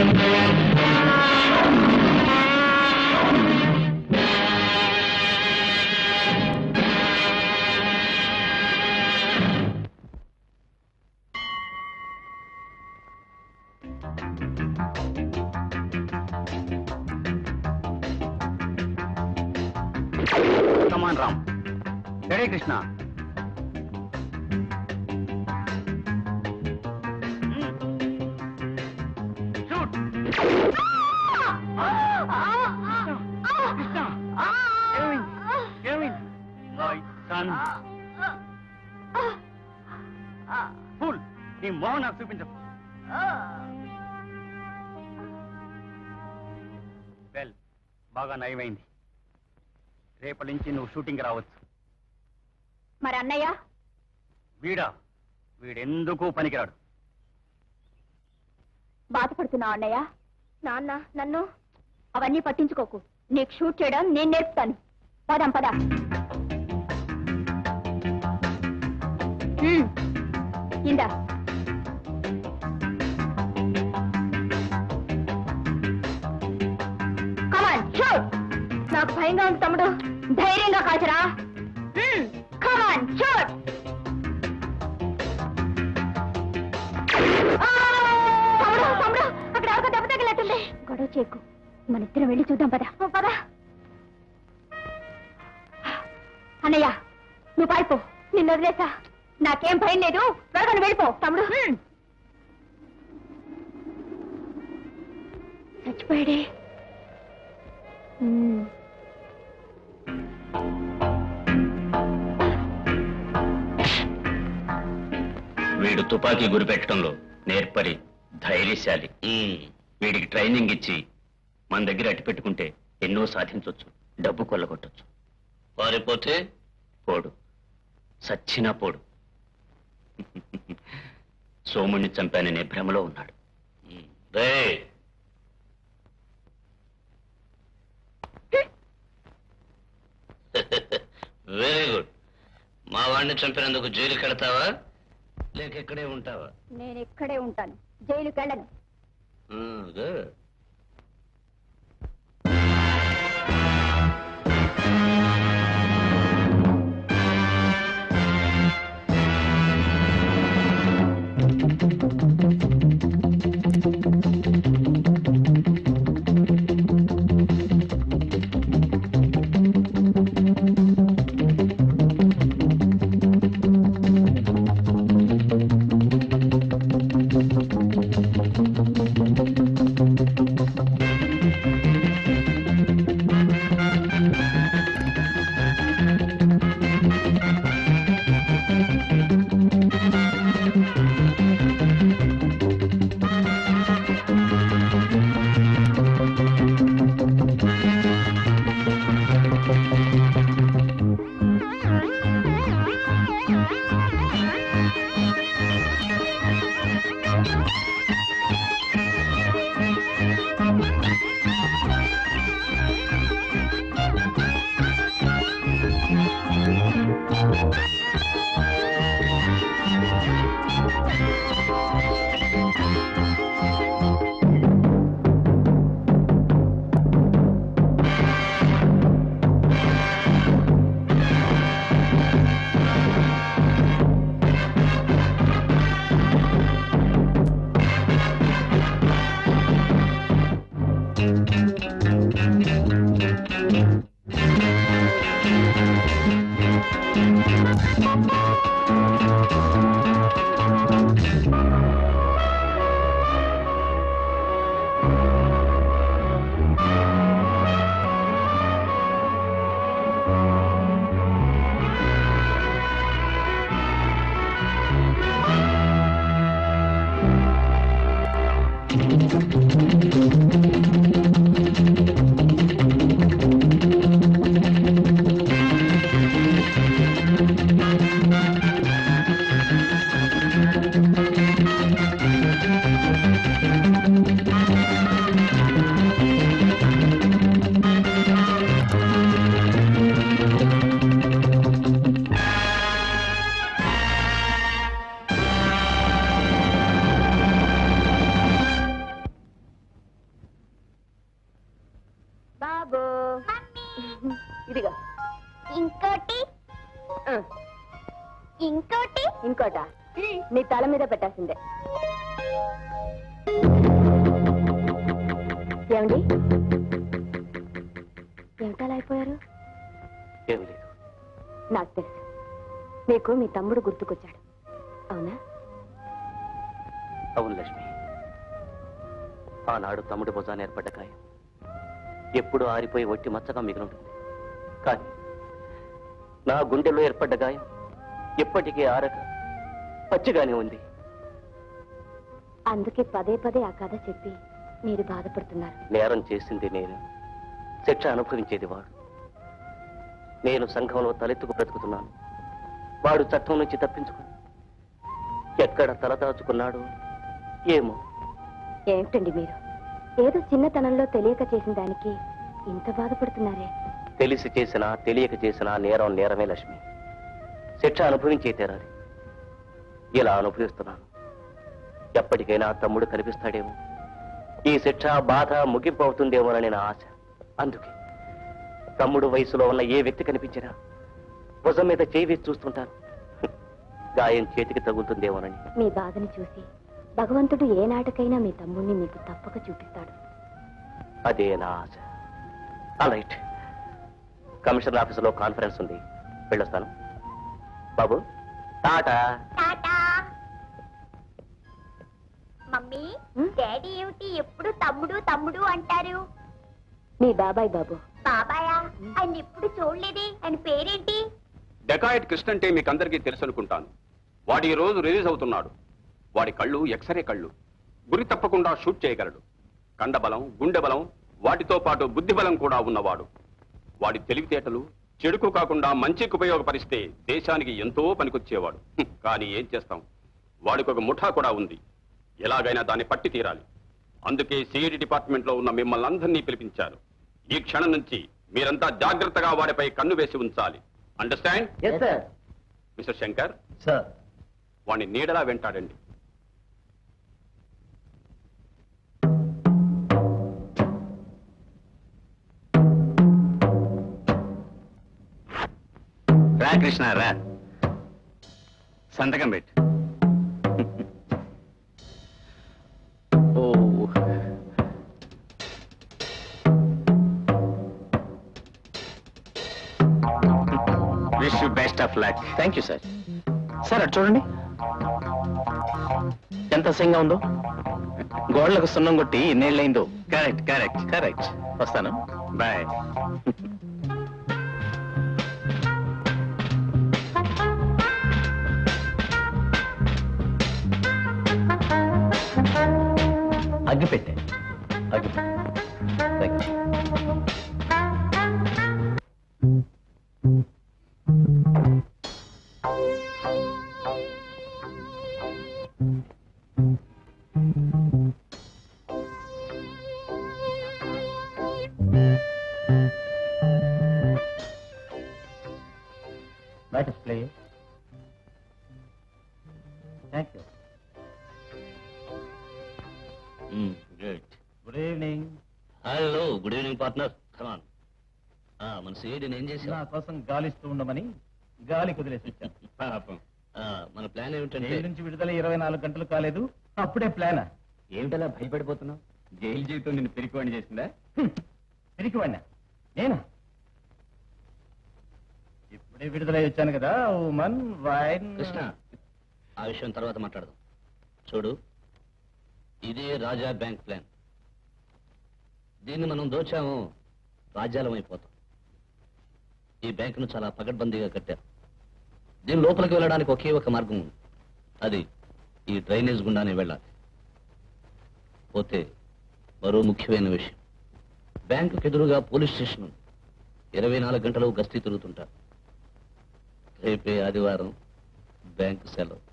కమాన్ Ram ready Krishna shoot Krishna ఏమైంది my sun full నీ మోహన్ నాకు చూపించదు వెల్ బాగా నయమైంది రేపటి నుంచి నువ్వు షూటింగ్ రావచ్చు మరి అన్నయ్య వీడా వీడెందుకు పనికిరాడు బాధపడుతున్నావు అన్నయ్య నాన్న నన్ను అవన్నీ పట్టించుకోకు నీకు షూట్ చేయడం నేను నేర్పుతాను పదాం పదా హ్మ్. ఇందా కమాన్ షూట్ నాకు భయంగా ఉంది తమ్ముడు ధైర్యంగా కాచరా కమాన్ షూట్ తమ్ముడు తమ్ముడు అక్కడ ఎవరికో దెబ్బ తగిలినట్టుంది గొడవ చేకు మన ఇద్దరం వెళ్ళి చూద్దాం పద ఓ, పద అన్నయ్య నువ్వు పారిపో నిన్ను వదిలేసా నాకేం భయం లేదు త్వరగా నువ్వు వెళ్ళిపో తమ్ముడు హ్మ్. చచ్చిపోయాడే హ్మ్. వీడు తుపాకీ గురిపెట్టడంలో నేర్పరి ధైర్యశాలి వీడికి ట్రైనింగ్ ఇచ్చి మన దగ్గర అట్టి పెట్టుకుంటే ఎన్నో సాధించవచ్చు డబ్బు కొల్లగొట్టచ్చు పారిపోతే పోడు సచ్చినా పోడు సోముణ్ణి చంపాననే భ్రమలో ఉన్నాడు వెరీ గుడ్ మా వాడిని చంపినందుకు జైలుకి వెళ్తావా లేక ఇక్కడే ఉంటావా నేను ఇక్కడే ఉంటాను జైలుకి వెళ్ళను గుడ్ ఇదిగో ఇంకోటి ఆ, ఇంకోటి ఇంకోట నీ తల మీద పెట్టాల్సిందే ఏమండి ఏమిటలా అయిపోయారు ఏం లేదు నాకు తెలుసు మీకు మీ తమ్ముడు గుర్తుకొచ్చాడు అవునా అవును లక్ష్మి ఆనాడు తమ్ముడి భుజాన్ని ఏర్పడ్డ గాయం ఎప్పుడు ఆరిపోయి ఒట్టి మచ్చగా మిగిలింటుంది కానీ నా గుండెలో ఏర్పడ్డ గాయం ఎప్పటికీ ఆరక పచ్చిగానే ఉంది అందుకే పదే పదే ఆ కథ చెప్పి మీరు బాధపడుతున్నారు నేరం చేసింది నేను శిక్ష అనుభవించేది వాడు నేను సంఘంలో తలెత్తుకు బ్రతుకుతున్నాను వాడు చట్టం నుంచి తప్పించుకుని ఎక్కడ తలదాచుకున్నాడు ఏమో ఏమిటండి మీరు ఏదో చిన్నతనంలో తెలియక చేసిన దానికి ఇంత బాధపడుతున్నారే తెలిసి చేసినా తెలియక చేసినా నేరం నేరమే లక్ష్మి శిక్ష అనుభవించే తీరాలి ఇలా అనుభవిస్తున్నాను ఎప్పటికైనా తమ్ముడు కనిపిస్తాడేమో ఈ శిక్ష బాధ ముగింపు అవుతుందేమోనని నా ఆశ అందుకే తమ్ముడు వయసులో ఉన్న ఏ వ్యక్తి కనిపించినా భుజం మీద చేయి వేసి చూస్తుంటాను గాయం చేతికి తగులుతుందేమోనని మీ బాధని చూసి భగవంతుడు ఏ నాటకైనా మీ తమ్ముణ్ణి మీకు తప్పక చూపిస్తాడు అదే నా ఆశ రైట్ కమిషనర్ ఆఫీసులో కాన్ఫరెన్స్ ఉంది వెళ్ళొస్తాను బాబు టాటా టాటా మమ్మీ హ్మ్? డాడీ ఏమిటి ఎప్పుడు తమ్ముడు తమ్ముడు అంటారు మీ బాబాయ్ బాబు బాబాయా ఆయన ఎప్పుడు చూడలేదే ఆయన పేరేంటి డెకాయిట్ కృష్ణ అంటే మీకు అందరికీ తెలుసు అనుకుంటాను వాడు ఈ రోజు రిలీజ్ అవుతున్నాడు వాడి కళ్ళు ఎక్స్రే కళ్ళు గురి తప్పకుండా షూట్ చేయగలడు కండబలం గుండె బలం వాటితో పాటు బుద్ధి బలం కూడా ఉన్నవాడు వాడి తెలివితేటలు చెడుకు కాకుండా మంచికి ఉపయోగపరిస్తే దేశానికి ఎంతో పనికొచ్చేవాడు హ్మ్, కానీ ఏం చేస్తాం వాడికి ఒక ముఠా కూడా ఉంది ఎలాగైనా దాన్ని పట్టి తీరాలి అందుకే సిఐడి డిపార్ట్మెంట్ లో ఉన్న మిమ్మల్ని అందరినీ పిలిపించారు ఈ క్షణం నుంచి మీరంతా జాగ్రత్తగా వాడిపై కన్ను వేసి ఉంచాలి అండర్స్టాండ్ మిస్టర్ శంకర్ సార్ వాడిని నీడలా వెంటాడండి రా కృష్ణ రా సంతకం పెట్టు ఓ wish you best of luck thank you sir sir అటు చూడండి ఎంత అసహ్యంగా ఉందో గోడలకు సున్నం కొట్టి ఎన్నేళ్ళైందో కరెక్ట్ కరెక్ట్ కరెక్ట్ వస్తాను బాయ్ అగ్గి పెట్టే అగ్గి thank you Let us play. Thank you. Good Good evening. Hello good evening partner come on మన సిఐడిని ఏం నా చేసావు కోసం గాలిస్తూ ఉండమని గాలి కుదిలేసి వచ్చాను పాపం మన ప్లాన్ ఏమిటంటే జైలు నుంచి విడుదల ఇరవై నాలుగు గంటలు కాలేదు అప్పుడే ప్లానా ఏమిటలా భయపడిపోతున్నావు జైలు జీవితం నిన్ను పిరికివాణి చేసిందా పిరికివాడినా నేనా ఇప్పుడే విడుదలై వచ్చాను కదా ఉమన్ వైన్ కృష్ణ ఆ విషయం తర్వాత మాట్లాడదాం చూడు ఇదే రాజా బ్యాంక్ ప్లాన్ దీన్ని మనం దోచాము రాజ్యాలం అయిపోతాం ఈ బ్యాంకును చాలా పకడ్బందీగా కట్టారు దీని లోపలికి వెళ్ళడానికి ఒకే ఒక మార్గం ఉంది అది ఈ డ్రైనేజ్ గుండానే వెళ్ళాలి పోతే మరో ముఖ్యమైన విషయం బ్యాంకుకి ఎదురుగా పోలీస్ స్టేషన్ ఉంది ఇరవై నాలుగు గంటలు గస్తీ తిరుగుతుంటారు రేపే ఆదివారం బ్యాంకు సెలవు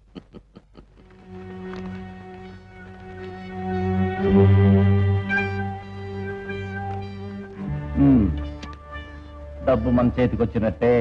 మ్మ్. డబ్బు మన చేతికి వచ్చినట్టే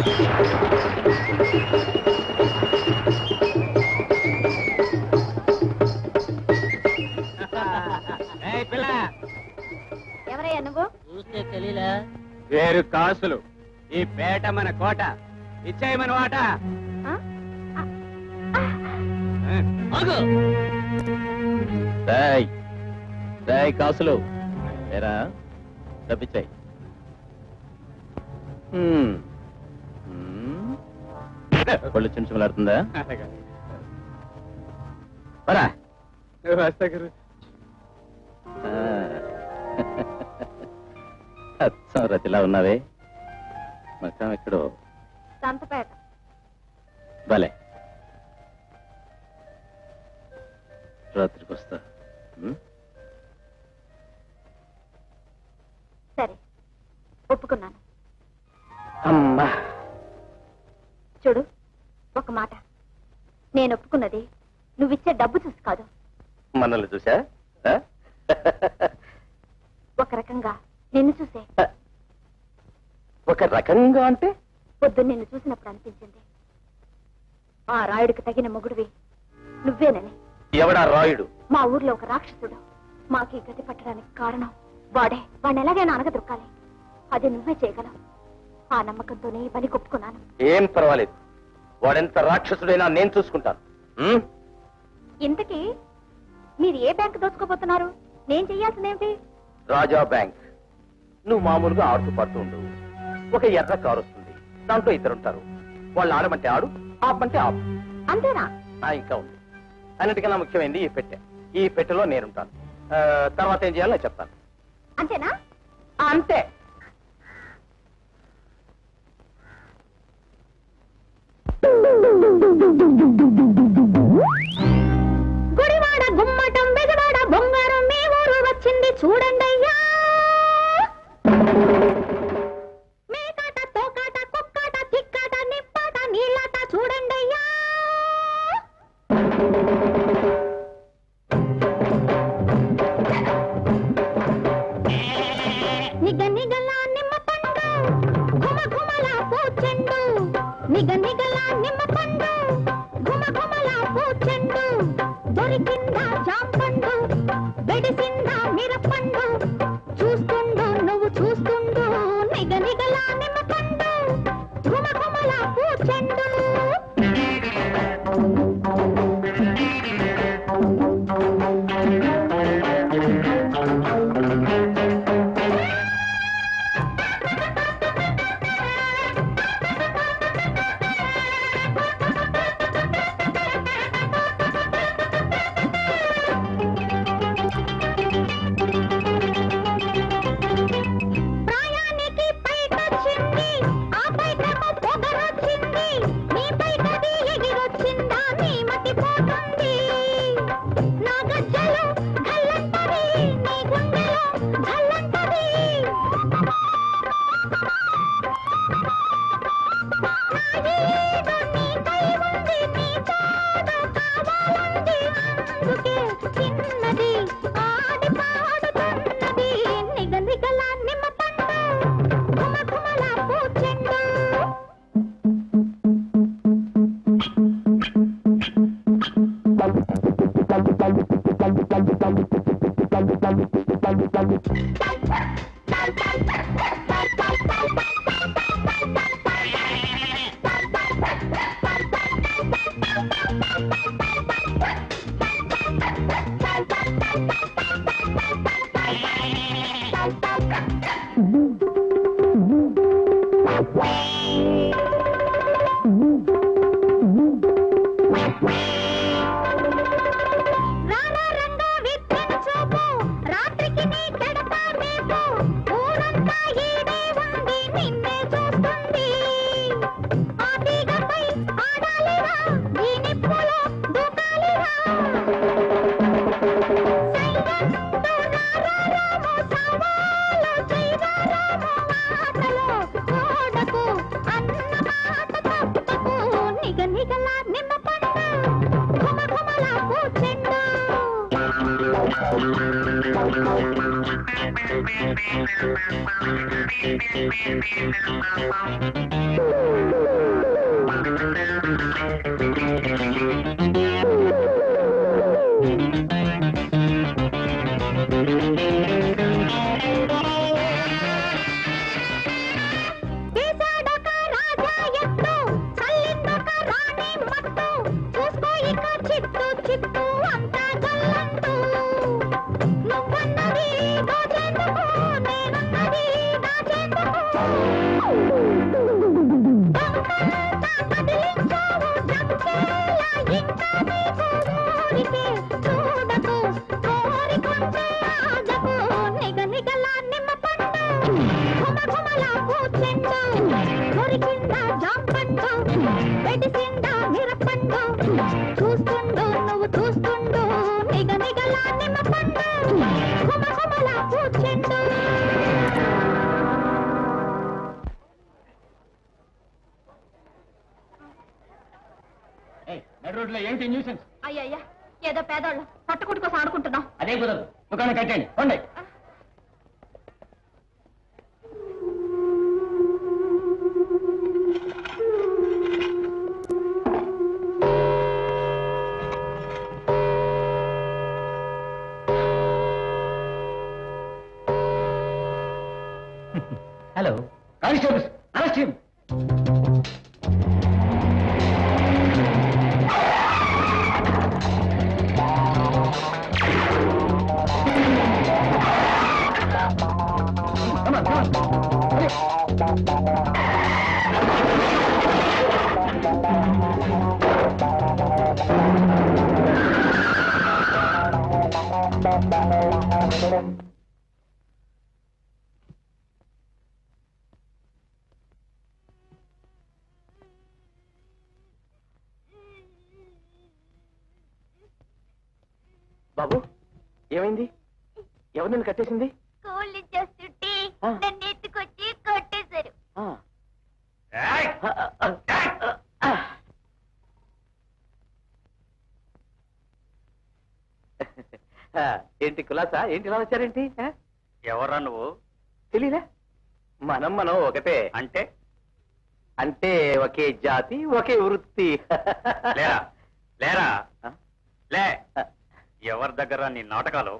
ఎవరయ్యా నువ్వు చూస్తే తెలియలే వేరు కాసులు ఈ పేట మన కోట ఇచ్చాయి మన వాట ఆ? ఆగు రాయ్ రాయ్ కాసులు ఏరా డబ్బిచ్చాయి పళ్ళు చించమలాడుతుందా పరా వస్తా గురు అచ్చం రతిలా ఉన్నావే మకాం ఎక్కడో సంతపేట భలే రాత్రికి వస్తా ఉమ్? సరే ఒప్పుకున్నాను అమ్మా చూడు ఒక మాట నేను ఒప్పుకున్నది నువ్విచ్చే డబ్బు చూసి కాదు మనల్ని చూసా ఆ? ఒక రకంగా నిన్ను చూసే ఒక రకంగా అంటే పొద్దున్న నిన్ను చూసినప్పుడు అనిపించింది ఆ రాయుడికి తగిన మొగుడివి నువ్వేనని ఎవడా రాయుడు మా ఊర్లో ఒక రాక్షసుడు మాకీ గతి పట్టడానికి కారణం వాడే వాడిని ఎలాగైనా అనగదొక్కాలి అది నువ్వే చేయగలవు ఆ నమ్మకంతోనే ఈ పని కొప్పుకున్నాను ఏం పర్వాలేదు వాడెంత రాక్షసుడైనా నేను చూసుకుంటాను ఉమ్? ఇంతకీ మీరు ఏ బ్యాంక్ దోచుకోబోతున్నారు నేను చెయ్యాల్సిందేమిటి రాజా బ్యాంక్ నువ్వు మామూలుగా ఆడుతూ పడుతూ ఉండు ఒక ఎర్ర కారు వస్తుంది దాంట్లో ఇద్దరుంటారు వాళ్ళు ఆడమంటే ఆడు ఆపమంటే ఆపు అంతేనా ఆ, ఇంకా ఉంది అన్నిటికన్నా ముఖ్యమైనది ఈ పెట్టె ఈ పెట్టెలో నేనుంటాను ఆ, తర్వాత ఏం చేయాలో నేను చెప్తాను అంతేనా అంతే గుడివాడ గుమ్మటం బెజవాడ బొంగారం మీ ఊరు వచ్చింది చూడండయ్యా మేకాట తోకాట కుక్కాట తిక్కాట నిప్పాట నీళ్ళాట చూడండయ్యా నిగ నిగల నిమ్మ పండు ఘుమ ఘుమల పూచెండు నిగ నిగల నిమ్మ పండు ఘుమ ఘుమల పూచెండు దొరికిందా జాంపండు బెడిసిందా మిరపండు చూస్తుండు నువ్వు చూస్తుండు నిగ నిగల నిమ్మ పండు ఘుమ ఘుమల పూచెండు వేసాడొక రాజా ఎత్తు, చల్లిందొక రాణి మత్తు, చూసుకో ఇక చిత్తు చిత్తు అంతా గల్లంతు. నువ్వన్నది దోచేందుకు, నేనున్నది దాచేందుకు. దొంగంతా కదిలించావు జంకేలా, ఇంకా నీకు ఊరికే చూడకు, కోరికుంటే ఆగకు, నిగ నిగలా నిమ్మ పండు ఘుమ ఘుమలా పూచెండు కొరికిందా జాంపండు వెడిసిందా మిరపండు చూస్తుండు నువ్వు చూస్తుండు నిగ నిగలా నిమ్మ పండు ఘుమ ఘుమలా పూచెండు నడు రోడ్లో ఏంటి న్యూసెన్స్ అయ్యయ్యా ఏదో పేదోళ్ళం పట్టుకుట్టు కోసం ఆడుకుంటున్నాం అదే కుదరదు దుకాణం కట్టండి పండి hello constables arrest him Come on, come on. Hurry. బాబు ఏమైంది ఎవరు నిన్ను కట్టేసింది స్కూల్ నుంచి వస్తుంటే ఆ. నన్ను ఎత్తుకొచ్చి కొట్టేశారు ఆ. ఆ, ఆ, ఆ, ఆ. ఆ, ఏంటి కులాసా ఏంటి ఇలా వచ్చారేంటి ఆ? ఎవర్రా నువ్వు తెలీదా మనం మనం ఒకటే అంటే అంటే ఒకే జాతి ఒకే వృత్తి లేరా లేరా ఆ? లే ఆ. ఎవరి దగ్గర నీ నాటకాలు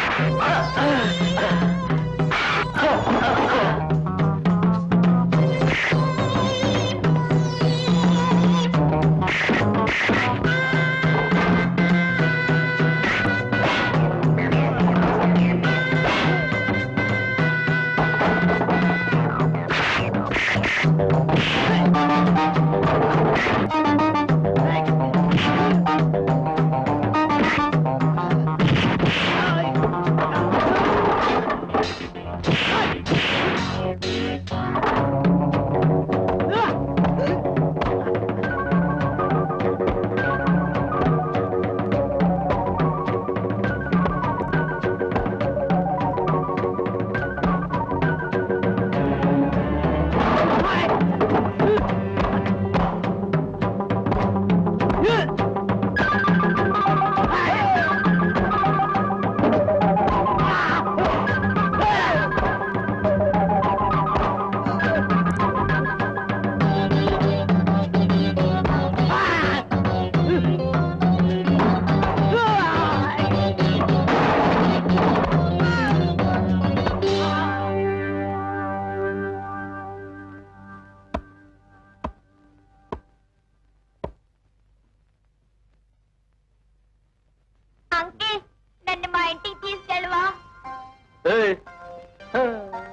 అంకిల్ నన్ను మా ఇంటికి తీసుకెళ్ళవా ఏయ్. ఆ.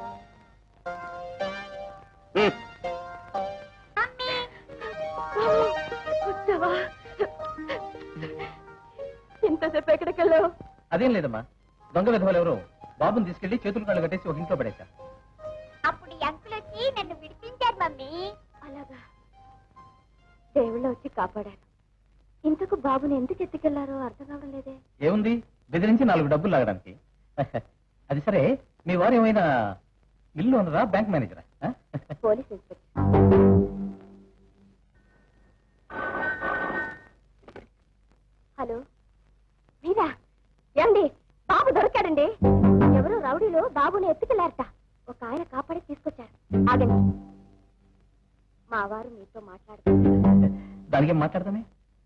ఉమ్. మమ్మీ వచ్చావా ఇంతసేపు ఎక్కడికి వెళ్ళావు అదేం లేదమ్మా దొంగ విధవలు ఎవరు బాబుని తీసుకెళ్లి చేతులు కాళ్ళు కట్టేసి ఒక ఇంట్లో పడేశా అప్పుడు ఈ అంకుల్ వచ్చి నన్ను విడిపించారు మమ్మీ అలాగా దేవుళ్ళు వచ్చి కాపాడారు ఇంతకు బాబుని ఎందుకు ఎత్తుకెళ్లారో అర్థం కావడం లేదే ఏముంది బెదిరించి నాలుగు డబ్బులు లాగడానికి అది సరే మీ వారు ఏమైనా ఇల్లు ఉన్నదా బ్యాంక్ మేనేజరా ఆ? పోలీస్ ఇన్స్పెక్టర్ హలో మీరా ఏమండి బాబు దొరికాడండి ఎవరో రౌడీలో బాబుని ఎత్తుకెళ్లారట ఒక ఆయన కాపాడి తీసుకొచ్చారు నీతో మాట్లాడుతున్నాను దానికి ఏం మాట్లాడతామే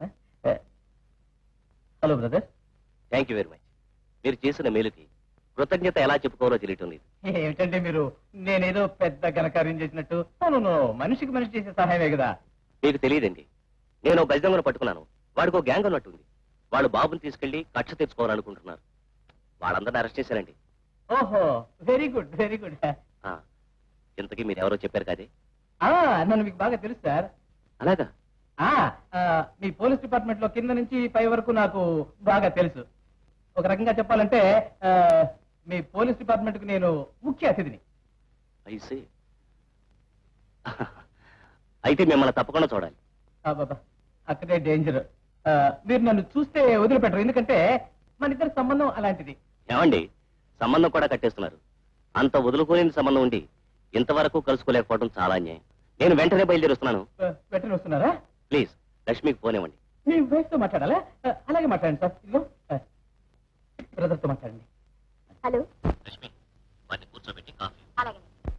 hello brother thank you very much మీరు చేసిన మేలుకి కృతజ్ఞత ఎలా చెప్పుకోవాలో తెలియటం లేదు ఏమిటంటే మీరు నేనేదో పెద్ద ఘనకార్యం చేసినట్టు అవును మనిషికి మనిషి చేసే సహాయమే కదా మీకు తెలియదండి నేను ఒక గజదొంగను పట్టుకున్నాను వాడికి ఒక గ్యాంగ్ ఉన్నట్టుంది వాళ్ళు బాబుని తీసుకెళ్లి కక్ష తెచ్చుకోవాలనుకుంటున్నారు వాళ్ళందరిని అరెస్ట్ చేశారండి ఓహో వెరీ గుడ్ వెరీ గుడ్ ఆ, ఇంతకీ మీరు ఎవరో చెప్పారు కదే నన్ను మీకు బాగా తెలుసు సార్ అలాగా ఆ, ఆ, మీ పోలీస్ డిపార్ట్మెంట్ లో కింద నుంచి పై వరకు నాకు బాగా తెలుసు ఒక రకంగా చెప్పాలంటే ఆ, మీ పోలీస్ డిపార్ట్మెంట్ కు నేను ముఖ్య అతిథిని ఐసే అయితే మిమ్మల్ని తప్పకుండా చూడాలి బాబా అక్కడే డేంజర్ మీరు నన్ను చూస్తే వదిలిపెట్టరు ఎందుకంటే మన ఇద్దరి సంబంధం అలాంటిది ఏమండి సంబంధం కూడా కట్టేస్తున్నారు అంత వదులుకోలేని సంబంధం ఉండి ఇంతవరకు కలుసుకోలేకపోవడం చాలా అన్యాయం నేను వెంటనే బయలుదేరుస్తున్నాను ఆ, వెంటనే వస్తున్నారా ప్లీజ్ లక్ష్మికి ఫోన్ ఇవ్వండి మీ వైఫ్ తో మాట్లాడాలా ఆ, అలాగే మాట్లాడండి సార్ ఇదిగో బ్రదర్ తో మాట్లాడండి హలో లక్ష్మి వాటిని కూర్చోబెట్టి కాఫీ అలాగే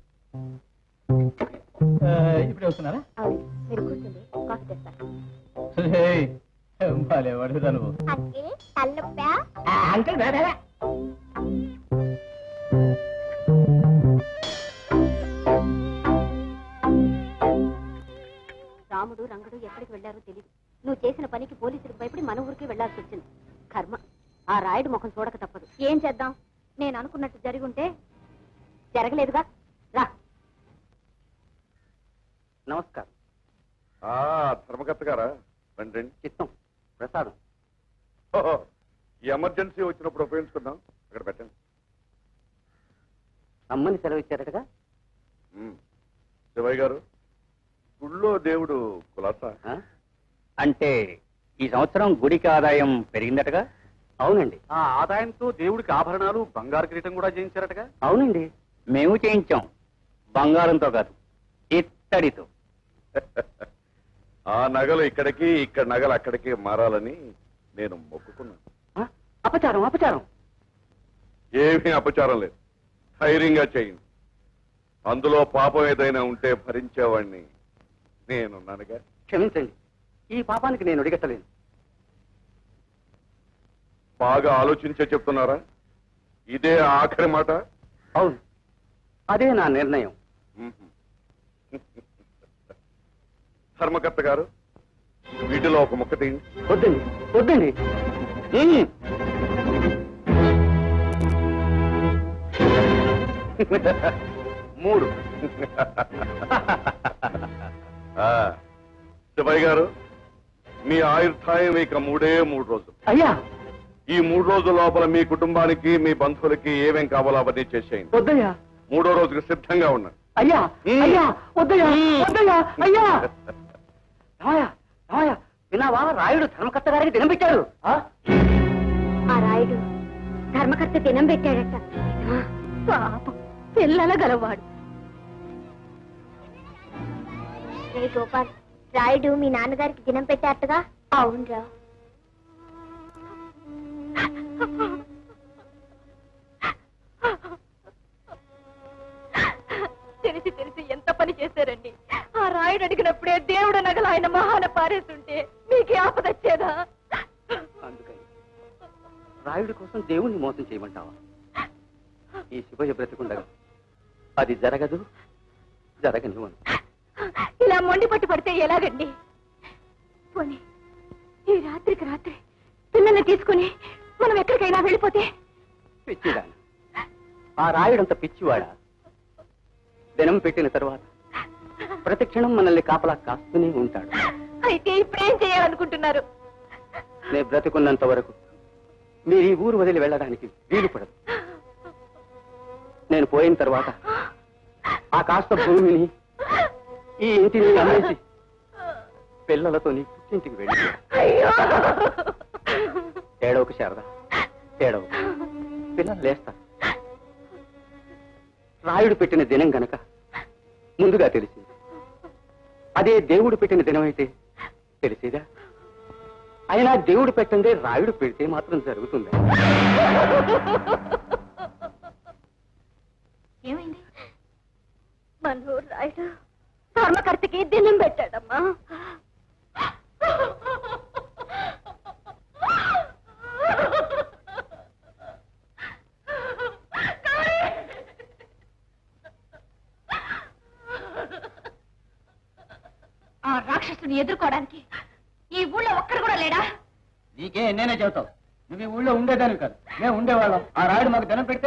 ఆ, ఇప్పుడే వస్తున్నారా అవును మీరు కూర్చుంది కాఫీ తెస్తాను హేయ్, భలే వాడుదా నువ్వు అక్కే తల్లొప్పా ఆ, అంకుల్ రా, రా, రా. రాముడు రంగడు ఎక్కడికి వెళ్లారో తెలియదు నువ్వు చేసిన పనికి పోలీసులకు భయపడి మన ఊరికి వెళ్లాల్సి వచ్చింది కర్మ ఆ రాయుడు ముఖం చూడక తప్పదు ఏం చేద్దాం నేను అనుకున్నట్టు జరిగి ఉంటే జరగలేదుగా రా నమస్కారం ఆ ధర్మకర్త గారా రండి రండి. చిత్తం ప్రసాదం ఓహో, ఈ ఎమర్జెన్సీ వచ్చినప్పుడు ఉపయోగించుకుందాం అక్కడ పెట్టండి అమ్మని సెలవు ఇచ్చారటగా ఉమ్. శివయ్య గారు గుళ్ళో దేవుడు కులాసా ఆ? అంటే ఈ సంవత్సరం గుడికి ఆదాయం పెరిగిందటగా అవునండి ఆ ఆదాయంతో దేవుడికి ఆభరణాలు బంగారు కిరీటం కూడా చేయించారటగా అవునండి మేము చేయించాం బంగారంతో కాదు ఇత్తడితో ఆ నగలు ఇక్కడికి ఇక్కడ నగలు అక్కడికి మారాలని నేను మొక్కుకున్నాను ఆ? అపచారం అపచారం ఏమీ అపచారం లేదు ధైర్యంగా చేయండి అందులో పాపం ఏదైనా ఉంటే భరించేవాడిని నేనున్నానుగా క్షమించండి ఈ పాపానికి నేను ఒడిగట్టలేను బాగా ఆలోచించే చెప్తున్నారా ఇదే ఆఖరి మాట అవును అదే నా నిర్ణయం మ్మ్. ధర్మకర్త గారు వీటిలో ఒక ముక్క తీయండి వద్దండి వద్దండి ఉమ్. మూడు ఆ, శివయ్య గారు మీ ఆయుర్దాయం ఇక మూడే మూడు రోజులు అయ్యా ఈ మూడు రోజుల లోపల మీ కుటుంబానికి మీ బంధువులకి ఏమేం కావాలో అవన్నీ చేసేయండి వద్దయ్యా మూడో రోజుకి సిద్ధంగా ఉన్నాను అయ్యా ఉమ్. అయ్యా వద్దయ్యా వద్దయ్యా అయ్యా రామయ్య రామయ్య విన్నావా రాయుడు ధర్మకర్త గారికి దినం పెట్టాడు ఆ? ఆ రాయుడు ధర్మకర్త దినం పెట్టాడట పాపం పిల్లల గలవాడు రే గోపాల్ రాయుడు మీ నాన్నగారికి దినం పెట్టారటగా అవునరా తెలిసి తెలిసి ఎంత పని చేశారండి ఆ రాయుడు అడిగినప్పుడే దేవుడు నగలు ఆయన మహాన పారేస్తుంటే మీకే ఆపదొచ్చేదా అందుకని రాయుడి కోసం దేవుణ్ణి మోసం చేయమంటావా ఈ శివయ్య బ్రతికుండగా అది జరగదు జరగనివ్వను ఇలా మొండి పట్టు పడితే ఎలాగండి పోనీ ఈ రాత్రికి రాత్రి పిల్లల్ని తీసుకుని మనం ఎక్కడికైనా వెళ్ళిపోతే పిచ్చిదాన ఆ రాయుడంత పిచ్చివాడా దినం పెట్టిన తర్వాత ప్రతిక్షణం మనల్ని కాపలా కాస్తూనే ఉంటాడు అయితే ఇప్పుడేం చేయాలనుకుంటున్నారు నేను బ్రతికున్నంత వరకు మీరు ఈ ఊరు వదిలి వెళ్ళడానికి వీలు పడదు నేను పోయిన తర్వాత ఆ కాస్త భూమిని ఈ ఇంటిని అమ్మేసి పిల్లలతో నీ పుట్టింటికి వెళ్ళి అయ్యో ఏడవకు శారదా ఏడవకు పిల్లలు లేస్తారు రాయుడు పెట్టిన దినం గనక ముందుగా తెలిసింది అదే దేవుడు పెట్టిన దినం అయితే తెలిసేదా అయినా దేవుడు పెట్టందే రాయుడు పెడితే మాత్రం జరుగుతుంది ఏమైంది మనోరు రాయుడు ధర్మకర్తకి దినం పెట్టాడమ్మా ఆ రాక్షసుని ఎదుర్కోవడానికి ఈ ఊళ్ళో ఒక్కడు కూడా లేడా నీకే నేనే చెబుతావు నువ్వు ఈ ఊళ్ళో ఉండేదానివి కాదు మేము ఉండేవాళ్ళం ఆ రాయుడు మాకు ధనం పెడితే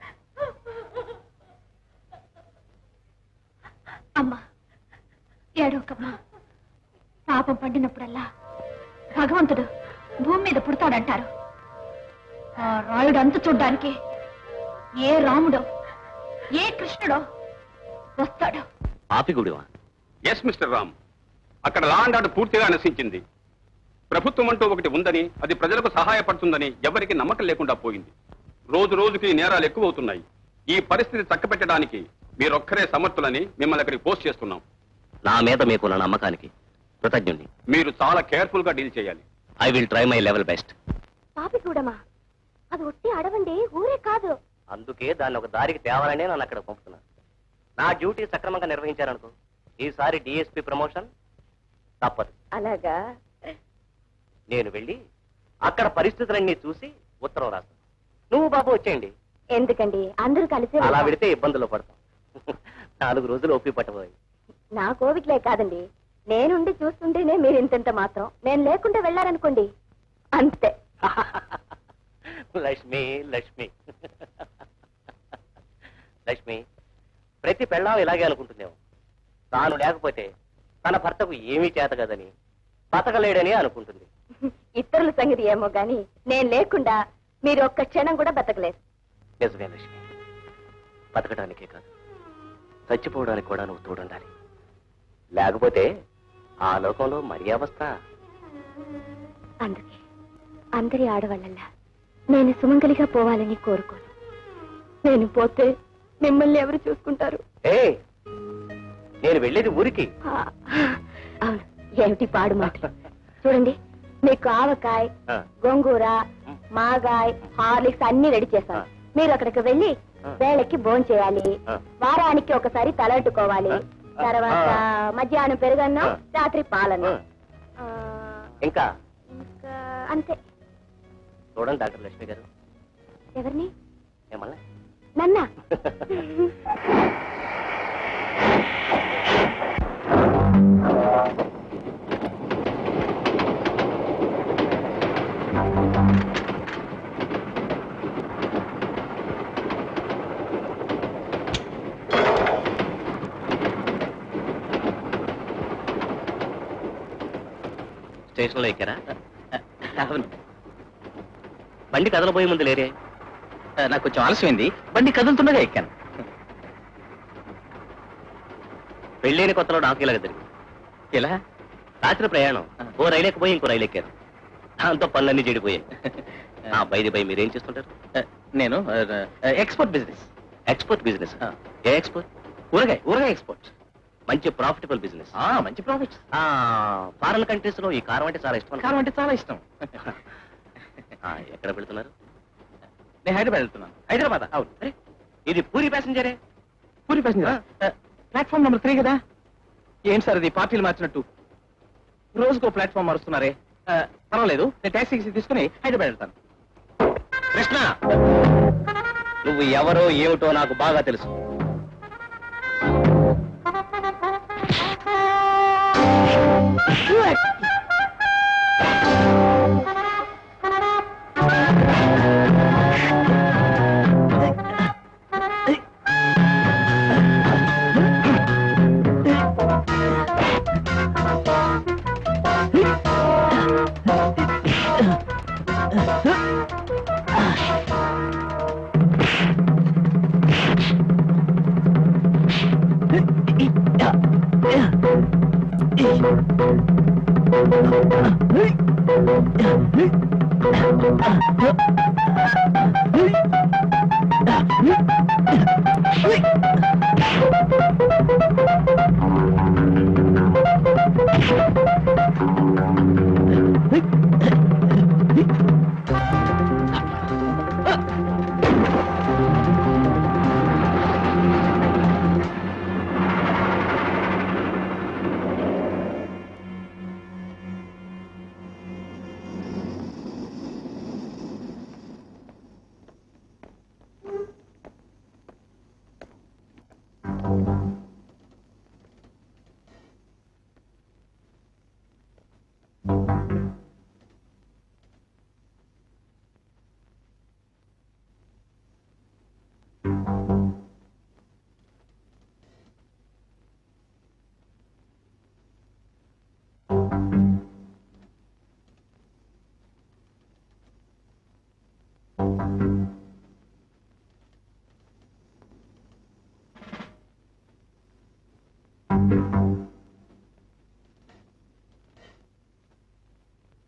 అమ్మా ఏడోకమ్మా పాపం పండినప్పుడల్లా భగవంతుడు భూమి మీద పుడతాడంటారు ఆ రాయుడు అంతు చూడ్డానికి ఏ రాముడో ఏ కృష్ణుడో వస్తాడో ఆపిగుడివా ఎస్ మిస్టర్ రామ్ అక్కడ లా అండ్ ఆర్డర్ పూర్తిగా నశించింది ప్రభుత్వం అంటూ ఒకటి ఉందని అది ప్రజలకు సహాయపడుతుందని ఎవరికి నమ్మకం లేకుండా పోయింది రోజు రోజుకి నేరాలు ఎక్కువవుతున్నాయి ఈ పరిస్థితి చక్కబెట్టడానికి మీరొక్కరే సమర్థులని మిమ్మల్ని అక్కడికి పోస్ట్ చేస్తున్నాం నా మీద మీకున్న నమ్మకానికి కృతజ్ఞుణ్ణి మీరు చాలా కేర్ఫుల్ గా డీల్ చేయాలి I will try my level best పాపి చూడమా అది ఒట్టి అడవండి ఊరే కాదు అందుకే దాన్ని ఒక దారికి తేవాలనే నన్ను అక్కడ పంపుతున్నాను నా డ్యూటీ సక్రమంగా నిర్వహించారనుకో ఈసారి డిఎస్పి ప్రమోషన్ తప్పదు అలాగా నేను వెళ్ళి అక్కడ పరిస్థితులన్నీ చూసి ఉత్తరం రాస్తాను నువ్వు బాబు వచ్చేయండి ఎందుకండి అందరూ కలిసి అలా పెడితే ఇబ్బందులు పడతాం నాలుగు రోజులు ఒప్పి పట్టబోయి నా కోవిడ్లే కాదండి నేనుండి చూస్తుంటేనే మీరు ఇంతంత మాత్రం నేను లేకుండా వెళ్ళారనుకోండి అంతే లక్ష్మి లక్ష్మి లక్ష్మి ప్రతి పెళ్ళాం ఇలాగే అనుకుంటుందేమో తాను లేకపోతే తన భర్తకు ఏమీ చేత కదని బతకలేడని అనుకుంటుంది ఇతరుల సంగతి ఏమో గాని నేను లేకుండా మీరు ఒక్క క్షణం కూడా బతకలేరు నిజమే లక్ష్మి బతకడానికే కాదు చచ్చిపోవడానికి కూడా నువ్వు తోడుండాలి లేకపోతే ఆ లోకంలో మరీ అవస్థ అందుకే అందరి ఆడవాళ్ళల్లా నేను సుమంగలిగా పోవాలని కోరుకోను నేను పోతే మిమ్మల్ని ఎవరు చూసుకుంటారు ఏ నేను వెళ్ళేది ఊరికి ఆ, అవును ఏమిటి పాడు మాట చూడండి మీకు ఆవకాయ ఆ, గోంగూర మాగాయ్ హార్లిక్స్ అన్ని రెడీ చేస్తాను ఆ. మీరు అక్కడికి వెళ్ళి ఆ. వేళకి భోజనం చేయాలి ఆ. వారానికి ఒకసారి తలట్టుకోవాలి ఆ. తర్వాత ఆ. మధ్యాహ్నం పెరుగన్నం ఆ. రాత్రి పాలన్నం ఆ. ఆ, ఇంకా ఇంకా అంతే చూడండి డాక్టర్ లక్ష్మి గారు ఎవరిని మిమ్మల్ని నన్నా స్టేషన్లో ఎక్కారా అవును బండి కదలబోయే ముందు లేరే నాకు కొంచెం ఆలస్యమైంది బండి కదులుతుండగా ఎక్కాను పెళ్ళైన కొత్తలో నాకు ఇలాగ జరిగింది ఇలా రాత్రి ప్రయాణం ఓ రైలు ఎక్కిపోయి ఇంకో రైలు ఎక్కాను దాంతో పనులన్నీ చెడిపోయాయి ఆ బైది బై మీరేం చేస్తుంటారు నేను ఎక్స్పోర్ట్ బిజినెస్ ఎక్స్పోర్ట్ బిజినెస్ ఏ ఎక్స్పోర్ట్ ఊరగాయ ఊరగాయ ఎక్స్పోర్ట్ మంచి ప్రాఫిటబుల్ బిజినెస్ మంచి ప్రాఫిట్ ఫారెన్ కంట్రీస్ లో ఈ కారం అంటే చాలా ఇష్టం కారం అంటే చాలా ఇష్టం ఎక్కడ వెళ్తున్నారు నేను హైదరాబాద్ వెళ్తున్నాను హైదరాబాద్ అవును అరే ఇది పూరి ప్యాసింజరే Puri passenger platform number three కదా ఏంటి సార్ ఇది పార్టీలు మార్చినట్టు రోజుకో ప్లాట్ఫామ్ మారుస్తున్నారే ఆ, పర్వాలేదు నేను ట్యాక్సీ తీసుకుని హైదరాబాద్ వెళ్తాను కృష్ణ నువ్వు ఎవరో ఏమిటో నాకు బాగా తెలుసు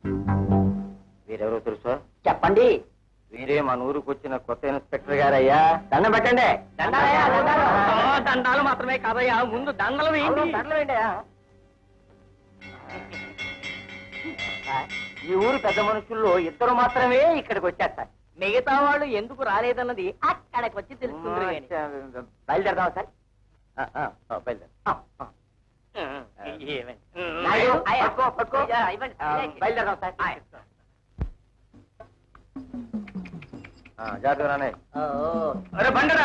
వీరెవరో తెలుసా చెప్పండి వీరే మన ఊరికి వచ్చిన కొత్త ఇన్స్పెక్టర్ గారయ్యా దండం పెట్టండి దండాలు మాత్రమే కాదయ్యా ముందు దండలు వేయండి దండలు వేయండి ఈ ఊరు పెద్ద మనుషుల్లో ఇద్దరు మాత్రమే ఇక్కడికి వచ్చారు సార్ మిగతా వాళ్ళు ఎందుకు రాలేదన్నది అక్కడికి వచ్చి తెలుస్తుంది బయలుదేరదాం సార్ బయలుదేరం పట్టుకో పట్టుకో బయలుదేరదాం సార్ జాగ్రత్త రానే అరే బండరా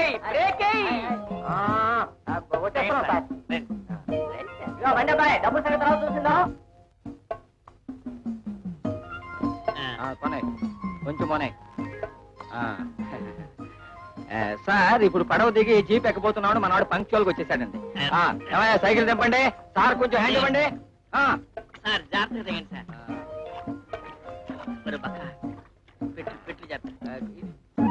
వచ్చేస్తున్నాం సార్ ఇదిగో బండి అబ్బాయి డబ్బులు సంగతి తర్వాత చూసిందా కొనే కొంచెం కొనే సార్ ఇప్పుడు పడవ దిగి జీప్ ఎక్కబోతున్నాడు మనవాడు పంక్చువల్ గా వచ్చేసాడండి ఆ, ఏమయ్య, సైకిల్ తెంపండి సార్ కొంచెం హ్యాండ్ ఇవ్వండి ఆ. సార్ జాగ్రత్తగా తెగండి సార్ మరి పక్క పెట్టు పెట్టు జాగ్రత్త ఆ, ఇది.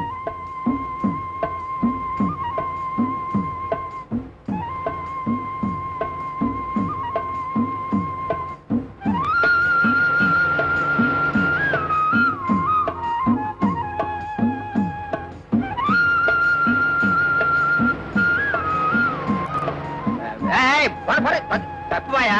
ఏయ్, పడ, పడ, పడ, తప్పువాయా?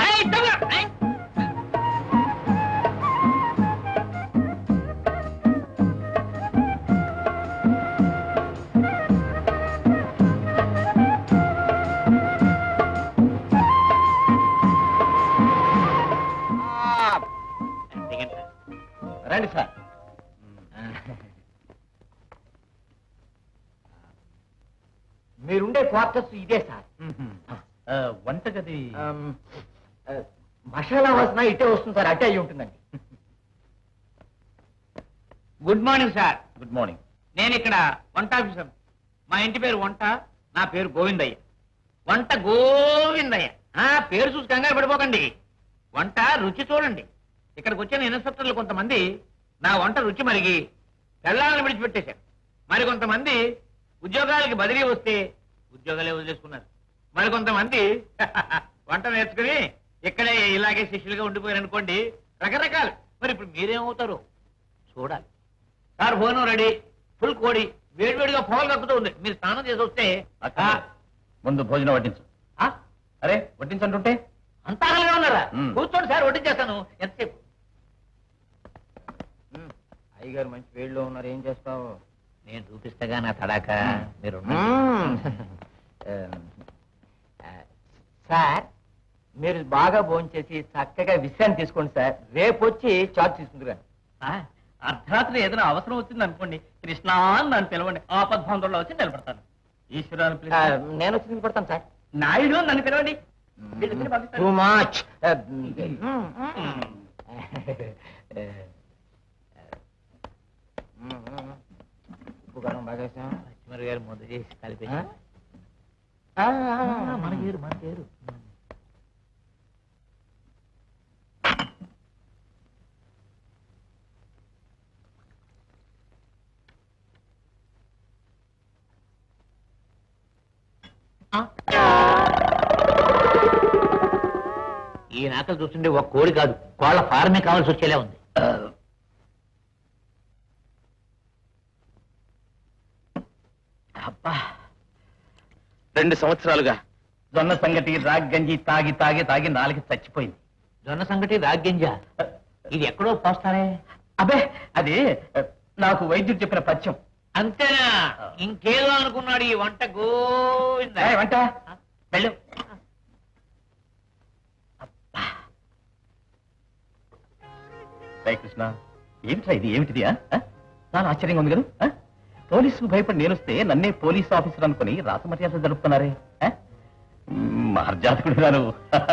ఆ, దిగండి సార్ రండి సార్ మీరుండే క్వార్టర్స్ ఇదే సార్ వంటగది ఆమ్, ఆ, మసాలా వాసన ఇటే వస్తుంది సార్ అటే అయి ఉంటుందండి good morning sir good morning నేను ఇక్కడ వంట ఆఫీసర్ మా ఇంటి పేరు వంట నా పేరు గోవిందయ్య వంట గోవిందయ్య ఆ పేరు చూసి కంగారు పడిపోకండి వంట రుచి చూడండి ఇక్కడికి వచ్చిన ఇన్స్పెక్టర్లు కొంతమంది నా వంట రుచి మరిగి పెళ్ళాలను విడిచిపెట్టేశారు మరి కొంతమంది ఉద్యోగాలకి బదిలీ వస్తే ఉద్యోగాలే వదిలేసుకున్నారు మరి కొంతమంది వంట నేర్చుకుని ఇక్కడే ఇలాగే శిష్యులుగా ఉండిపోయారు అనుకోండి రకరకాలు మరి ఇప్పుడు మీరేమవుతారు చూడాలి సార్ భోజనం రెడీ ఫుల్ కోడి వేడివేడిగా పొగలు కక్కుతూ ఉంది మీరు స్నానం చేసి వస్తే ఆ, ముందు భోజనం వడ్డించు ఆ, అరే వడ్డించంటుంటే అంతా అలాగే ఉన్నారా మ్. కూర్చోండి సార్ వడ్డించేస్తాను ఎంతసేపు అయ్యగారు మంచి వేడిలో ఉన్నారు ఏం చేస్తావు నేను చూపిస్తాగా నా తడాక మీరు సార్ మీరు బాగా భోంచేసి చక్కగా విశ్రాంతి తీసుకోండి సార్ రేపు వచ్చి చార్జ్ తీసుకుంటారు అర్ధరాత్రి ఏదైనా అవసరం వచ్చింది అనుకోండి కృష్ణ అని నన్ను పిలవండి ఆపద్బంధంలో వచ్చి నిలబడతాను ఈశ్వరాన్ని పిలిచి నేను వచ్చి నిలబడతాను సార్ నాయుడు అని నన్ను పిలవండి వీళ్ళు తిని పంపిస్తాను. టూ మచ్ బాగా వేసావా? లక్ష్మణ్ గారు ముందు చేసి కలిపి ఆ? ఆ, ఆ, ఆ, మన పేరు మన పేరు ఈ నాకలు చూస్తుంటే ఒక కోడి కాదు కోళ్ళ ఫారమే కావాల్సి వచ్చేలా ఉంది అబ్బా రెండు సంవత్సరాలుగా జొన్న సంగటి రాగ్గంజి తాగి తాగి తాగి నాలుగు చచ్చిపోయింది జొన్న సంగటి రాగ్గింజ ఇది ఎక్కడో పోస్తారే అబ్బే అది నాకు వైద్యుడు చెప్పిన పథ్యం అంతేనా ఇంకేదో అనుకున్నాడు ఈ వంట గోవిందా ఏయ్, వంట వెళ్ళు కృష్ణ ఏమిట్రా ఇది ఏమిటిది ఆ? ఆ? చాలా ఆశ్చర్యంగా ఉంది కదా ఆ? పోలీసుకు భయపడి నేనొస్తే నన్నే పోలీస్ ఆఫీసర్ అనుకుని రాసమర్యాద జరుపుతున్నారే ఆ? మ్మ్, మహర్జాతకుడు గారు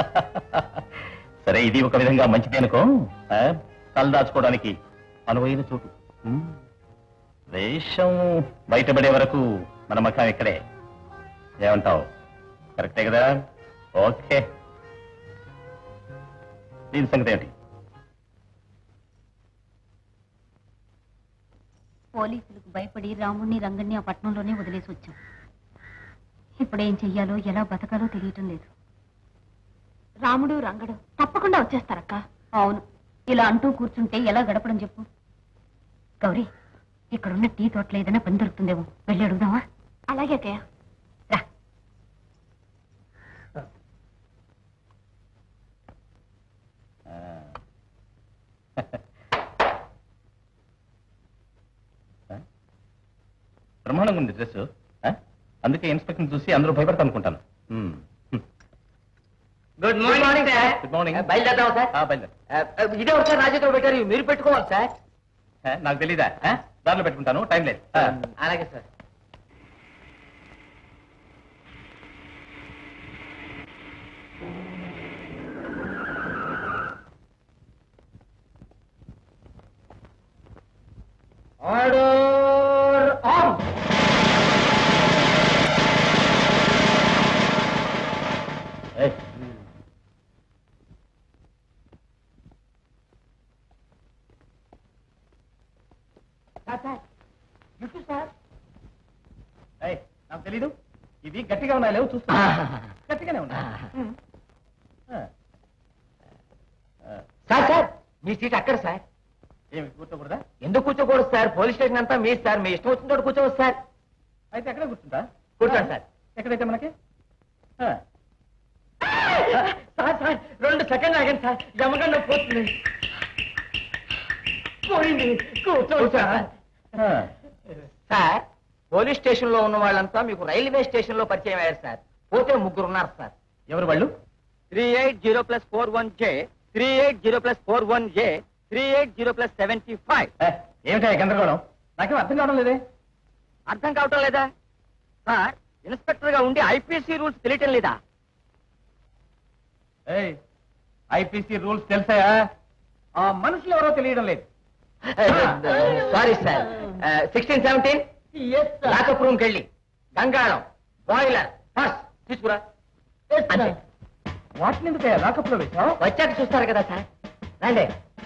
సరే ఇది ఒక విధంగా మంచిది అనుకో ఆ? తల దాచుకోవడానికి అనువైన చోటు మ్మ్. వేషం బయటపడే వరకు మన మకాం ఇక్కడే ఏమంటావు కరెక్టే కదా ఓకే దీని సంగతి ఏమిటి పోలీసులకు భయపడి రాముణ్ణి రంగణ్ణి ఆ పట్టణంలోనే వదిలేసి వచ్చాం ఇప్పుడేం చెయ్యాలో ఎలా బతకాలో తెలియటం లేదు రాముడు రంగడు తప్పకుండా వచ్చేస్తారక్క అవును ఇలా అంటూ కూర్చుంటే ఎలా గడపడం చెప్పు గౌరీ ఇక్కడున్న టీ తోటలో ఏదైనా పని దొరుకుతుందేమో వెళ్ళి అడుగుదామా అలాగే అక్కయ్య రా బ్రహ్మాండంగా ఉంది డ్రెస్ అందుకే ఇన్స్పెక్టర్ చూసి అందరూ భయపడతారు అనుకుంటాను good morning sir good morning బయలుదేరదాం సార్ బయలుదేరు ఇదే ఒకసారి నా చేతిలో పెట్టారు మీరు పెట్టుకోవాలి సార్ ఆ, నాకు తెలీదా ఆ? దారిలో పెట్టుకుంటాను టైం లేదు ఆ. అలాగే సార్ ఆర్డర్ ఆన్ ఏయ్, సార్ సార్ జుట్టు సార్ ఏయ్, నాకు తెలీదు ఇవి గట్టిగా ఉన్నాయి లేవు చూస్తా గట్టిగానే ఉన్నాయి ఉమ్. ఆ. ఆ, సార్ సార్ మీ సీట్ అక్కడ సార్ ఏమి కూర్చోకూడదా ఎందుకు కూర్చోకూడదు సార్ పోలీస్ స్టేషన్ అంతా మీ సార్ మీ ఇష్టం వచ్చిన చోట కూర్చోవచ్చు సార్ అయితే ఎక్కడ కూర్చుంటా కూర్చోండి సార్ ఎక్కడైతే మనకి ఆ. సార్ సార్ రెండు సెకండ్ ఆగండి సార్ జమగండ పోతుంది పోయింది కూర్చోండి సార్ ఆ. సార్ పోలీస్ స్టేషన్ లో ఉన్న వాళ్ళంతా మీకు రైల్వే స్టేషన్ లో పరిచయం అయ్యారు సార్ పోతే ముగ్గురు ఉన్నారు సార్ ఎవరు వాళ్ళు three eight zero plus four one J three eight zero plus four one J three eight zero plus seventy five ఏ, ఏమిటా ఈ గందరగోళం నాకేం అర్థం కావడం లేదే అర్థం కావటం లేదా సార్ ఇన్స్పెక్టర్ గా ఉండి ఐపీసీ రూల్స్ తెలియటం లేదా ఏయ్ ఐపీసీ రూల్స్ తెలుసాయా ఆ మనుషులు ఎవరో తెలియడం లేదు sorry sir sixteen seventeen lockup రూమ్కి వెళ్ళి గంగాళం బాయిలర్ ఫస్ట్ తీసుకురా అంతే. వాటిని ఎందుకు లాకప్ లో వేసావు వచ్చాక చూస్తారు కదా సార్ రండి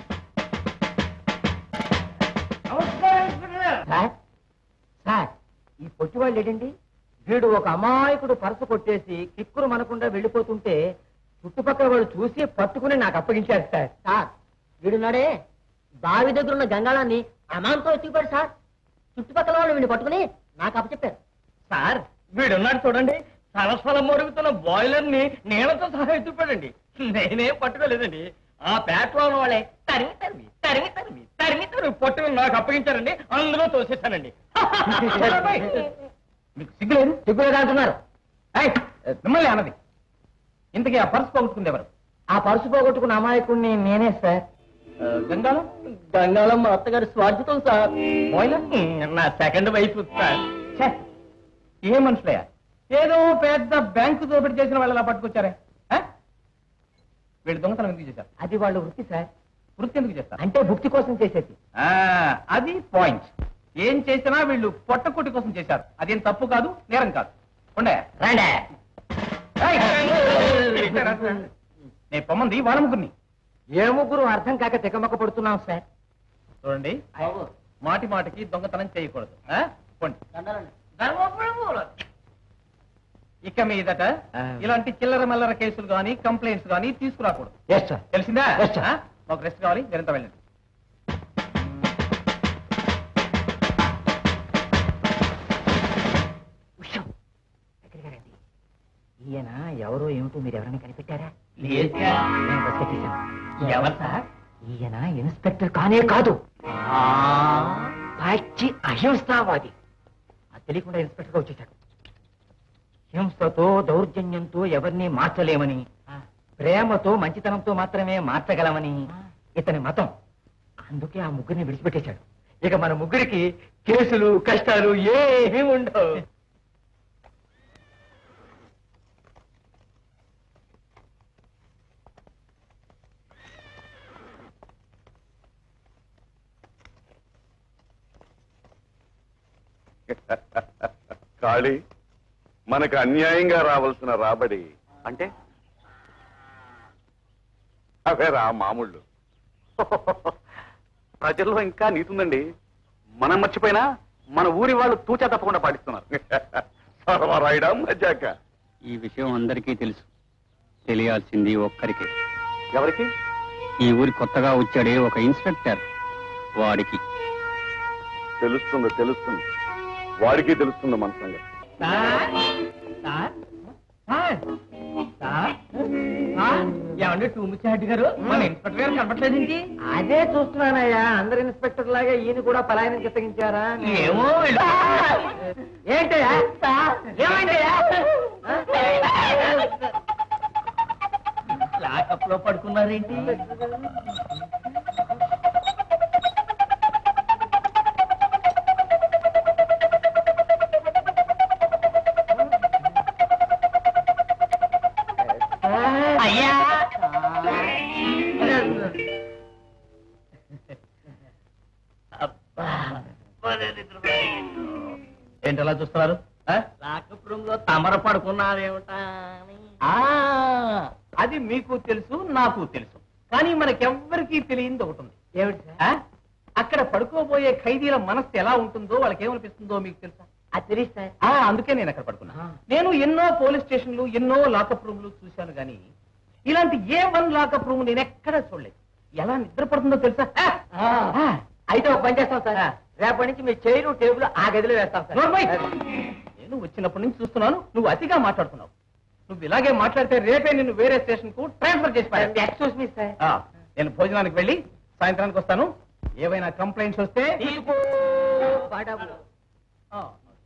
సార్ సార్ ఈ పొట్టివాళ్ళు ఏంటండి వీడు ఒక అమాయకుడు పరస కొట్టేసి కిక్కురు మనకుండా వెళ్ళిపోతుంటే చుట్టుపక్కల వాళ్ళు చూసి పట్టుకుని నాకు అప్పగించారు సార్ సార్ వీడున్నాడే బావి దగ్గర ఉన్న గంగాళాన్ని అమాంతో ఎత్తుకుపోయాడు సార్ చుట్టుపక్కల వాళ్ళు వీడిని పట్టుకుని నాకు అప్పచెప్పారు సార్ వీడున్నాడు చూడండి సరస్వలం మరుగుతున్న బాయిలర్ ని నీళ్ళతో సహా ఎత్తుకుపోయాడండి నేనేం పట్టుకోలేదండి ఆ పేటలో ఉన్న వాళ్ళే తరిమి తరిమి తరిమి తరిమి తరిమి తరిమి పట్టుకుని నాకు అప్పగించారండి అందులో తోసేశానండి మీకు సిగ్గులేదు సిగ్గులేదు అంటున్నారు ఏయ్, మిమ్మల్ని అన్నది ఇంతకీ ఆ పర్స్ పోగొట్టుకుంది ఎవరు ఆ పరుసు పోగొట్టుకున్న అమాయకుడిని నేనే సార్ ఆ, గంగాలం గంగాళం మా అత్తగారి స్వార్థితం సార్ బాయిలర్ నా సెకండ్ వైఫ్ సార్ ఛే, ఏ మనుషులయ్యా ఏదో పెద్ద బ్యాంకు దోపిడీ చేసిన వాళ్ళలా పట్టుకొచ్చారే ఆ? వీళ్ళు దొంగతనం ఎందుకు చేశారు అది వాళ్ళ వృత్తి సార్ వృత్తి ఎందుకు చేస్తారు అంటే భుక్తి కోసం చేసేది ఆ, అది పాయింట్ ఏం చేసినా వీళ్ళు పొట్టకొట్టి కోసం చేశారు అదేం తప్పు కాదు నేరం కాదు ఉండే రండి నేను పొమ్మంది వాళ్ళ ముగ్గురిని ఏ ముగ్గురు అర్థం కాక తికమక్క పడుతున్నాం సార్ చూడండి మాటి మాటికి దొంగతనం చేయకూడదు ఆ? పోండి ఇక మీదట ఆ. ఇలాంటి చిల్లర మల్లర కేసులు గాని కంప్లైంట్స్ గాని తీసుకురాకూడదు ఎస్ సార్ తెలిసిందా Yes, sir. ఆ? మాకు రెస్ట్ కావాలి మీరంతా వెళ్ళండి ఉషం. దగ్గరగా రండి. ఈయన ఎవరో ఏమిటో మీరు ఎవరైనా కనిపెట్టారా లేదు. నేను బతికెట్టేశాను. ఎవరు సార్ ఈయన ఇన్స్పెక్టర్ కానే కాదు పచ్చి అహింసావాది అది తెలియకుండా ఇన్స్పెక్టర్ గా వచ్చేసాడు హింసతో దౌర్జన్యంతో ఎవరిని మార్చలేమని ప్రేమతో మంచితనంతో మాత్రమే మార్చగలమని ఇతని మతం అందుకే ఆ ముగ్గురిని విడిచిపెట్టేశాడు ఇక మన ముగ్గురికి కేసులు కష్టాలు ఏమీ ఉండవు కాళీ మనకు అన్యాయంగా రావాల్సిన రాబడి అంటే అవే రా మామూళ్ళు ప్రజల్లో ఇంకా నీతుందండి మనం మర్చిపోయినా మన ఊరి వాళ్ళు తూచా తప్పకుండా పాటిస్తున్నారు సర్వరాయడా మజాక ఈ విషయం అందరికీ తెలుసు తెలియాల్సింది ఒక్కరికే ఎవరికి ఈ ఊరి కొత్తగా వచ్చాడే ఒక ఇన్స్పెక్టర్ వాడికి తెలుస్తుంది తెలుస్తుంది వాడికి తెలుస్తుంది మన సంగతి ఏమండి టూముచాటి గారు మన ఇన్స్పెక్టర్ గారు కనపట్లేదేంటి అదే చూస్తున్నానయ్యా అందరు ఇన్స్పెక్టర్ లాగా ఈయన కూడా పలాయనం చిత్తగించారా ఏమో ఏంటయ్యా ఏమైందయ్యా లాకప్ లో పడుకున్నారేంటి అయ్యా ఏంటి అలా చూస్తున్నారు ఆ? లాకప్ రూమ్ లో తమర పడుకున్నారేమిటా ఆ, అది మీకు తెలుసు నాకు తెలుసు కానీ మనకెవ్వరికీ తెలియంది ఒకటి ఉంది ఏమిటి సార్ ఆ? అక్కడ పడుకోబోయే ఖైదీల మనస్సు ఎలా ఉంటుందో వాళ్ళకి ఏమనిపిస్తుందో మీకు తెలుసా అది తెలియదు సార్ ఆ, అందుకే నేను అక్కడ పడుకున్నా నేను ఎన్నో పోలీస్ స్టేషన్లు ఎన్నో లాకప్ రూమ్లు చూశాను గానీ ఇలాంటి ఏ వన్ లాకప్ రూమ్ నేను ఎక్కడ చూడలేదు ఎలా నిద్రపడుతుందో తెలుసా ఆ, ఆ, అయితే ఒక పని చేస్తాం సార్ రేపటి నుంచి మీ చైరు టేబుల్ ఆ గదిలో వేస్తాం సార్ నోర్మై! నేను వచ్చినప్పటి నుంచి చూస్తున్నాను నువ్వు అతిగా మాట్లాడుతున్నావు నువ్వు ఇలాగే మాట్లాడితే రేపే నిన్ను వేరే స్టేషన్ కు ట్రాన్స్ఫర్ చేసి పారేస్తా. ఎక్స్క్యూజ్ మీ సార్ ఆ, నేను భోజనానికి వెళ్ళి సాయంత్రానికి వస్తాను ఏవైనా కంప్లైంట్స్ వస్తే ఆ,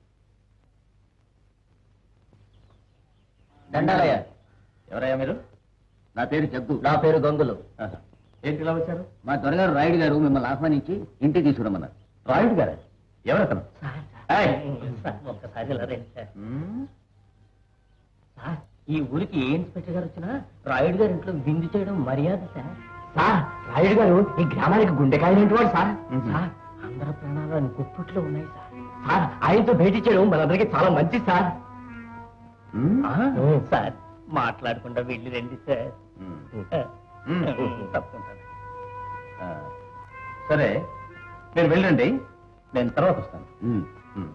దండాలయ్య ఎవరయ్యా మీరు నా పేరు జగ్గు నా పేరు గంగులు ఆహా. ఏంటి ఇలా వచ్చారు మా దొరగారు రాయుడు గారు మిమ్మల్ని ఆహ్వానించి ఇంటికి తీసుకురమ్మన్నారు రాయుడు గారు ఎవరతను ఏయ్! ఒక్కసారి ఇలా రండి సార్ మ్మ్. సార్ ఈ ఊరికి ఏ ఇన్స్పెక్టర్ గారు వచ్చినా రాయుడు గారి ఇంట్లో విందు చేయడం మర్యాద సార్ సార్ రాయుడు గారు ఈ గ్రామానికి గుండెకాయ వాడు సార్ మ్మ్. సార్ అందరి ప్రాణాలు ఆయన గుప్పిట్లో ఉన్నాయి సార్ సార్ ఆయనతో భేటీ చేయడం మనందరికీ చాలా మంచిది సార్ మ్మ్. ఆ, సార్ మాట్లాడకుండా వెళ్ళి రండి సార్ మ్మ్. మ్మ్. తప్పకుండా ఆ, సరే మీరు వెళ్ళండి నేను తర్వాత వస్తాను ఉమ్. మ్మ్.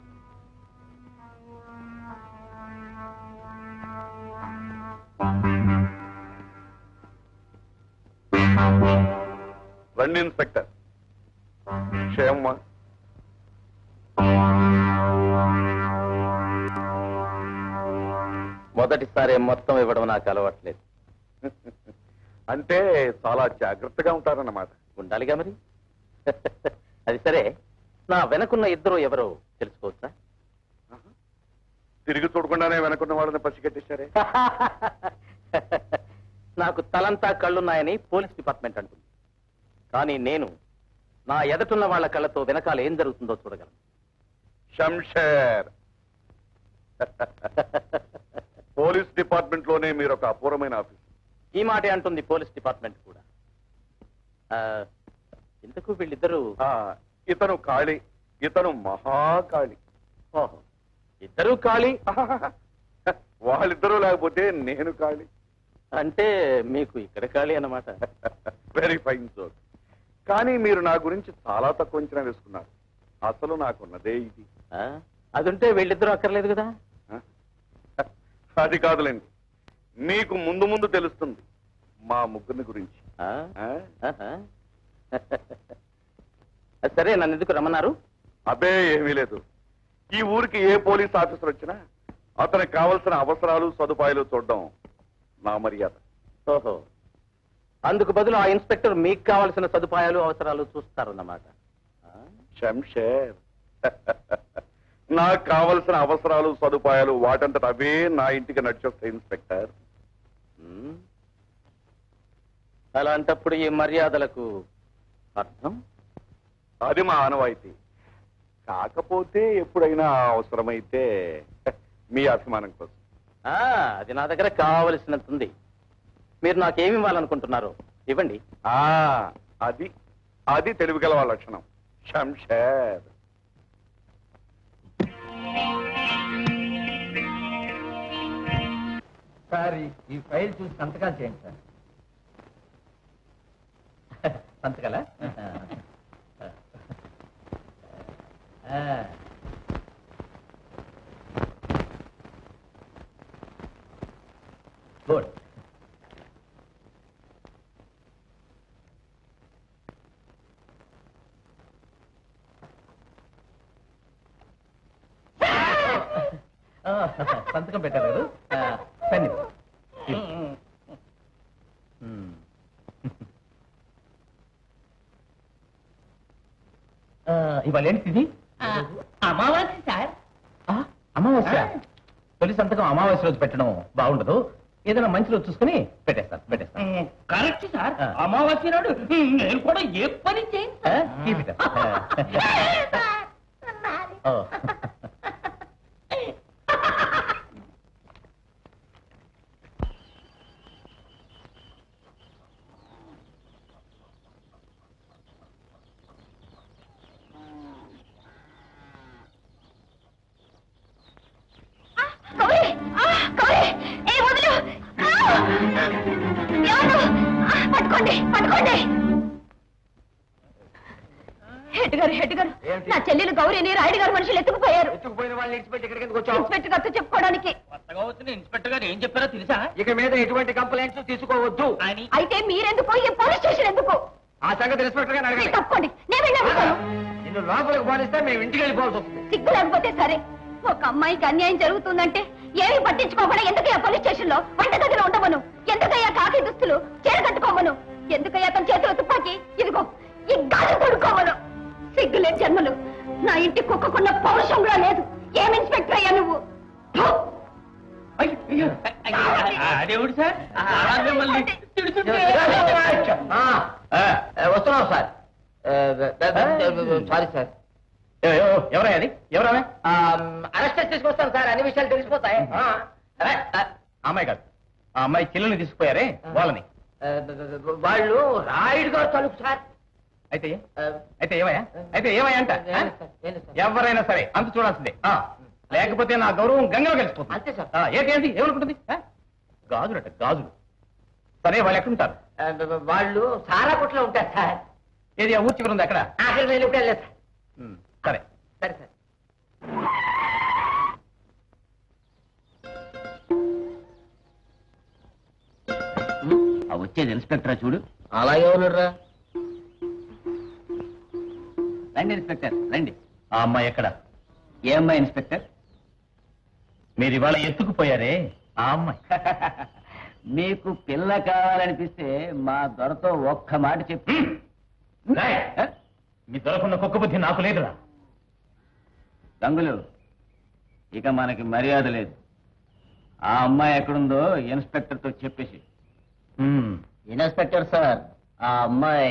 రండి ఇన్స్పెక్టర్ క్షేమమ్మా మొదటిసారి మొత్తం ఇవ్వడం నాకు అలవాట్లేదు అంటే చాలా జాగ్రత్తగా ఉంటారన్నమాట ఉండాలిగా మరి అది సరే నా వెనకున్న ఇద్దరు ఎవరో తెలుసుకోవచ్చా తిరిగి చూడకుండానే వెనకున్న వాళ్ళని పసిగట్టేశారే నాకు తలంతా కళ్ళున్నాయని పోలీస్ డిపార్ట్మెంట్ అంటుంది కానీ నేను నా ఎదటున్న వాళ్ళ కళ్ళతో వెనకాల ఏం జరుగుతుందో చూడగలను శంషేర్ పోలీస్ డిపార్ట్మెంట్ లోనే మీరు ఒక అపూర్వమైన ఆఫీస్ ఈ మాటే అంటుంది పోలీస్ డిపార్ట్మెంట్ కూడా ఆ, ఇంతకు వీళ్ళిద్దరూ ఆ, ఇతను కాళి ఇతను మహాకాళి ఓహో ఇద్దరూ ఖాళీ వాళ్ళిద్దరూ లేకపోతే నేను కాళి అంటే మీకు ఇక్కడ ఖాళీ అన్నమాట వెరీ ఫైన్ జోక్ కానీ మీరు నా గురించి చాలా తక్కువ అంచనా వేసుకున్నారు అసలు నాకున్నదే ఇది ఆ, అదుంటే వీళ్ళిద్దరూ అక్కర్లేదు కదా అది కాదులేండి మీకు ముందు ముందు తెలుస్తుంది మా ముగ్గురిని గురించి ఆ? ఆ? ఆహా. సరే నన్ను ఎందుకు రమ్మన్నారు అబ్బే ఏమీ లేదు ఈ ఊరికి ఏ పోలీస్ ఆఫీసర్ వచ్చినా అతనికి కావలసిన అవసరాలు సదుపాయాలు చూడడం నా మర్యాద ఓహో అందుకు బదులు ఆ ఇన్స్పెక్టర్ మీకు కావాల్సిన సదుపాయాలు అవసరాలు చూస్తారన్నమాట ఆ? శంషేర్ నాకు కావలసిన అవసరాలు సదుపాయాలు వాటంతట అవే నా ఇంటికి నడిచొస్తాయి ఇన్స్పెక్టర్ ఉమ్. అలాంటప్పుడు ఈ మర్యాదలకు అర్థం అది మా ఆనవాయితీ కాకపోతే ఎప్పుడైనా అవసరమైతే మీ అభిమానం కోసం ఆ, అది నా దగ్గర కావలసినంత ఉంది మీరు నాకేమి ఇవ్వాలనుకుంటున్నారు ఇవ్వండి ఆ అది అది తెలివిగల వాళ్ళ లక్షణం శంషేర్ సార్ ఈ- ఈ ఫైల్ చూసి సంతకాలు చేయండి సార్ సంతకాలా ఆ. గుడ్ ఆ, సంతకం పెట్టారు కదా ఆ, పెన్ ఇవ్వు. ఇవ్వు. మ్మ్. ఆ, ఇవాళ ఏంటి ఇది అమావాస్య సార్ ఆ, అమావాస్య తొలి సంతకం అమావాస్య రోజు పెట్టడం బాగుండదు ఏదైనా మంచి రోజు చూసుకుని పెట్టేస్తాను పెట్టేస్తాను కరెక్ట్ సార్ ఆ. అమావాస్య నాడు నేను కూడా ఏ పని చేయను ఆ, సార్. keep it up. ఆ. ఓ. గౌరీ ఆ, గౌరీ ఏ వదిలు ఆ! ఎవరు ఆ, పట్టుకోండి పట్టుకోండి హెడ్ గారు హెడ్ గారు నా చెల్లెలు గౌరీని రాయుడు గారు మనుషులు ఎత్తుకుపోయారు ఎత్తుకుపోయిన వాళ్ళని ఇన్స్పెక్టర్ ఇక్కడికి ఎందుకు వచ్చావు ఇన్స్పెక్టర్ గారితో చెప్పుకోవడానికి కొత్తగా వచ్చిన ఇన్స్పెక్టర్ గారు ఏం చెప్పారో తెలుసా ఇక మీద ఎటువంటి కంప్లైంట్స్ తీసుకోవద్దు అని అయితే మీరెందుకు ఈ పోలీస్ స్టేషన్ ఎందుకు ఆ సంగతి ఇన్స్పెక్టర్ గారు మీరు అడగండి తప్పుకోండి నేను వెళ్ళి అడుగుతాను నిన్ను లోపలికి పోలిస్తే మేము ఇంటికి వెళ్ళిపోవాల్సి వస్తుంది సిగ్గు లేకపోతే సరే ఒక అమ్మాయికి అన్యాయం జరుగుతుందంటే ఏమి పట్టించుకోకుండా ఎందుకయ్యా పోలీస్ స్టేషన్ లో వంటగదిలో ఉండమను ఎందుకయ్యా కాకి దుస్తులు చీర కట్టుకోమను ఎందుకయ్యా తన చేతిలో తుపాకి ఇదిగో ఈ గాలి తొడుక్కోమను సిగ్గులేని జన్మలు నా ఇంటి కుక్కకున్న పౌరుషం కూడా లేదు ఏం ఇన్స్పెక్టర్ అయ్యా నువ్వు థు! అదేవిడు సార్ అలా మిమ్మల్ని తిడుతుంటే ఆ, వస్తున్నాం సార్ సారీ సార్ ఎవ- ఎవ- ఎవరా అది ఎవరా అరెస్ట్ తీసుకొస్తాను సార్ అన్ని విషయాలు తెలిసిపోతాయి ఆ, అరే, ఆ, అమ్మాయి కాదు ఆ అమ్మాయి చెల్లెల్ని తీసుకుపోయారే వాళ్ళని ఆ, వాళ్ళు రాయుడు గారు తలుపు సార్ అయితే ఏ? ఆ, అయితే ఏమయ్యా అయితే ఏమయ్యా అంట ఆ? ఏం సార్, ఏం సార్. ఎవరైనా సరే అంత చూడాల్సిందే ఆ, లేకపోతే నా గౌరవం గంగలో కలిసిపోతుంది అంతే సార్. ఆ, ఏంటి ఏంటి ఏమనుకుంటుంది ఆ? గాజులట గాజులు సరే వాళ్ళు ఎక్కడుంటారు ఆ, వాళ్ళు సారా కొట్లో ఉంటారు సార్ ఏది ఆ ఊరి చివర ఉంది అక్కడ ఆఖరి నేను ఇప్పుడు వెళ్ళలేదు సార్ ఉమ్, సరే సరే సార్ ఆ వచ్చేది ఇన్స్పెక్టర్ చూడు అలాగే ఉన్నారా రండి ఇన్స్పెక్టర్ రండి ఆ అమ్మాయి ఎక్కడ ఏ అమ్మాయి ఇన్స్పెక్టర్ మీరు ఇవాళ ఎత్తుకుపోయారే ఆ అమ్మాయి మీకు పిల్ల కావాలనిపిస్తే మా దొరతో ఒక్క మాట చెప్పి రాయ్. మీ దొరకున్న కుక్క బుద్ధి నాకు లేదురా రంగులు ఇక మనకి మర్యాద లేదు ఆ అమ్మాయి ఎక్కడుందో ఇన్స్పెక్టర్తో చెప్పేసి ఉమ్, ఇన్స్పెక్టర్ సార్ ఆ అమ్మాయి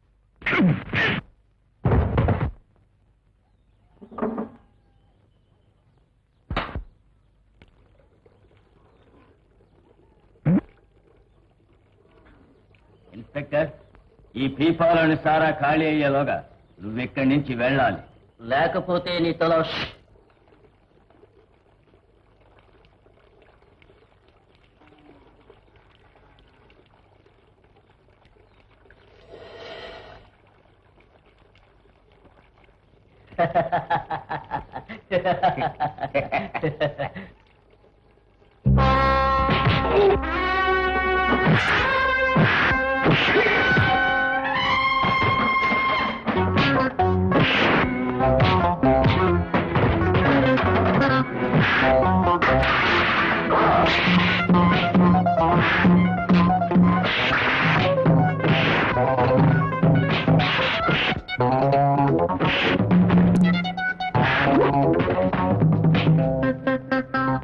ఇన్స్పెక్టర్ ఈ పీపాలోని సారా ఖాళీ అయ్యేలోగా నువ్వెక్కడి నుంచి వెళ్ళాలి లేకపోతే నీ తల ఆ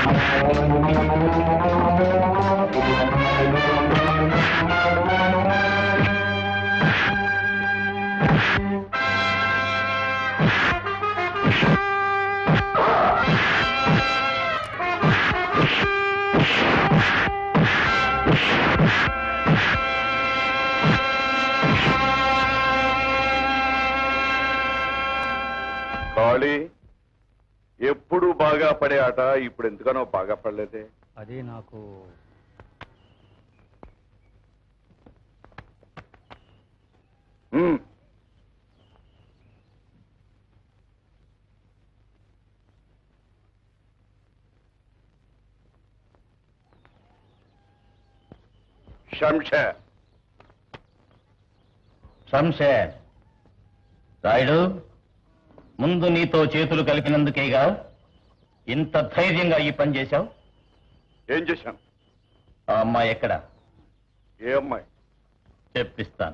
కాళీ ఎప్పుడు బాగా పడే ఆట ఇప్పుడు ఎందుకనో బాగా పడలేదే అది నాకు ఉమ్. శంషర్ శంషేర్ రాయుడు ముందు నీతో చేతులు కలిపినందుకేగా ఇంత ధైర్యంగా ఈ పని చేశావు ఏం చేశాను ఆ అమ్మాయి ఎక్కడ ఏ అమ్మాయి చెప్పిస్తాను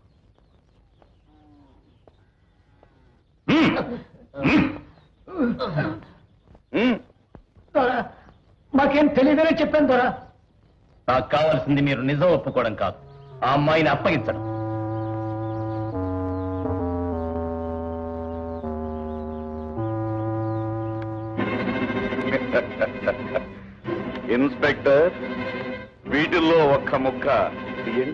ఉమ్. మాకేం తెలియదనే చెప్పాను దొరా నాకు కావాల్సింది మీరు నిజం ఒప్పుకోవడం కాదు ఆ అమ్మాయిని అప్పగించడం ఇన్స్పెక్టర్ వీటిల్లో ఒక్క ముక్క తీయండి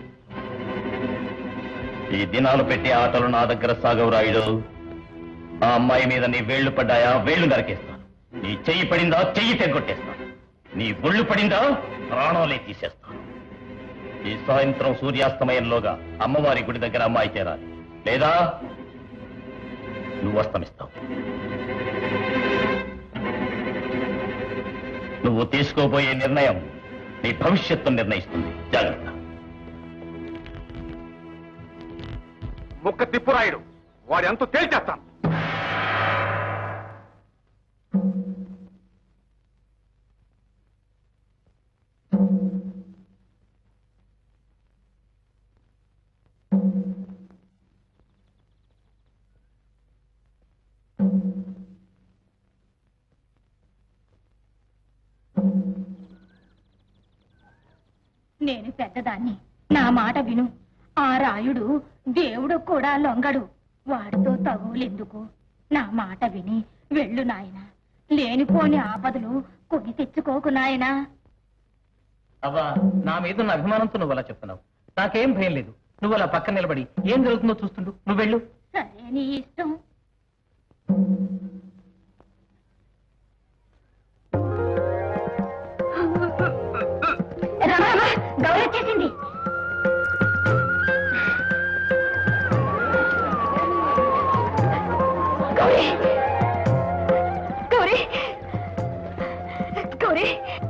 ఈ దినాలు పెట్టే ఆటలు నా దగ్గర సాగవు రాయుడు ఆ అమ్మాయి మీద నీ వేళ్లు పడ్డాయా వేళ్లు నరికేస్తాను నీ చెయ్యి పడిందా చెయ్యి తెగొట్టేస్తాను నీ ఒళ్ళు పడిందా ప్రాణాలే తీసేస్తాను ఈ సాయంత్రం సూర్యాస్తమయంలోగా అమ్మవారి గుడి దగ్గర అమ్మాయి చేరాలి లేదా నువ్వు అస్తమిస్తావు నువ్వు తీసుకోబోయే నిర్ణయం నీ భవిష్యత్తు నిర్ణయిస్తుంది జాగ్రత్త ముక్క తిప్పురాయుడు వాడి అంతు తేల్చేస్తాను నేను పెద్దదాన్ని నా మాట విను ఆ రాయుడు దేవుడు కూడా లొంగడు వాడితో తగులెందుకు నా మాట విని వెళ్ళు నాయనా లేనిపోని ఆపదలు కొని తెచ్చుకోకు నాయనా అవ్వా నా మీద ఉన్న అభిమానంతో నువ్వు అలా చెప్తున్నావు నాకేం భయం లేదు నువ్వు అలా పక్కన నిలబడి ఏం జరుగుతుందో చూస్తుండు నువ్వు వెళ్ళు సరే నీ ఇష్టం రమా గౌరవ వచ్చేసింది గౌరీ గౌరీ గౌరీ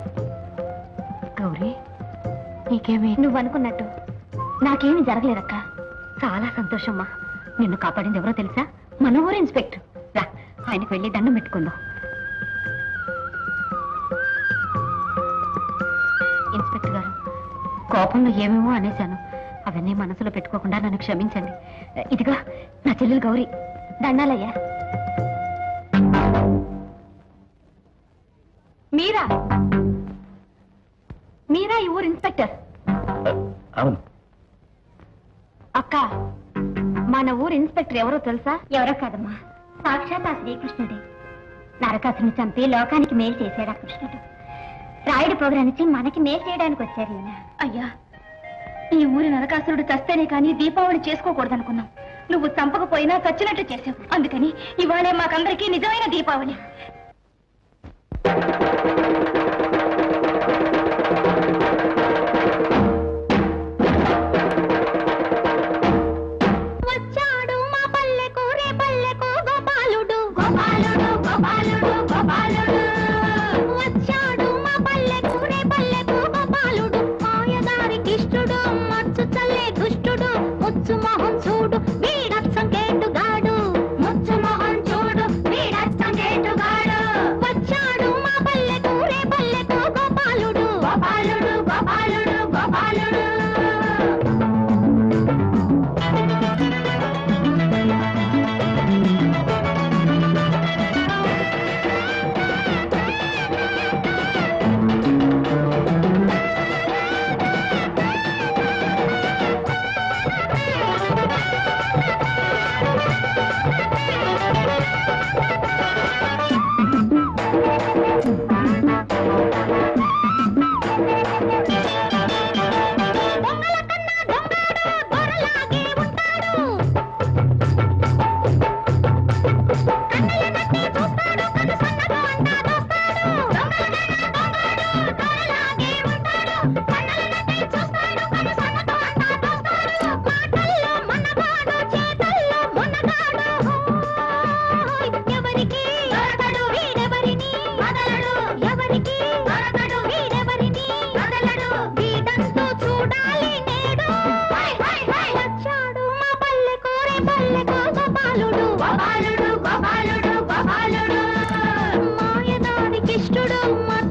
గౌరీ నీకేమి నువ్వు అనుకున్నట్టు నాకేమీ జరగలేదక్క చాలా సంతోషమ్మా నిన్ను కాపాడింది ఎవరో తెలుసా మన ఊరు ఇన్స్పెక్టర్ రా ఆయనకు వెళ్ళి దండం పెట్టుకుందాం ఇన్స్పెక్టర్ గారు కోపంలో ఏమేమో అనేశాను అవన్నీ మనసులో పెట్టుకోకుండా నన్ను క్షమించండి ఇదిగా నా చెల్లెలు గౌరీ దండాలయ్యా మీరా మీరా ఈ ఊరు ఇన్స్పెక్టర్ అవును అక్క మన ఊరు ఇన్స్పెక్టర్ ఎవరో తెలుసా ఎవరో కాదమ్మా సాక్షాత్ ఆ శ్రీకృష్ణుడే నరకాసుని చంపి లోకానికి మేలు చేశాడు ఆ కృష్ణుడు రాయుడు పొగరనిచ్చి మనకి మేలు చేయడానికి వచ్చారు ఈయన అయ్యా ఈ ఊరి నరకాసురుడు చస్తేనే కానీ దీపావళి చేసుకోకూడదనుకున్నాం నువ్వు చంపకపోయినా చచ్చినట్టు చేసావు అందుకని ఇవాళే మాకందరికీ నిజమైన దీపావళి వచ్చాడు మా పల్లెకు రే పల్లెకు గోపాలుడు గోపాలుడు గోపాలుడు గోపాలుడు వచ్చాడు మా పల్లెకు రే పల్లెకు గోపాలుడు మాయదారి కిష్టుడు మచ్చు చల్లే దుష్టుడు ముచ్చు మొహం చూడు వీడచ్చం కేటుగాడు ముచ్చు మొహం చూడు వీడచ్చం కేటుగాడు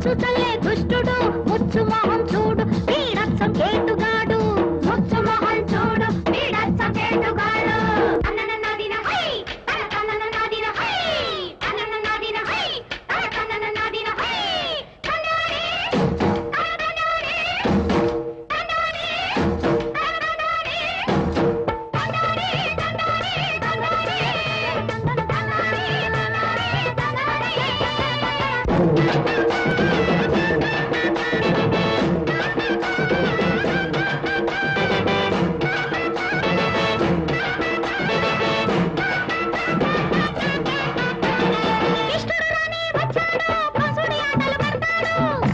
మచ్చుతల్లే దుష్టుడు ముచ్చు మొహం చూడు వీడచ్చం కేటుగాడు ముచ్చు మొహం చూడు వీడచ్చం కేటుగాడు అన్ననన్నాదిన హై తన తన్ననన్నాదిన హై తన్ననన్నాదిన హై తన తన్ననన్నాదిన హై తన్నాడే తనదన్నాడే తన్నాడే తనదన్నాడే తన్నాడే తన్నాడే తన్నాడే ఇష్టడు రాని వచ్చాడు పసుడి ఆటలు పడతాడు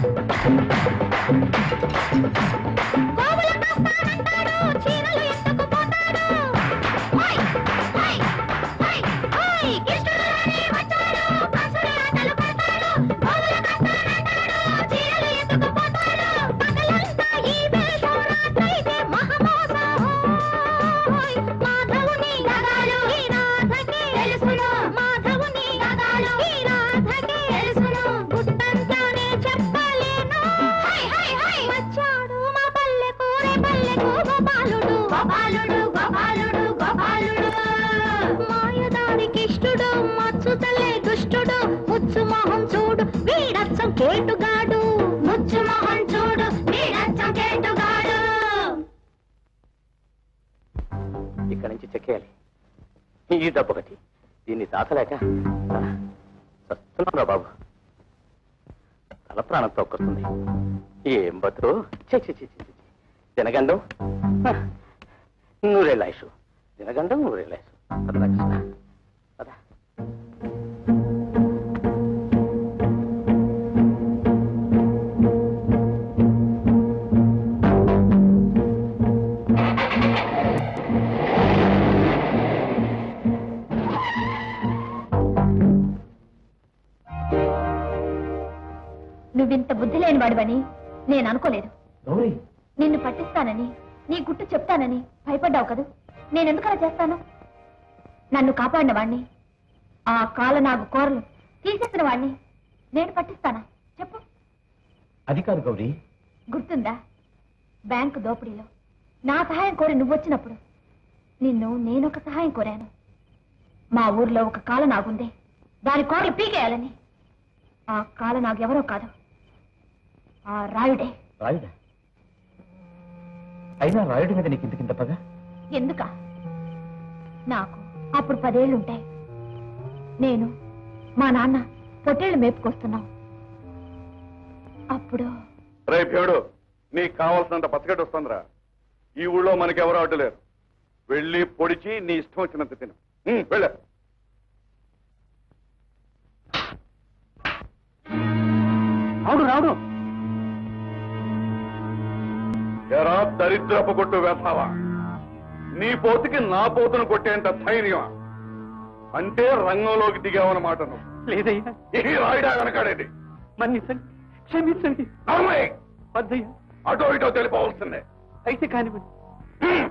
గోవుల కాస్తానంటాడు చీరలు ఎత్తుకుపోతాడు హై హై హై హై ఇష్టడు రాని వచ్చాడు పసుడి ఆటలు పడతాడు గోవుల కాస్తానంటాడు చీరలు ఎత్తుకుపోతాడు పగలంతా ఈ వేషం రాత్రైతే మహమోసం హోయ్ మాధవుని గదాలు ఈ రాధకి తెలుసును మాధవుని గదాలు ఈ రాధకి తెలుసును గుట్టంతానే చెప్పలేను హై హై హై వచ్చాడు మా పల్లెకు రే పల్లెకు గోపాలుడు గోపాలుడు గోపాలుడు గోపాలుడు మాయదారికి ఇష్టుడు మచ్చుతలే దుష్టుడు ముచ్చు మొహం చూడు వీడచ్చం కేటుగాడు ముచ్చు మొహం చూడు వీడచ్చం కేటుగాడు ఇక్కడి నుంచి చెక్కేయాలి ఈ డబ్బొకటి దీన్ని దాచలేక చస్తున్నారా బాబు తల ప్రాణం తొక్కుతుంది ఏం బతురు ఛీ, ఛీ, ఛీ, ఛీ, ఛీ. దినగండం హ, నూరేళ్ళాయుషు దినగండం నూరేళ్ళాయుషు పదరా కృష్ణ పద నువ్వింత బుద్ధి లేని వాడివని నేను అనుకోలేదు నిన్ను పట్టిస్తానని నీ గుట్టు చెప్తానని భయపడ్డావు కదూ నేనెందుకలా చేస్తాను నన్ను కాపాడిన వాణ్ణి ఆ కాల నాకు కోరలు తీసేసిన వాణ్ణి నేను పట్టిస్తానా చెప్పు అది కాదు గౌరీ గుర్తుందా బ్యాంకు దోపిడీలో నా సహాయం కోరి నువ్వు వచ్చినప్పుడు నిన్ను నేనొక సహాయం కోరాను మా ఊర్లో ఒక కాల నాగుంది దాని కోరలు పీకేయాలని ఆ కాల నాగెవరో కాదు ఆ రాయుడే రాయుడా అయినా రాయుడి మీద నీకు ఇంతకింత పగ ఎందుక నాకు అప్పుడు పదేళ్లుంటాయి నేను మా నాన్న పొట్టేళ్లు మేపుకొస్తున్నాం అప్పుడు రే భేడు నీకు కావాల్సినంత పచ్చగడ్డి వస్తుందిరా ఈ ఊళ్ళో మనకెవరూ అడ్డులేరు వెళ్ళి పొడిచి నీ ఇష్టం వచ్చినంత తిను ఉమ్, వెళ్ళ రావుడు రావుడు ఎరా దరిద్రపు కొట్టు వేస్తావా నీ పోతుకి నా పోతును కొట్టేంత ధైర్యం అంటే రంగంలోకి దిగావన్నమాట నువ్వు లేదయ్యా ఈ రాయుడా వెనకాడేది మన్నించండి క్షమించండి నర్మయ్ వద్దయ్యా అటో ఇటో తెలిపోవలసిందే అయితే కానివ్వండి హ్మ్.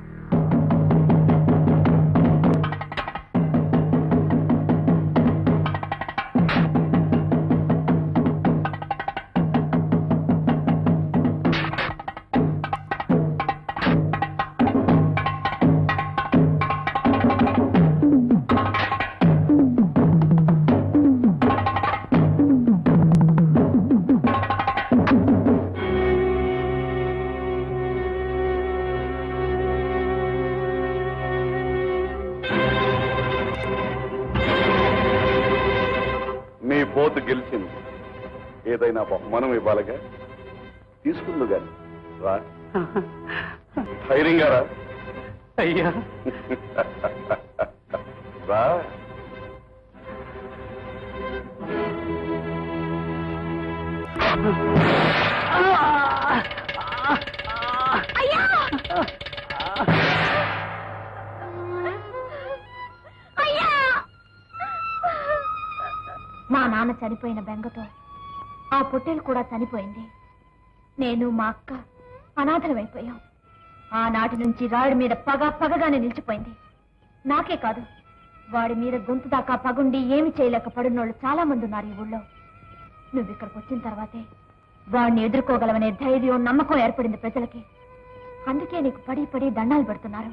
నీ పోతు గెలిచింది ఏదైనా బహుమానం ఇవ్వాలిగా తీసుకుందు గాని రా ధైర్యంగా రా అయ్యా రా మా నాన్న చనిపోయిన బెంగతో ఆ పొట్టేలు కూడా చనిపోయింది నేను మా అక్క అనాథలమైపోయాం ఆనాటి నుంచి రాయుడి మీద పగ పగగానే నిలిచిపోయింది నాకే కాదు వాడి మీద గొంతు దాకా పగుండి ఏమి చేయలేక పడున్నోళ్ళు చాలా మంది ఉన్నారు ఈ ఊళ్ళో నువ్వు ఇక్కడికి వచ్చిన తర్వాతే వాడిని ఎదుర్కోగలవనే ధైర్యం నమ్మకం ఏర్పడింది ప్రజలకి అందుకే నీకు పడి పడి దండాలు పెడుతున్నారు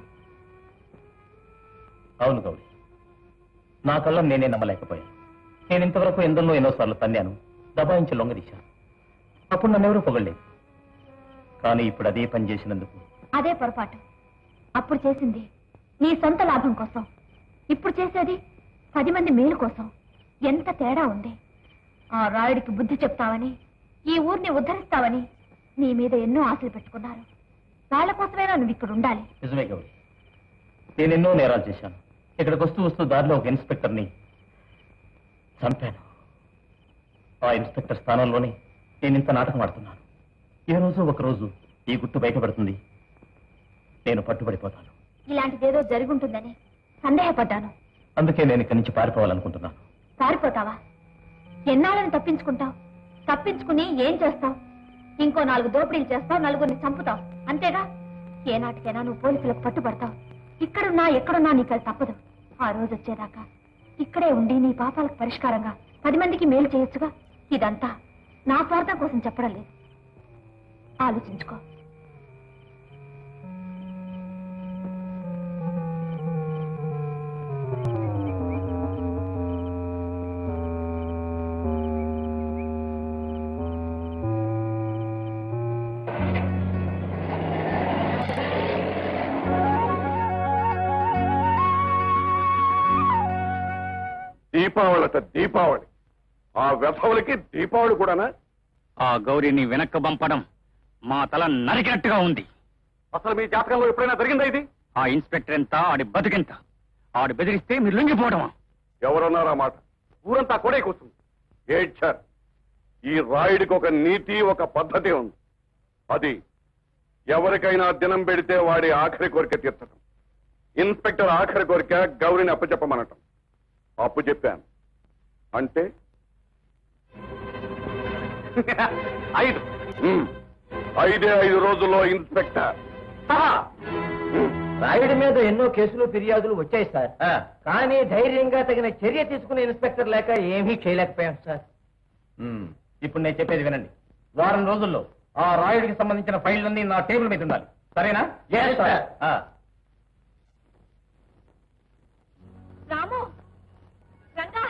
అవును గౌరీ నా కళ్ళ నేనే నమ్మలేకపోయాను నేను ఇంతవరకు ఎందరిలో ఎన్నోసార్లు తన్నాను దబాయించి లొంగదీశాను అప్పుడు నన్నెవరూ పొగలేదు కానీ ఇప్పుడు అదే పని చేసినందుకు అదే పొరపాటు అప్పుడు చేసింది నీ సొంత లాభం కోసం ఇప్పుడు చేసేది పది మంది మేలు కోసం ఎంత తేడా ఉంది ఆ రాయుడికి బుద్ధి చెప్తావని ఈ ఊరిని ఉద్ధరిస్తావని నీ మీద ఎన్నో ఆశలు పెట్టుకున్నారు వాళ్ళ కోసమైనా నువ్వు ఇక్కడ ఉండాలి నిజమే గౌరీ నేను ఎన్నో నేరాలు చేశాను ఇక్కడికి వస్తూ వస్తూ దారిలో ఒక ఇన్స్పెక్టర్ని చంపాను ఆ ఇన్స్పెక్టర్ స్థానంలోనే నేను ఇంత నాటకం ఆడుతున్నాను ఏ రోజు ఒక రోజు ఈ గుట్టు బయటపడుతుంది నేను పట్టుబడిపోతాను ఇలాంటిదేదో జరుగుంటుందని సందేహపడ్డాను అందుకే నేను ఇక్కడి నుంచి పారిపోవాలనుకుంటున్నాను పారిపోతావా ఎన్నాళ్ళని తప్పించుకుంటావు తప్పించుకుని ఏం చేస్తావు ఇంకో నాలుగు దోపిడీలు చేస్తావు నలుగురిని చంపుతావు అంతేగా ఏ నాటికైనా నువ్వు పోలీసులకు పట్టుబడతావు ఇక్కడున్నా ఎక్కడున్నా నీకు అది తప్పదు ఆ రోజు వచ్చేదాకా ఇక్కడే ఉండి నీ పాపాలకు పరిష్కారంగా పది మందికి మేలు చేయొచ్చుగా ఇదంతా నా స్వార్థం కోసం చెప్పడం లేదు ఆలోచించుకో దీపావళిట దీపావళి ఆ వ్యధవులకి దీపావళి కూడానా ఆ గౌరీని వెనక్కి పంపడం మా తల నరికినట్టుగా ఉంది అసలు మీ జాతకంలో ఎప్పుడైనా జరిగిందా ఇది ఆ ఇన్స్పెక్టర్ ఎంత ఆడి బతికెంత ఆడు బెదిరిస్తే మీరు లొంగిపోవడమా ఎవరన్నారా మాట ఊరంతా కొడే కూర్చుంది ఏడ్చారు ఈ రాయుడికి ఒక నీతి ఒక పద్ధతి ఉంది అది ఎవరికైనా దినం పెడితే వాడి ఆఖరి కోరిక తీర్చడం ఇన్స్పెక్టర్ ఆఖరి కోరిక గౌరిని అప్పచెప్పమనటం అప్పు చెప్పాను అంటే ఐదు ఉమ్. ఐదే ఐదు రోజుల్లో ఇన్స్పెక్టర్ రాయుడి మీద ఎన్నో కేసులు ఫిర్యాదులు వచ్చాయి సార్ కానీ ధైర్యంగా తగిన చర్య తీసుకునే ఇన్స్పెక్టర్ లేక ఏమీ చేయలేకపోయాం సార్ ఉమ్, ఇప్పుడు నేను చెప్పేది వినండి వారం రోజుల్లో ఆ రాయుడికి సంబంధించిన ఫైళ్ళన్నీ నా టేబుల్ మీద ఉండాలి సరేనా Yes, sir. ఆ. రాము రంగా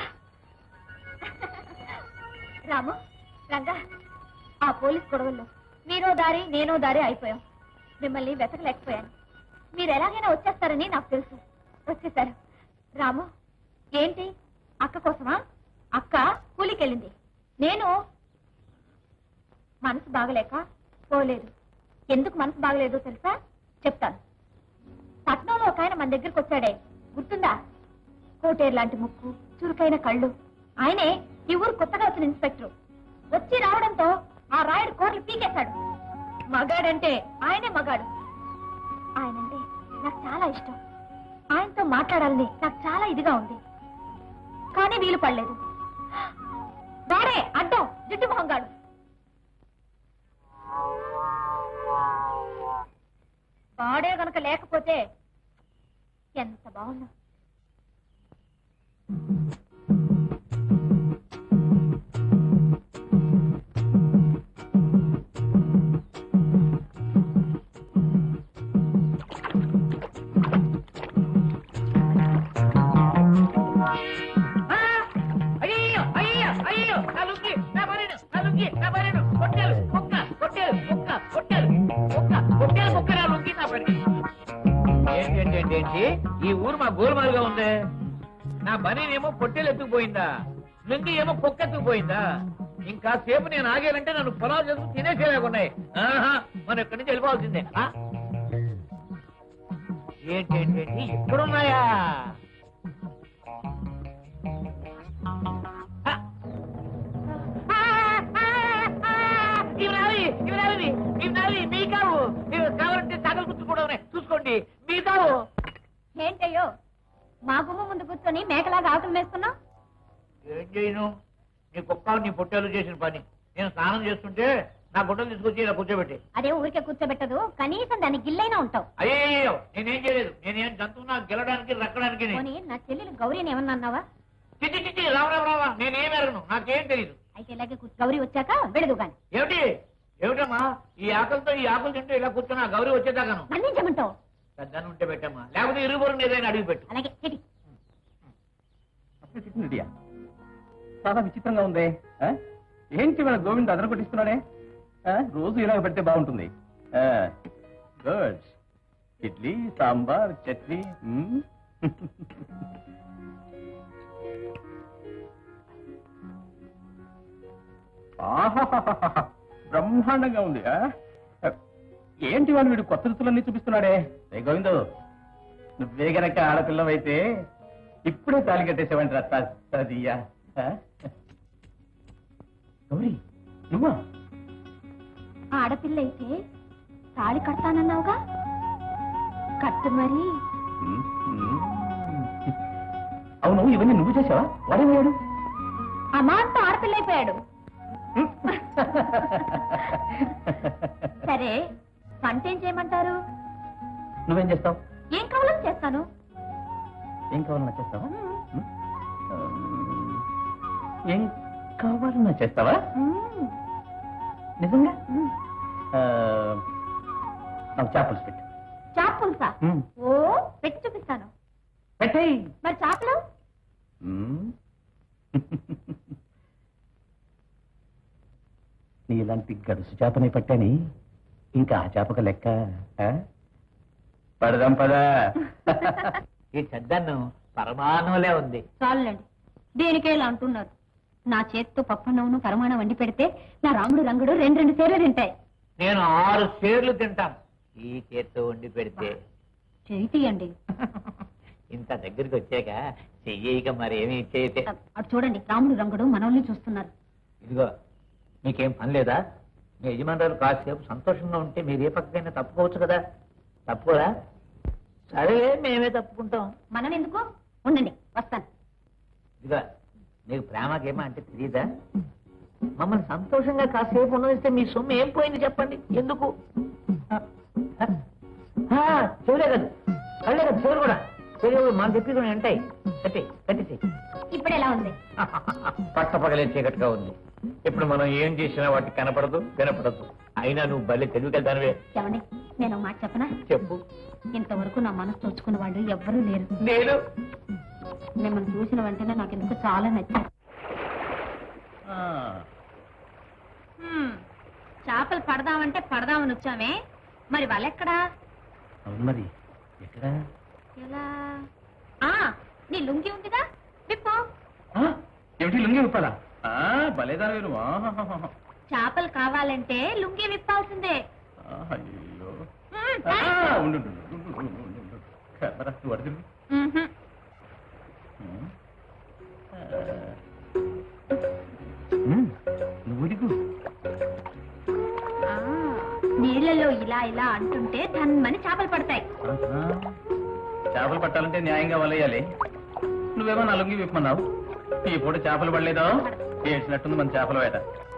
రాము రంగా ఆ పోలీస్ గొడవల్లో మీరో దారి నేనో దారి అయిపోయాం మిమ్మల్ని వెతకలేకపోయాను మీరు ఎలాగైనా వచ్చేస్తారని నాకు తెలుసు వచ్చేసారు రాము ఏంటి అక్క కోసమా అక్క కూలికెళ్ళింది నేను మనసు బాగలేక పోలేదు ఎందుకు మనసు బాగలేదో తెలుసా చెప్తాను పట్నంలో ఒక ఆయన మన దగ్గరికి వచ్చాడే గుర్తుందా కోటేరు లాంటి ముక్కు చురుకైన కళ్ళు ఆయనే ఈ ఊరు కొత్తగా వచ్చిన ఇన్స్పెక్టర్ వచ్చి రావడంతో ఆ రాయుడు కోర్లు పీకేశాడు మగాడంటే ఆయనే మగాడు ఆయనంటే నాకు చాలా ఇష్టం ఆయనతో మాట్లాడాలని నాకు చాలా ఇదిగా ఉంది కానీ వీలు పడలేదు వాడే అడ్డం జిడ్డు మొహంగాడు వాడే గనక లేకపోతే ఎంత బాగున్నా అయ్యో అయ్యో అయ్యో నా లుంగి నా బరెను నా లుంగి నా బరెను కొట్టారు కుక్క కొట్టారు కుక్క కొట్టారు కుక్క కొట్టారు కుక్క నా లుంగి నా బరెను ఏంటి ఏంటి ఏంటి ఏంటి ఈ ఊరు మా గోల్మాలుగా ఉంది నా బనీనేమో పొట్టేలు ఎత్తుకుపోయిందా లుంగి ఏమో కుక్క ఎత్తుకుపోయిందా ఇంకా సేపు నేను ఆగేనంటే నన్ను పొలాలు చేసుకుని తినేసేలాగున్నాయి ఆహా మనం ఇక్కడి నుంచి వెళ్ళిపోవాల్సిందే ఆ? ఏంటి ఏంటి ఏంటి ఎక్కడున్నాయా ఇవి నావి ఇవి నావి ఇవి నావి మీ కావు ఇవి కావాలంటే తగలు గుర్తుకోవడం చూసుకోండి మీ కావు ఏంటయ్యో మా గుమ్మ ముందు కూర్చొని మేకలాగా ఆకులు వేసుకున్నావు ఏం చేయను నీ కుక్క నీ పొట్టేలు చేసిన పని నేను స్నానం చేస్తుంటే నా గుడ్డలు తీసుకొచ్చి ఇలా కూర్చోబెట్టి అదే ఊరికే కూర్చోబెట్టదు కనీసం దాని గిల్లైనా ఉంటావు అయ్యో నేనేం చేయలేదు నేనేం జంతువునా గెలడానికి రక్కడానికి పోనీ నా చెల్లెలు గౌరీని ఏమన్నా అన్నావా చిట్టి చిట్టి రావు రావు రావా నేనేం ఎరగను నాకేం తెలియదు అయితే ఇలాగే కూర్చో గౌరీ వచ్చాక వెళదు కానీ ఏమిటి ఏమిటమ్మా ఈ ఆకలితో ఈ ఆకులు తింటూ ఇలా కూర్చున్నా గౌరీ వచ్చేదాకాను మళ్ళీ చెప్పమంటావు పెద్దను ఉంటే పెట్టమ్మా లేకపోతే ఇరువురు ఏదైనా అడిగి పెట్టు అలాగే చెడి ఇండియా చాలా విచిత్రంగా ఉంది ఆ? ఏంటి మన గోవింద్ అదన కొట్టిస్తున్నాడే ఆ? రోజు ఇలాగ పెడితే బాగుంటుంది గుడ్ ఇడ్లీ సాంబార్ చట్నీ మ్మ్. ఆహాహాహాహా. బ్రహ్మాండంగా ఉంది ఆ? ఏంటి వాళ్ళు వీడు కొత్త రుచులన్నీ చూపిస్తున్నాడే రే గోవిందు నువ్వే గనక ఆడపిల్లవైతే ఇప్పుడే తాళి కట్టేసేవంటి రత్తాదియ్యా గౌరీ నువ్వా ఆడపిల్ల అయితే తాళి కడతానన్నావుగా కట్టు మరి మ్మ్. మ్మ్. అవును ఇవన్నీ నువ్వు చేసావా వాడేమయ్యాడు అమ్మా అంత ఆడపిల్ల అయిపోయాడు సరే వంట ఏం చేయమంటారు నువ్వేం చేస్తావు ఏం కావాలో చేస్తాను ఏం కావాలన్నా చేస్తావా మ్మ్. ఆమ్, ఏం కావాలన్నా చేస్తావా మ్మ్. నిజంగా మ్మ్. ఆ, నాకు చేపలు పెట్టు చాప్ పులుసా మ్మ్. ఓ పెట్టి చూపిస్తాను పెట్టేయ్ మరి చేపలు మ్మ్. నీలాంటి గడుసు చేపని పట్టని ఇంకా ఆ చేపక లెక్క ఆ? పడదాం పదా ఈ చెద్దన్నం పరమాణంలే ఉంది చాలండి దేనికే ఇలా అంటున్నారు నా చేతితో పప్పన్నవును పరమాణం వండి పెడితే నా రాముడు రంగుడు రెండు రెండు సేర్లు తింటాయి నేను ఆరు షేర్లు తింటాను ఈ చేత్తో వండి పెడితే చేయి తీయండి ఇంత దగ్గరికి వచ్చాక చెయ్యక మరి ఏమి ఇచ్చేయితే అటు చూడండి రాముడు రంగుడు మనల్ని చూస్తున్నారు ఇదిగో మీకేం పని లేదా మీ యజమానురాలు కాసేపు సంతోషంగా ఉంటే మీరు ఏ పక్కకైనా తప్పుకోవచ్చు కదా తప్పుకోరా సరే మేమే తప్పుకుంటాం మనం ఎందుకు ఉండండి వస్తాను ఇదిగో నీకు ప్రేమకేమో అంటే తెలియదా మమ్మల్ని సంతోషంగా కాసేపు ఉన్నదిస్తే మీ సొమ్ము ఏం పోయింది చెప్పండి ఎందుకు ఆ, చెవులే కాదు కళ్ళే కాదు చెవులు కూడా చెవులు మనం చెప్పి కూడా ఉంటాయి కట్టి కట్టేసి ఇప్పుడు ఎలా ఉంది పట్ట పగలే చీకటిగా ఉంది ఇప్పుడు మనం ఏం చేసినా వాటికి కనపడదు వినపడదు అయినా నువ్వు భలే తెలివికెళ్తానవే ఏమండి నేను ఒక మాట చెప్పనా చెప్పు ఇంతవరకు నా మనసు తోచుకున్న వాళ్ళు ఎవ్వరూ లేరు నేను మిమ్మల్ని చూసిన వెంటనే నాకు ఎందుకు చాలా నచ్చారు ఆ, చేపలు పడదామంటే పడదామని వచ్చామే మరి వాళ్ళెక్కడా అవును మరి ఎక్కడ ఎలా ఆ నీ లుంగి ఉందిగా విప్పో ఆ, ఏమిటి లుంగి విప్పాలా ఆ, భలేదా మీరు ఆహాహాహా. చేపలు కావాలంటే లుంగి విప్పాల్సిందే ఆ, అయ్యో మ్మ్, ఆ, ఉండు ఉండు, ఉండు, ఉండు, ఉండు, ఉండు, ఉండు. కెమెరా, నువ్వు అటు తిరుగు. మ్మ్హ్మ్. ఉమ్. ఆ. ఉమ్, నువ్వు దిగు ఆ, నీళ్ళలో ఇలా ఇలా అంటుంటే ధన్మని చేపలు పడతాయి ఆహా. చేపలు పట్టాలంటే న్యాయంగా వలయ్యాలి నువ్వేమో నా లుంగి విప్పమన్నావు ఈ పూట చేపలు పడలేదో ఏడ్చినట్టుంది మన చేపల వేట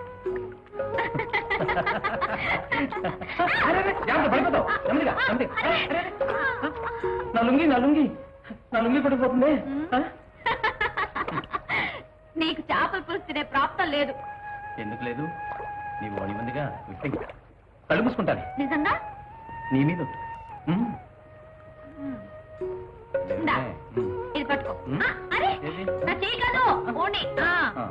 అరే, అరే, జాగ్రత్త, పడిపోతావు. నెమ్మదిగా, నెమ్మదిగా. అరే, అరే, అరే. నా లుంగి నా లుంగి నా లుంగి పడిపోతుంది ఆ? నీకు చేపల పులుసు తినే ప్రాప్తం లేదు ఎందుకు లేదు నీ ఓడి మందిగా విప్పి కళ్ళు మూసుకుంటాను నిజంగా నీ మీద ఒట్టు. ఉమ్. ఇందా. ఉమ్. ఇది పట్టుకో మ్మ్. ఆ, అరే ఏది? నా చేయి కాదు ఓణి ఆ. ఆ.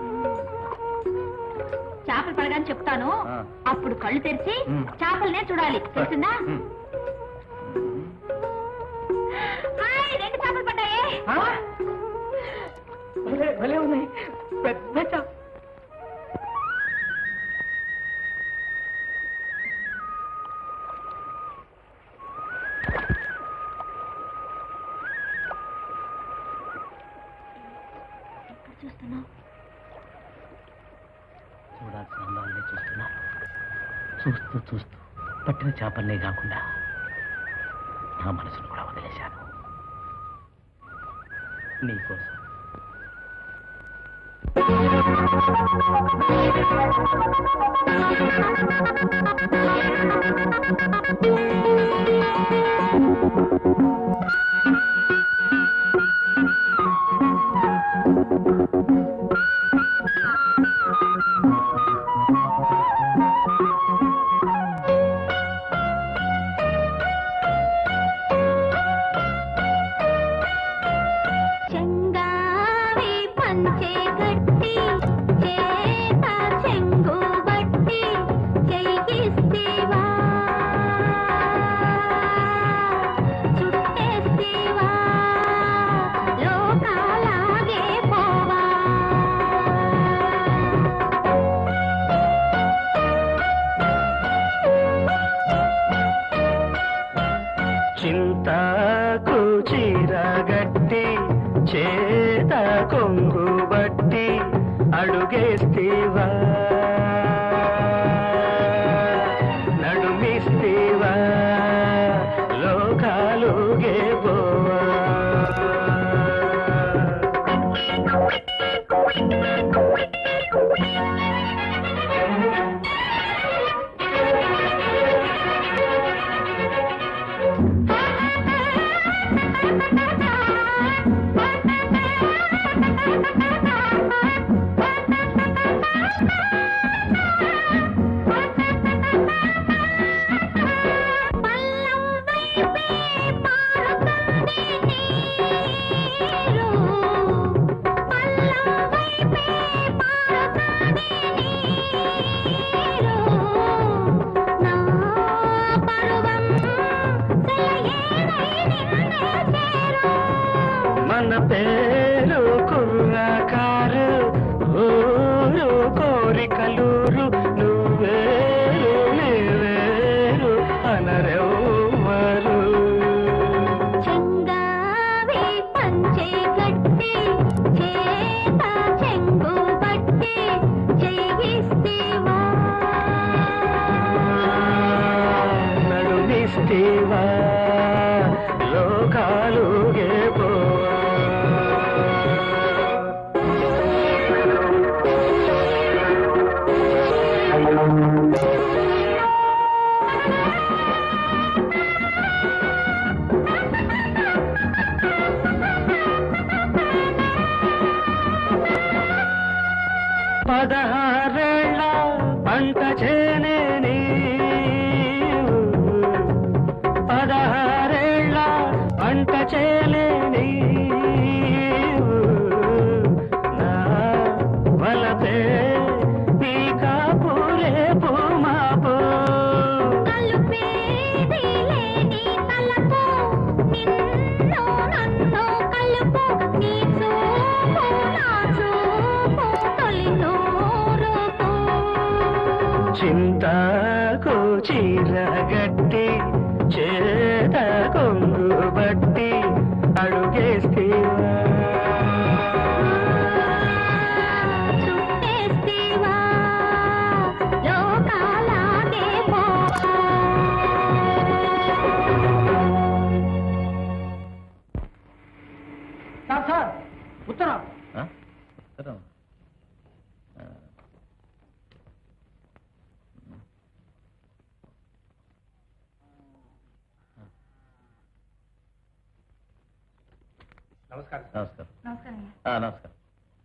చేపలు పడగానే చెప్తాను ఆ. అప్పుడు కళ్ళు తెరిచి మ్మ్. చేపలనే చూడాలి తెలిసిందా ఉమ్. హాయ్ రెండు చేపలు పడ్డాయి ఆ? భలే- భలే ఉన్నాయి పెద్ద చేప. ఎక్కడ చూస్తున్నావు చూడాల్సిన అందాలనే చూస్తున్నాను చూస్తూ చూస్తూ పట్టిన చేపలనే కాకుండా నా మనసును కూడా వదిలేశాను నీకోసం చేత కొంగు బట్టి అడుగేస్తేవా నడుమిస్తేవా లోకాలుగే పోవా మన పేరు కుర్రకారు ఊరు కోరికలూరు నువ్వేరు నీవేరు అనరెవ్వరు చెంగావి పంచే కట్టి చేత చెంగు బట్టి చేయిస్తేవా నడుమిస్తేవా లోకాలుగే పోవా పదహారేళ్ళ పంట చేనే నీవు పదహారేళ్ళ పంట చేనే నీవు నా వలపే నీ కాపురే పూమాపో కలుపేది లేని తలకు నిన్ను నన్ను కలుపు నీ చూపు నా చూపు తొలి నూరుపు చింతకు చీరగట్టి చేత కొంగు బట్టి అడుగేస్తేవా చుట్టేస్తేవా లోకాలాగే పోవా సార్ సార్ ఉత్తరం ఆ? ఉత్తరం. ఆ. నమస్కారం నమస్కారం నమస్కారం ఆ, నమస్కారం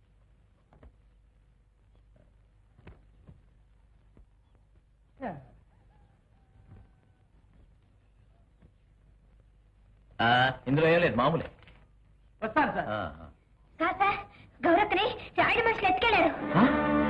ఆ, ఇందులో ఏం లేదు మామూలే వస్తాను సార్ ఆ, ఆ. సార్ సార్ గౌరక్కని రాయుడు మనుషులు ఎత్తుకెళ్లారు ఆ?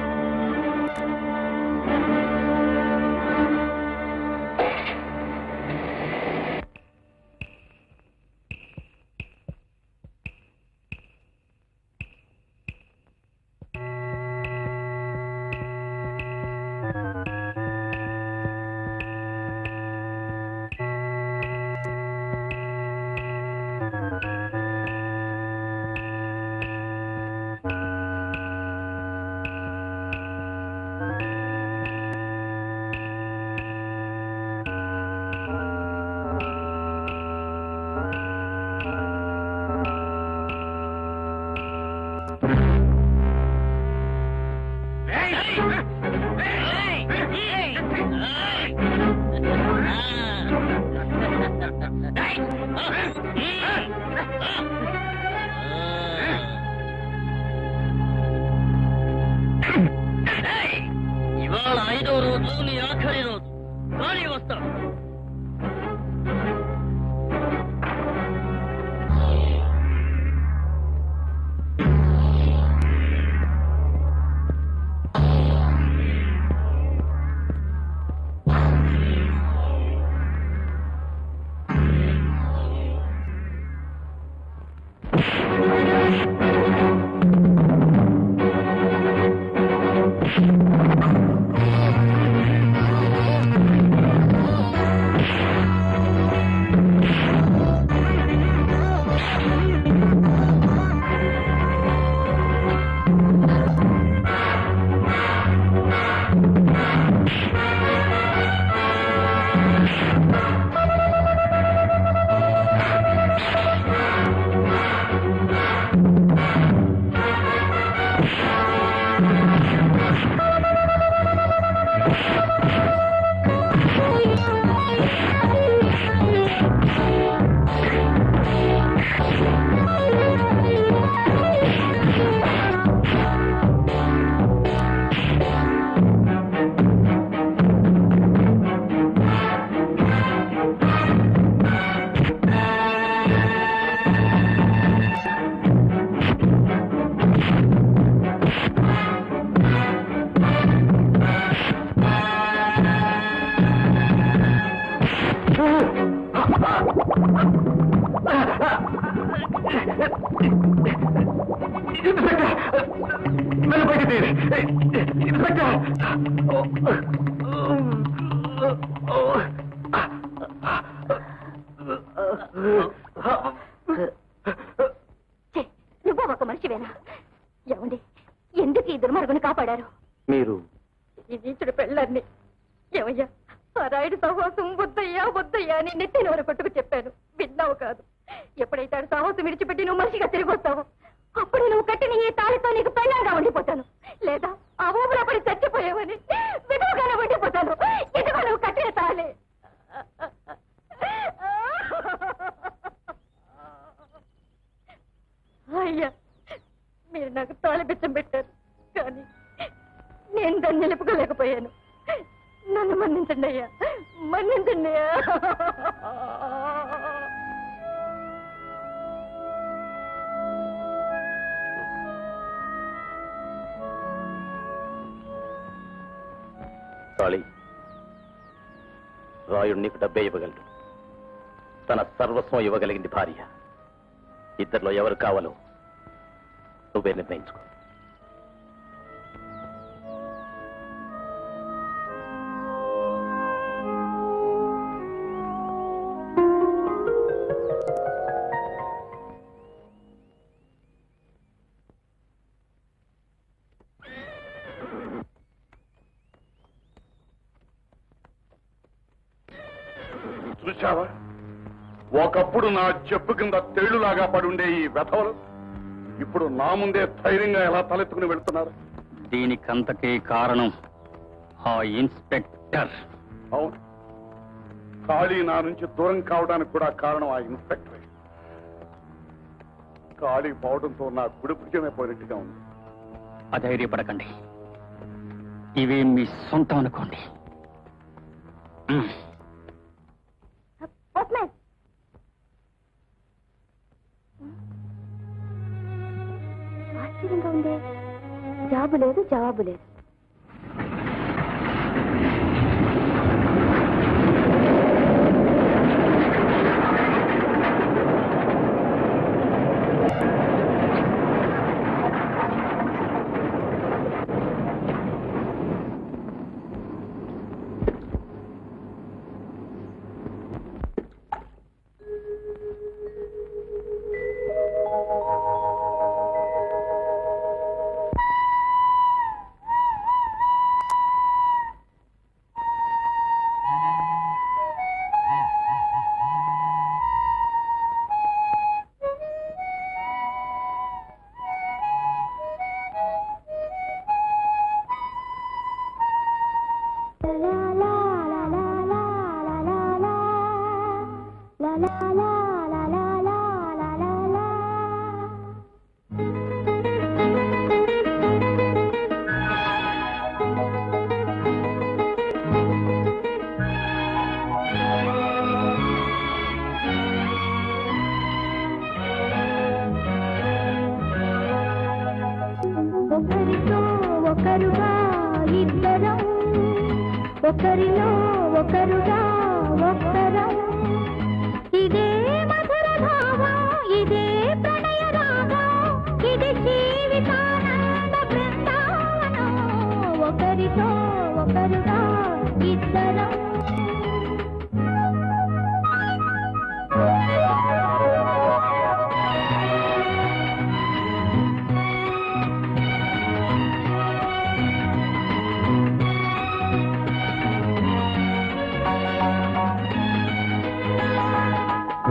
ఇవాళ ఐదో రోజు నీ ఆఖరి రోజు కానీ వస్తా ఆ ఛీ, నువ్వు ఒక మనిషివేనా ఏమండి ఎందుకు ఈ దుర్మార్గుని కాపాడారు మీరు ఈ నీచుడు పెళ్ళాన్ని ఏమయ్యా ఆ రాయుడు సహవాసం వద్దయ్యా వద్దయ్యా అని నెత్తి నోరు కొట్టుకు చెప్పాను విన్నావు కాదు ఎప్పుడైతే ఆడు సహవాసం విడిచిపెట్టి నువ్వు మనిషిగా తిరిగి వస్తావో అప్పుడు నువ్వు కట్టిన ఈ తాళితో నీకు పెళ్ళంగా ఉండిపోతాను లేదా ఆ ఊపిలో పడి చచ్చిపోయావని విధవగానే ఉండిపోతాను ఇదిగో నువ్వు కట్టిన తాళి అయ్యా మీరు నాకు తాళి బిచ్చం పెట్టారు కానీ నేను దాన్ని నిలుపుకోలేకపోయాను నన్ను మన్నించండి అయ్యా మన్నించండి అయ్యా కాళీ రాయుడు నీకు డబ్బే ఇవ్వగలడు తన సర్వస్వం ఇవ్వగలిగింది భార్య ఇద్దరిలో ఎవరు కావాలో నువ్వే నిర్ణయించుకో చూశావా ఒకప్పుడు నా చెప్పు కింద తేళ్లులాగా పడుండే ఈ వెధవలు ఇప్పుడు నా ముందే ధైర్యంగా ఎలా తలెత్తుకుని వెళ్తున్నారు దీనికంతకే కారణం ఆ ఇన్స్పెక్టర్ అవును ఖాళీ నా నుంచి దూరం కావడానికి కూడా కారణం ఆ ఇన్స్పెక్టరే ఖాళీ పోవడంతో నా కుడి భుజమే పోయినట్టుగా ఉంది అధైర్యపడకండి ఇవి మీ సొంతం అనుకోండి మ్. పోస్ట్మ్యాన్ ఆశ్చర్యంగా ఉంది జాబు లేదు జవాబు లేదు ఒకరితో ఒకరుగా ఇద్దరం ఒకరిలో ఒకరుగా ఒక్కరం ఇదే మధుర భావం ఇదే ప్రణయ రాగం ఇది జీవితానంద బృందావనం ఒకరితో ఒకరుగా ఇద్దరం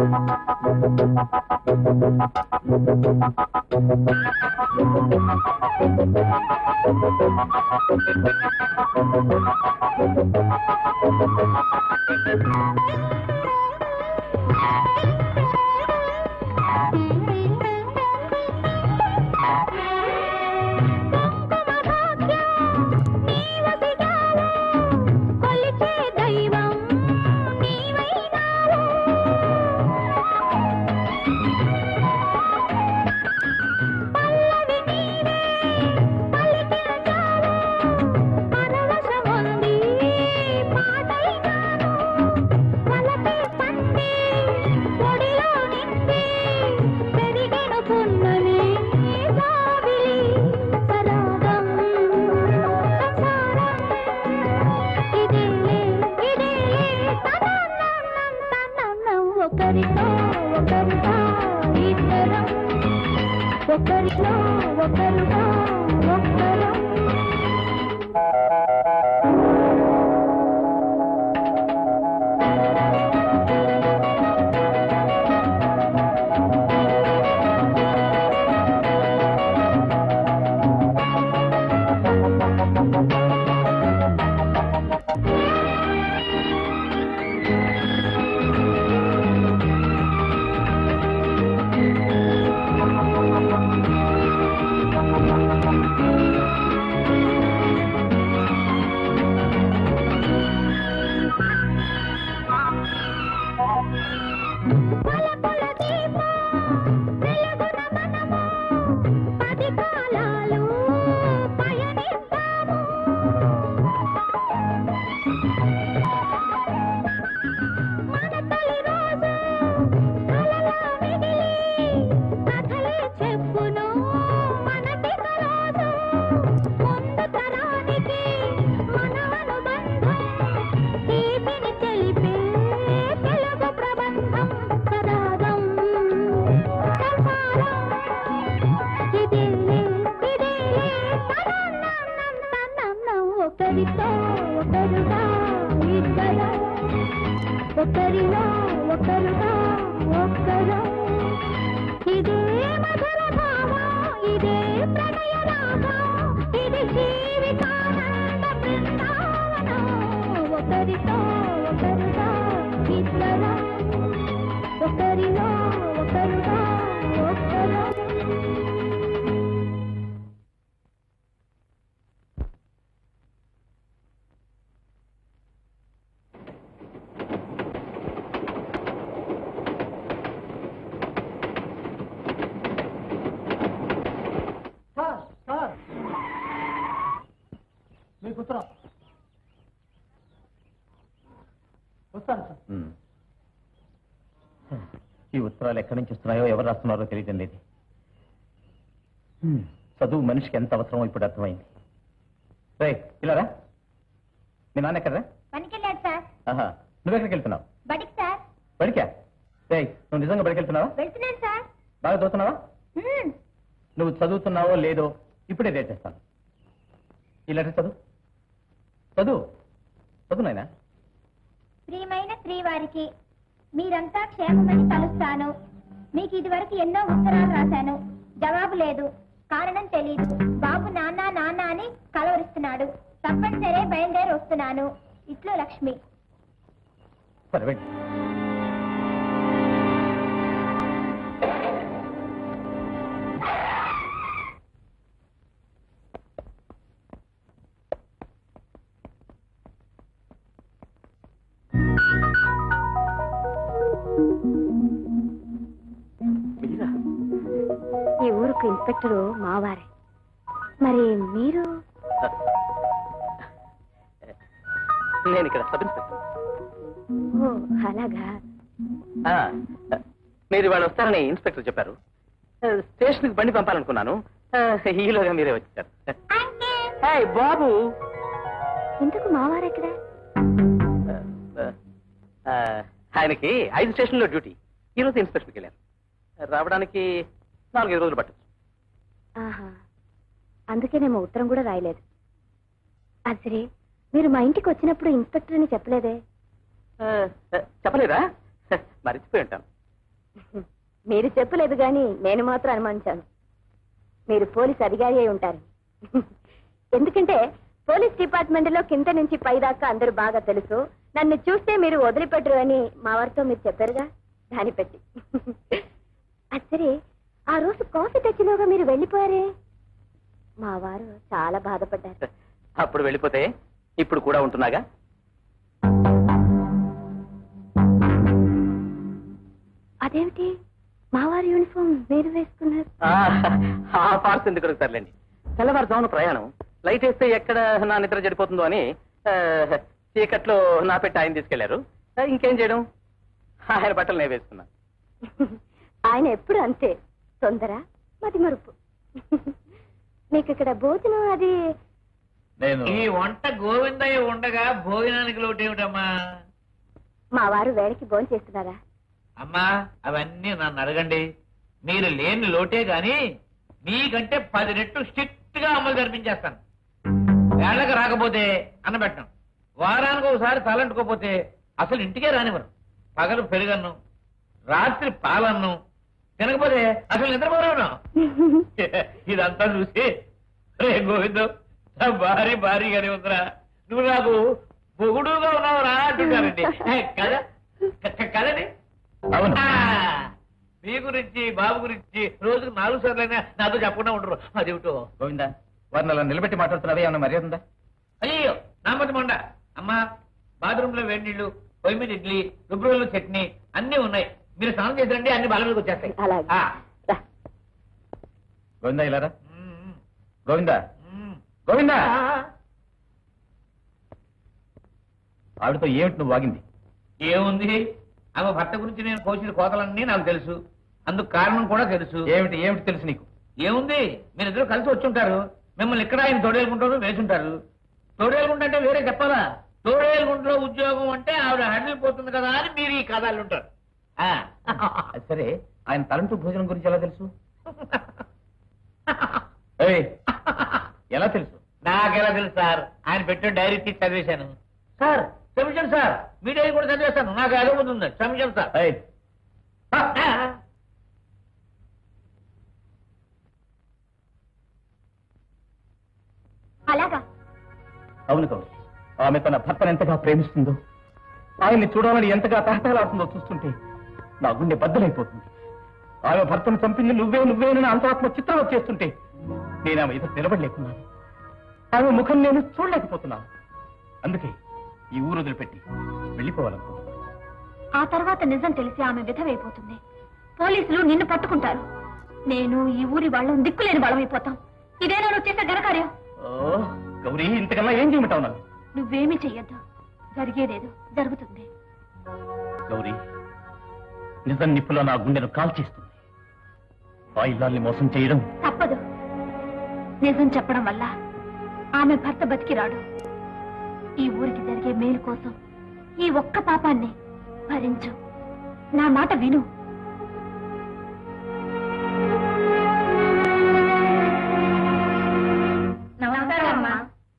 కొలిచే దైవం నీవైనావు పల్లవి నీవే పలికిన చాలు పరవశముంది పాటైనాను వలపే పండి పొడిలో నిండి పెరిగెను పున్నమి జాబిలి సరాగం సంసారం ఇదేలే ఇదేలే తనన్నం తనన్నం ఒకరితో ఒకరుగా ఇద్దరం ఒకరిలో ఒకరుగా ఒక్కరం పలపల దీపం వెలుగున మనము పది కాలాలు పయనిద్దాము మన తొలి రోజు కలలా మిగిలి కథలే చెప్పును మనకిక రోజు ముందు తరానికి మన అనుబంధం తీపిని తెలిపే తెలుగు ప్రబంధం సరాగం సంసారం ఇదేలే ఇదేలే తనన్నం తనన్నం ఒకరితో ఒకరుగా ఇద్దరం ఒకరిలో ఒకరుగా ఒక్కరం ఇదే మధుర భావం ఇదే ప్రణయ రాగం ఇది జీవితానంద బృందావనం ఒకరితో ఒకరుగా ఇద్దరం ఒకరిలో ఒకరుగా ఒక్కరం సార్ సార్ మీకు ఉత్తరం వస్తాను సార్ ఉమ్. ఈ ఉత్తరాలు ఎక్కడి నుంచి వస్తున్నాయో ఎవరు రాస్తున్నారో తెలియటం లేదు ఉమ్. చదువు మనిషికి ఎంత అవసరమో ఇప్పుడు అర్థమైంది రే ఇలా రా మీ నాన్న ఎక్కడరా పనికెళ్ళాడు సార్ ఆహా నువ్వెక్కడికి వెళ్తున్నావు బడికి సార్ బడికా రే నువ్వు నిజంగా బడికి వెళ్తున్నావా వెళ్తున్నాను సార్ బాగా చదువుతున్నావా మ్మ్. నువ్వు చదువుతున్నావో లేదో ఇప్పుడే రేట్ చేస్తాను ఈ లెటర్ చదువు చదువు చదువు నాయనా ప్రియమైన శ్రీవారికి మీరంతా క్షేమమని తలుస్తాను మీకు ఇదివరకు ఎన్నో ఉత్తరాలు రాశాను జవాబు లేదు కారణం తెలియదు బాబు నాన్న నాన్న అని కలవరిస్తున్నాడు తప్పనిసరే బయలుదేరి వస్తున్నాను ఇట్లు లక్ష్మి సరే వెళ్ళు ఈ ఊరుకు ఇన్స్పెక్టరు మావారే మరి మీరు నేను ఇక్కడ సబ్ ఇన్స్పెక్టర్ ఓ అలాగా ఆ, మీరు ఇవాళ వస్తారని ఇన్స్పెక్టర్ చెప్పారు ఆ, స్టేషన్కి బండి పంపాలనుకున్నాను ఆ, ఈలోగా మీరే వచ్చారు హాయ్ బాబు ఇంతకు మావారెక్కడ ఆ, ఆయనకి ఐదు స్టేషన్లో డ్యూటీ ఈ రోజు ఇన్స్పెక్షన్కి వెళ్ళారు రావడానికి నాలుగైదు రోజులు పట్టచ్చు ఆహా అందుకేనేమో ఉత్తరం కూడా రాయలేదు అది సరే మీరు మా ఇంటికి వచ్చినప్పుడు ఇన్స్పెక్టర్ అని చెప్పలేదే ఆ, ఆ, చెప్పలేదా మర్చిపోయి ఉంటాను మీరు చెప్పలేదు గాని నేను మాత్రం అనుమానించాను మీరు పోలీస్ అధికారి అయి ఉంటారు ఎందుకంటే పోలీస్ డిపార్ట్మెంట్ లో కింద నుంచి పైదాకా అందరూ బాగా తెలుసు నన్ను చూస్తే మీరు వదిలిపెట్టరు అని మా వారితో మీరు చెప్పారుగా దాన్ని పెట్టి అది సరే ఆ రోజు కాఫీ తెచ్చిలోగా మీరు వెళ్ళిపోయారే మా వారు చాలా బాధపడ్డారు అప్పుడు వెళ్ళిపోతే ఇప్పుడు కూడా ఉంటున్నాగా అదేమిటి మా వారి యూనిఫామ్ మీరు వేసుకున్నారు ఆ, ఆ పార్స్ ఎందుకు అడుగుతారులేండి తెల్లవారుజామున ప్రయాణం లైట్ వేస్తే ఎక్కడ నా నిద్ర చెడిపోతుందో అని ఆ, చీకట్లో నా పెట్టి ఆయన తీసుకెళ్లారు ఆ, ఇంకేం చేయడం ఆయన బట్టలు నేను వేసుకున్నా ఆయన ఎప్పుడు అంతే తొందర మతి మరుపు మీకు ఇక్కడ భోజనం అది నేను ఈ వంట గోవిందయ్య ఉండగా భోజనానికి లోటేమిటమ్మా మా వారు వేడికి భోజనం చేస్తున్నారా అమ్మా అవన్నీ నన్ను అడగండి మీరు లేని లోటే గాని మీకంటే పది రెట్లు స్ట్రిక్ట్ గా అమలు జరిపించేస్తాను వేళకు రాకపోతే అన్నబెట్టను వారానికి ఒకసారి తలంటుకోపోతే అసలు ఇంటికే రానివ్వను పగలు పెరుగన్ను రాత్రి పాలన్ను తినకపోతే అసలు నిద్రపోరాను ఇదంతా చూసి రే గోవిందు నా భారీ భారీగానే ఉందిరా నువ్వు నాకు పొగుడుగా ఉన్నావురా అంటున్నారండి ఏ, కదా క- కదండి అవును ఆ, మీ గురించి బాబు గురించి రోజుకు నాలుగు సార్లైనా నాతో చెప్పకుండా ఉండరు అదేమిటో గోవిందా వారిని అలా నిలబెట్టి మాట్లాడుతున్నావే ఏమన్నా మర్యాద ఉందా అయ్యో నామతి మొండ అమ్మా బాత్రూమ్ లో వేడి నీళ్లు పొయ్యి మీద ఇడ్లీ రుబ్రులో చట్నీ అన్ని ఉన్నాయి మీరు స్నానం చేసిరండి అన్ని బల మీదకి వచ్చేస్తాయి అలాగే ఆ, రా. గోవిందా ఇలారా మ్మ్, గోవిందా మ్మ్. గోవిందా ఆ, ఆవిడతో ఏమిటి నువ్వు వాగింది ఏముంది ఆమె భర్త గురించి నేను కోసిన కోతలన్నీ నాకు తెలుసు అందుకు కారణం కూడా తెలుసు ఏమిటి ఏమిటి తెలుసు నీకు ఏముంది మీరిద్దరు కలిసి వచ్చుంటారు మిమ్మల్ని ఇక్కడ ఆయన తోడేలుకుంటారు వేసుంటారు తోడేలుగుంట అంటే వేరే చెప్పాలా తోడేలుగుంటలో ఉద్యోగం అంటే ఆవిడ హ్యాండిల్ పోతుంది కదా అని మీరు ఈ కథలు ఉంటారు ఆ. అది సరే ఆయన తలంటూ భోజనం గురించి ఎలా తెలుసు ఏయ్, ఎలా తెలుసు నాకెలా తెలుసు సార్ ఆయన పెట్టిన డైరీ తీసి చదివేశాను సార్ క్షమించండి సార్ మీ డైరీ కూడా చదివేశాను నాకు అదే ముందు ఉంది క్షమించండి సార్ ఏయ్, అలాగా అవును గౌరి ఆమె తన భర్తను ఎంతగా ప్రేమిస్తుందో ఆయన్ని చూడాలని ఎంతగా తహతలాడుతుందో చూస్తుంటే నా గుండె బద్దలైపోతుంది ఆమె భర్తను చంపింది నువ్వే నువ్వేనని అంతరాత్మ చిత్రం వచ్చేస్తుంటే నేను ఆమె ఎదురు నిలబడలేకున్నాను ఆమె ముఖం నేను చూడలేకపోతున్నాను అందుకే ఈ ఊరు వదిలిపెట్టి వెళ్ళిపోవాలనుకుంటున్నాను ఆ తర్వాత నిజం తెలిసి ఆమె విధవైపోతుంది పోలీసులు నిన్ను పట్టుకుంటారు నేను ఈ ఊరి వాళ్ళం దిక్కులేని వాళ్ళమైపోతాం ఇదేనా నువ్వు చేసే ఘనకార్యం ఓ, గౌరీ ఇంతకన్నా ఏం చేయమంటావు నన్ను నువ్వేమీ చెయ్యొద్దు జరిగేదేదో జరుగుతుంది గౌరీ నిజం నిప్పులో నా గుండెను కాల్చేస్తుంది ఆ ఇల్లాల్ని మోసం చేయడం తప్పదు నిజం చెప్పడం వల్ల ఆమె భర్త బతికి రాడు ఈ ఊరికి జరిగే మేలు కోసం ఈ ఒక్క పాపాన్ని భరించు నా మాట విను నమస్కారం అమ్మా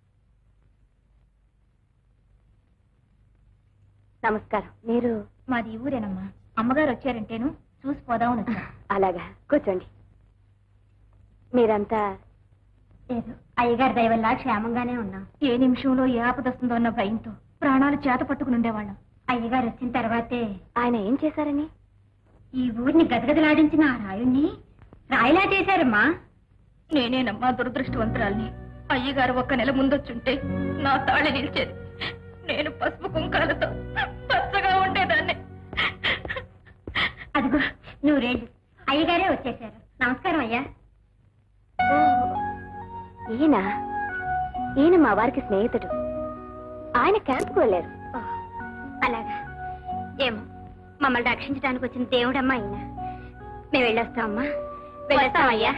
నమస్కారం మీరు మాది ఈ ఊరేనమ్మా అమ్మగారు వచ్చారంటేను చూసి పోదామని వచ్చా అలాగా కూర్చోండి మీరంతా లేదు అయ్యగారి దయ వల్ల క్షేమంగానే ఉన్నాం ఏ నిమిషంలో ఏ ఆపద వస్తుందో అన్న భయంతో ప్రాణాలు చేత పట్టుకుని ఉండేవాళ్ళం అయ్యగారు వచ్చిన తర్వాతే ఆయన ఏం చేశారని ఈ ఊరిని గదగదలాడించిన ఆ రాయుణ్ణి రాయిలా చేశారమ్మా నేనేనమ్మా దురదృష్టవంతురాల్ని అయ్యగారు ఒక్క నెల ముందొచ్చుంటే నా తాళి నిలిచేది నేను పసుపు కుంకాలతో పచ్చగా ఉండేదాన్ని అదిగో నువ్వు రేడు అయ్యగారే వచ్చేశారు నమస్కారం అయ్యా ఈయన ఈయన మా వారికి స్నేహితుడు ఆయన క్యాంప్కు వెళ్ళారు అలాగా ఏమో మమ్మల్ని రక్షించడానికి వచ్చిన దేవుడమ్మా ఆయన మేము వెళ్ళొస్తామమ్మా వెళ్ళొస్తామయ్యా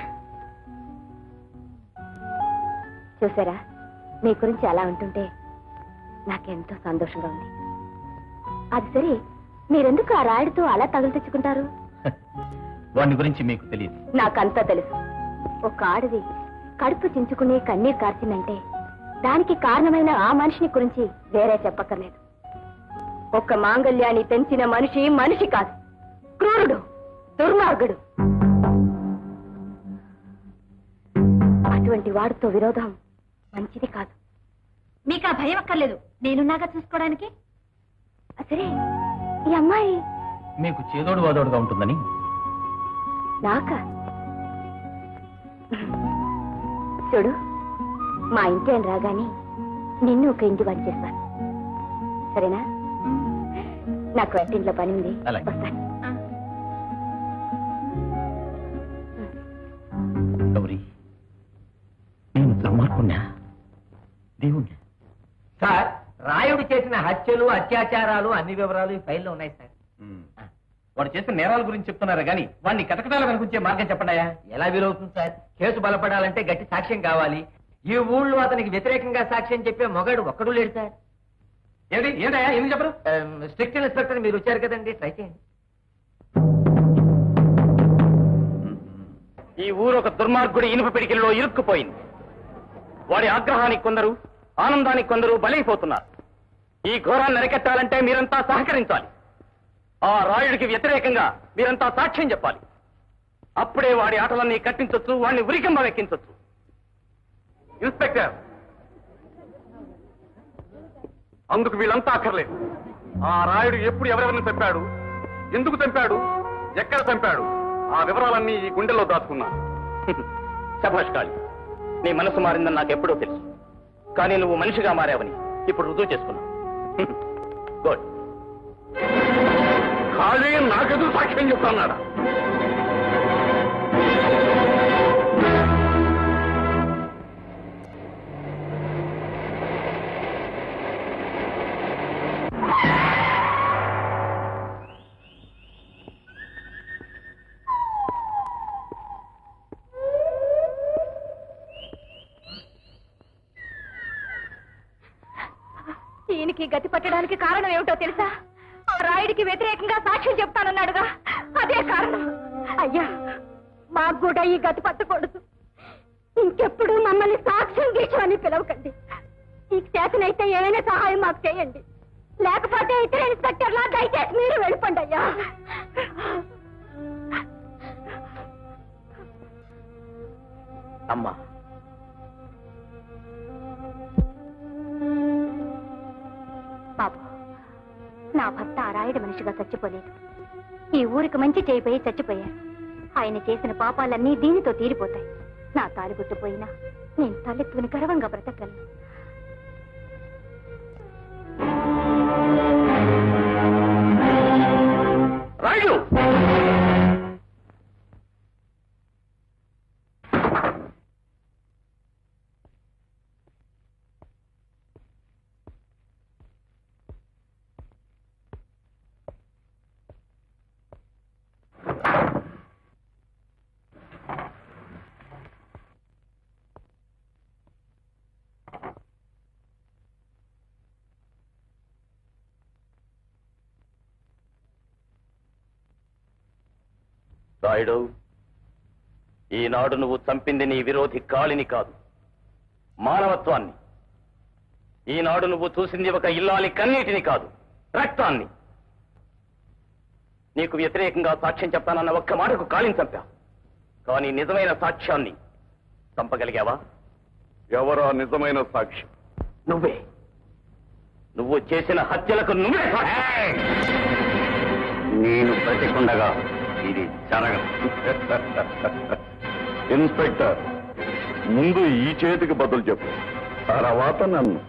చూసారా మీ గురించి అలా ఉంటుంటే నాకెంతో సంతోషంగా ఉంది అది సరే మీరెందుకు ఆ రాయుడితో అలా తగులు తెచ్చుకుంటారు వాడి గురించి మీకు తెలియదు నాకంతా తెలుసు ఒక ఆడది కడుపు చించుకుని కన్నీరు కార్చిందంటే దానికి కారణమైన ఆ మనిషిని గురించి వేరే చెప్పక్కర్లేదు ఒక్క మాంగళ్యాన్ని పెంచిన మనిషి మనిషి కాదు క్రూరుడు దుర్మార్గుడు అటువంటి వాడితో విరోధం మంచిది కాదు మీకు ఆ భయం అక్కర్లేదు నేనున్నాగా చూసుకోవడానికి సరే ఈ అమ్మాయి మీకు చేదోడు వాదోడుగా ఉంటుందని నాక చూడు మా ఇంటి అని రాగానే నిన్ను ఒక ఇంటి వాడి చేస్తాను సరేనా నాకు వంటింట్లో పని ఉంది అలాగే. వస్తాను గౌరీ నేను దుర్మార్గుణ్ణా దేవుణ్ణా సార్ రాయుడు చేసిన హత్యలు అత్యాచారాలు అన్ని వివరాలు ఈ ఫైల్లో ఉన్నాయి సార్ వాడు చేసిన నేరాల గురించి చెప్తున్నారా గానీ వాడిని కటకటాల కనిపించే మార్గం చెప్పండాయా ఎలా వీలవుతుంది సార్ కేసు బలపడాలంటే గట్టి సాక్ష్యం కావాలి ఈ ఊళ్ళో అతనికి వ్యతిరేకంగా సాక్ష్యం చెప్పే మొగాడు ఒక్కడు లేడు సార్ ఏంటి ఏంటయ్యా ఎందుకు చెప్పరు స్ట్రిక్ట్ ఇన్స్పెక్టర్ మీరు వచ్చారు కదండి ట్రై చేయండి ఈ ఊరు ఒక దుర్మార్గుడి ఇనుప పిడికిల్లో ఇరుక్కుపోయింది వాడి ఆగ్రహానికి కొందరు ఆనందానికి కొందరు బలైపోతున్నారు ఈ ఘోరాన్ని అరికట్టాలంటే మీరంతా సహకరించాలి ఆ రాయుడికి వ్యతిరేకంగా మీరంతా సాక్ష్యం చెప్పాలి అప్పుడే వాడి ఆటలన్నీ కట్టించొచ్చు వాడిని ఉరికంబం ఎక్కించొచ్చు ఇన్స్పెక్టర్ అందుకు వీళ్ళంతా అక్కర్లేదు ఆ రాయుడు ఎప్పుడు ఎవరెవరిని చంపాడు ఎందుకు చంపాడు ఎక్కడ చంపాడు ఆ వివరాలన్నీ ఈ గుండెల్లో దాచుకున్నాను శభాష్ కాళి నీ మనసు మారిందని నాకు ఎప్పుడో తెలుసు కానీ నువ్వు మనిషిగా మారావని ఇప్పుడు రుజువు చేసుకున్నావు గుడ్ ఖాళీ నాకెదురు సాక్ష్యం చెప్తున్నాడా ఈయనకి గతి పట్టడానికి కారణం ఏమిటో తెలుసా ఆ రాయుడికి వ్యతిరేకంగా సాక్ష్యం చెప్తానన్నాడుగా అదే కారణం అయ్యా మాకు కూడా ఈ గతి పట్టకూడదు ఇంకెప్పుడు మమ్మల్ని సాక్ష్యం గీచమని పిలవకండి మీకు చేతనైతే ఏమైనా సహాయం మాకు చేయండి లేకపోతే ఇతర ఇన్స్పెక్టర్లా దయచేసి మీరు వెళ్ళిపోండి అయ్యా అమ్మా బాబు నా భర్త ఆ రాయుడు మనిషిగా చచ్చిపోలేదు ఈ ఊరికి మంచి చేయిపోయి చచ్చిపోయారు ఆయన చేసిన పాపాలన్నీ దీనితో తీరిపోతాయి నా తాలి గుట్టుపోయినా నేను తలెత్తుకుని గర్వంగా బ్రతకగలను రాయుడు రాయుడు ఈనాడు నువ్వు చంపింది నీ విరోధి కాళిని కాదు మానవత్వాన్ని ఈనాడు నువ్వు చూసింది ఒక ఇల్లాలి కన్నీటిని కాదు రక్తాన్ని నీకు వ్యతిరేకంగా సాక్ష్యం చెప్తానన్న ఒక్క మాటకు కాళిని చంపా కానీ నిజమైన సాక్ష్యాన్ని చంపగలిగావా ఎవరా నిజమైన సాక్షి నువ్వే నువ్వు చేసిన హత్యలకు నువ్వే సాక్షి. నేను బ్రతికుండగా ఇది జరగదు ఇన్స్పెక్టర్ ముందు ఈ చేతికి బదులు చెప్పు తర్వాత నన్ను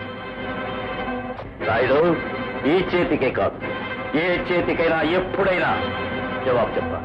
రాయుడు ఈ చేతికే కాదు ఏ చేతికైనా ఎప్పుడైనా జవాబు చెప్తా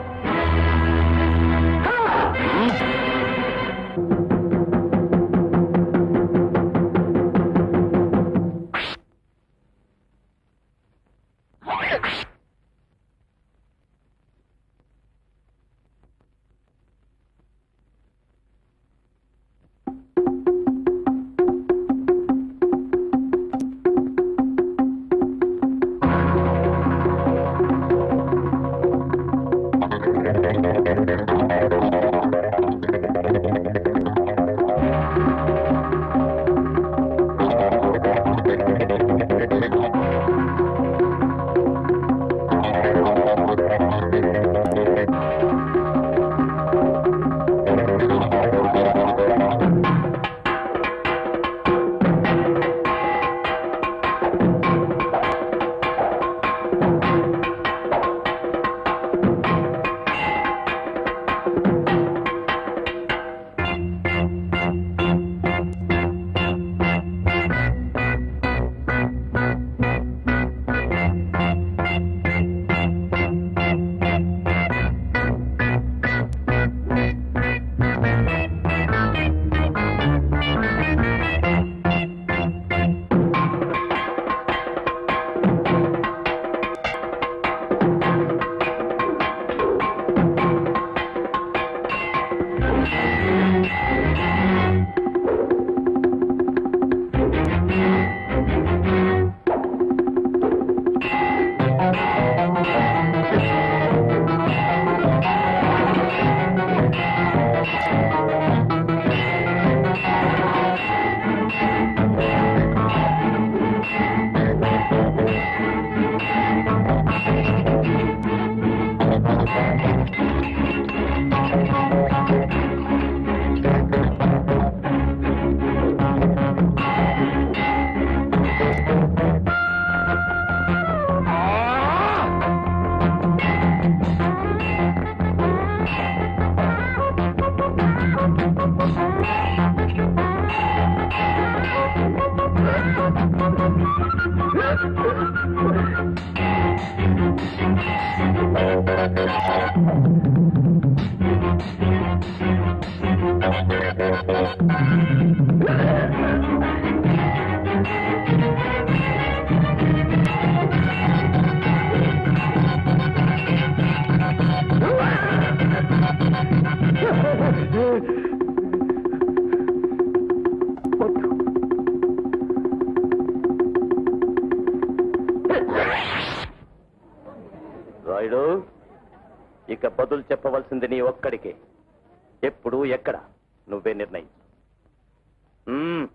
రాయుడు ఇక బదులు చెప్పవలసింది నీ ఒక్కడికే ఎప్పుడు ఎక్కడ నువ్వే నిర్ణయించు మ్మ్.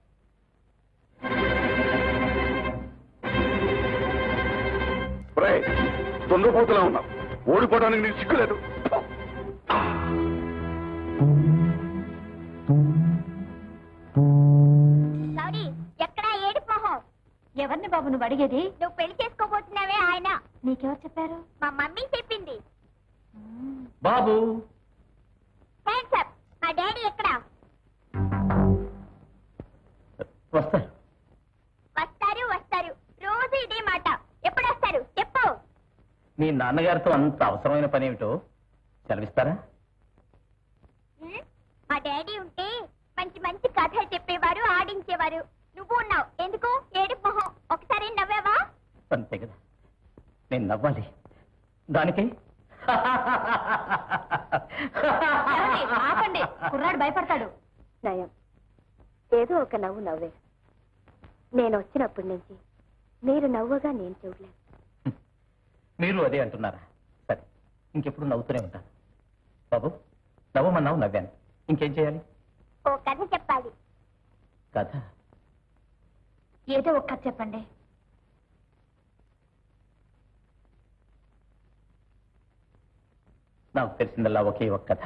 రే తొందరపోతున్నా ఉన్నావు ఓడిపోవడానికి నీకు సిక్కులేదు రౌడీ ఎక్కడా ఏడుపు మొహం ఎవరిని బాబు నువ్వు అడిగేది నువ్వు పెళ్లి చేసుకోబోతున్నావే ఆయన నీకెవరు చెప్పారు మా మమ్మీ చెప్పింది బాబు హ్యాండ్స్ అప్ మా డాడీ ఎక్కడా వస్తారు వస్తారు వస్తారు రోజు ఇదే మాట ఎప్పుడు వస్తారు చెప్పు మీ నాన్నగారితో అంత అవసరమైన పని ఏమిటో సెలవిస్తారా ఉం? మా డాడీ ఉంటే మంచి మంచి కథలు చెప్పేవారు ఆడించేవారు నువ్వు ఉన్నావు ఎందుకు ఏడుపు మొహం ఒకసారి నవ్వావా అంతే కదా నేను నవ్వాలి దానికి ఏమండి? ఆపండి కుర్రాడు భయపడతాడు నయం ఏదో ఒక నవ్వు నవ్వే నేను వచ్చినప్పటి నుంచి మీరు నవ్వగా నేను చూడలేదు మీరు అదే అంటున్నారా సరే ఇంకెప్పుడు నవ్వుతూనే ఉంటాను బాబు నవ్వమన్నావు నవ్వాను ఇంకేం చేయాలి ఓ కథ చెప్పాలి కథ ఏదో ఒక్క కథ చెప్పండి నాకు తెలిసిందల్లా ఒకే ఒక్క కథ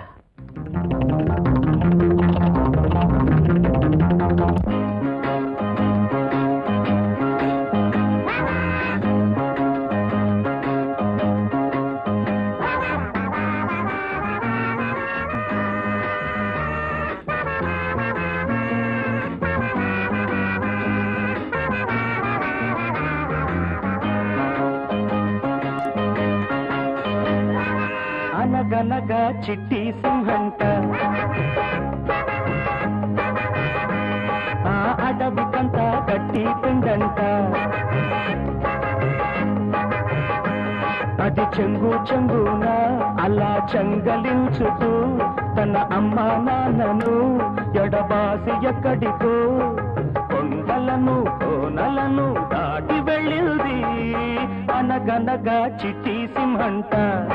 అనగనగా చిట్టి సింహంట ఆ అడవికంతా గట్టి పిండంట అది చెంగు చెంగున అలా చెంగలించుతూ తన అమ్మ నాన్నను ఎడబాసి ఎక్కడికో కొండలను కోనలను దాటి వెళ్ళింది అనగనగా చిట్టి సింహంట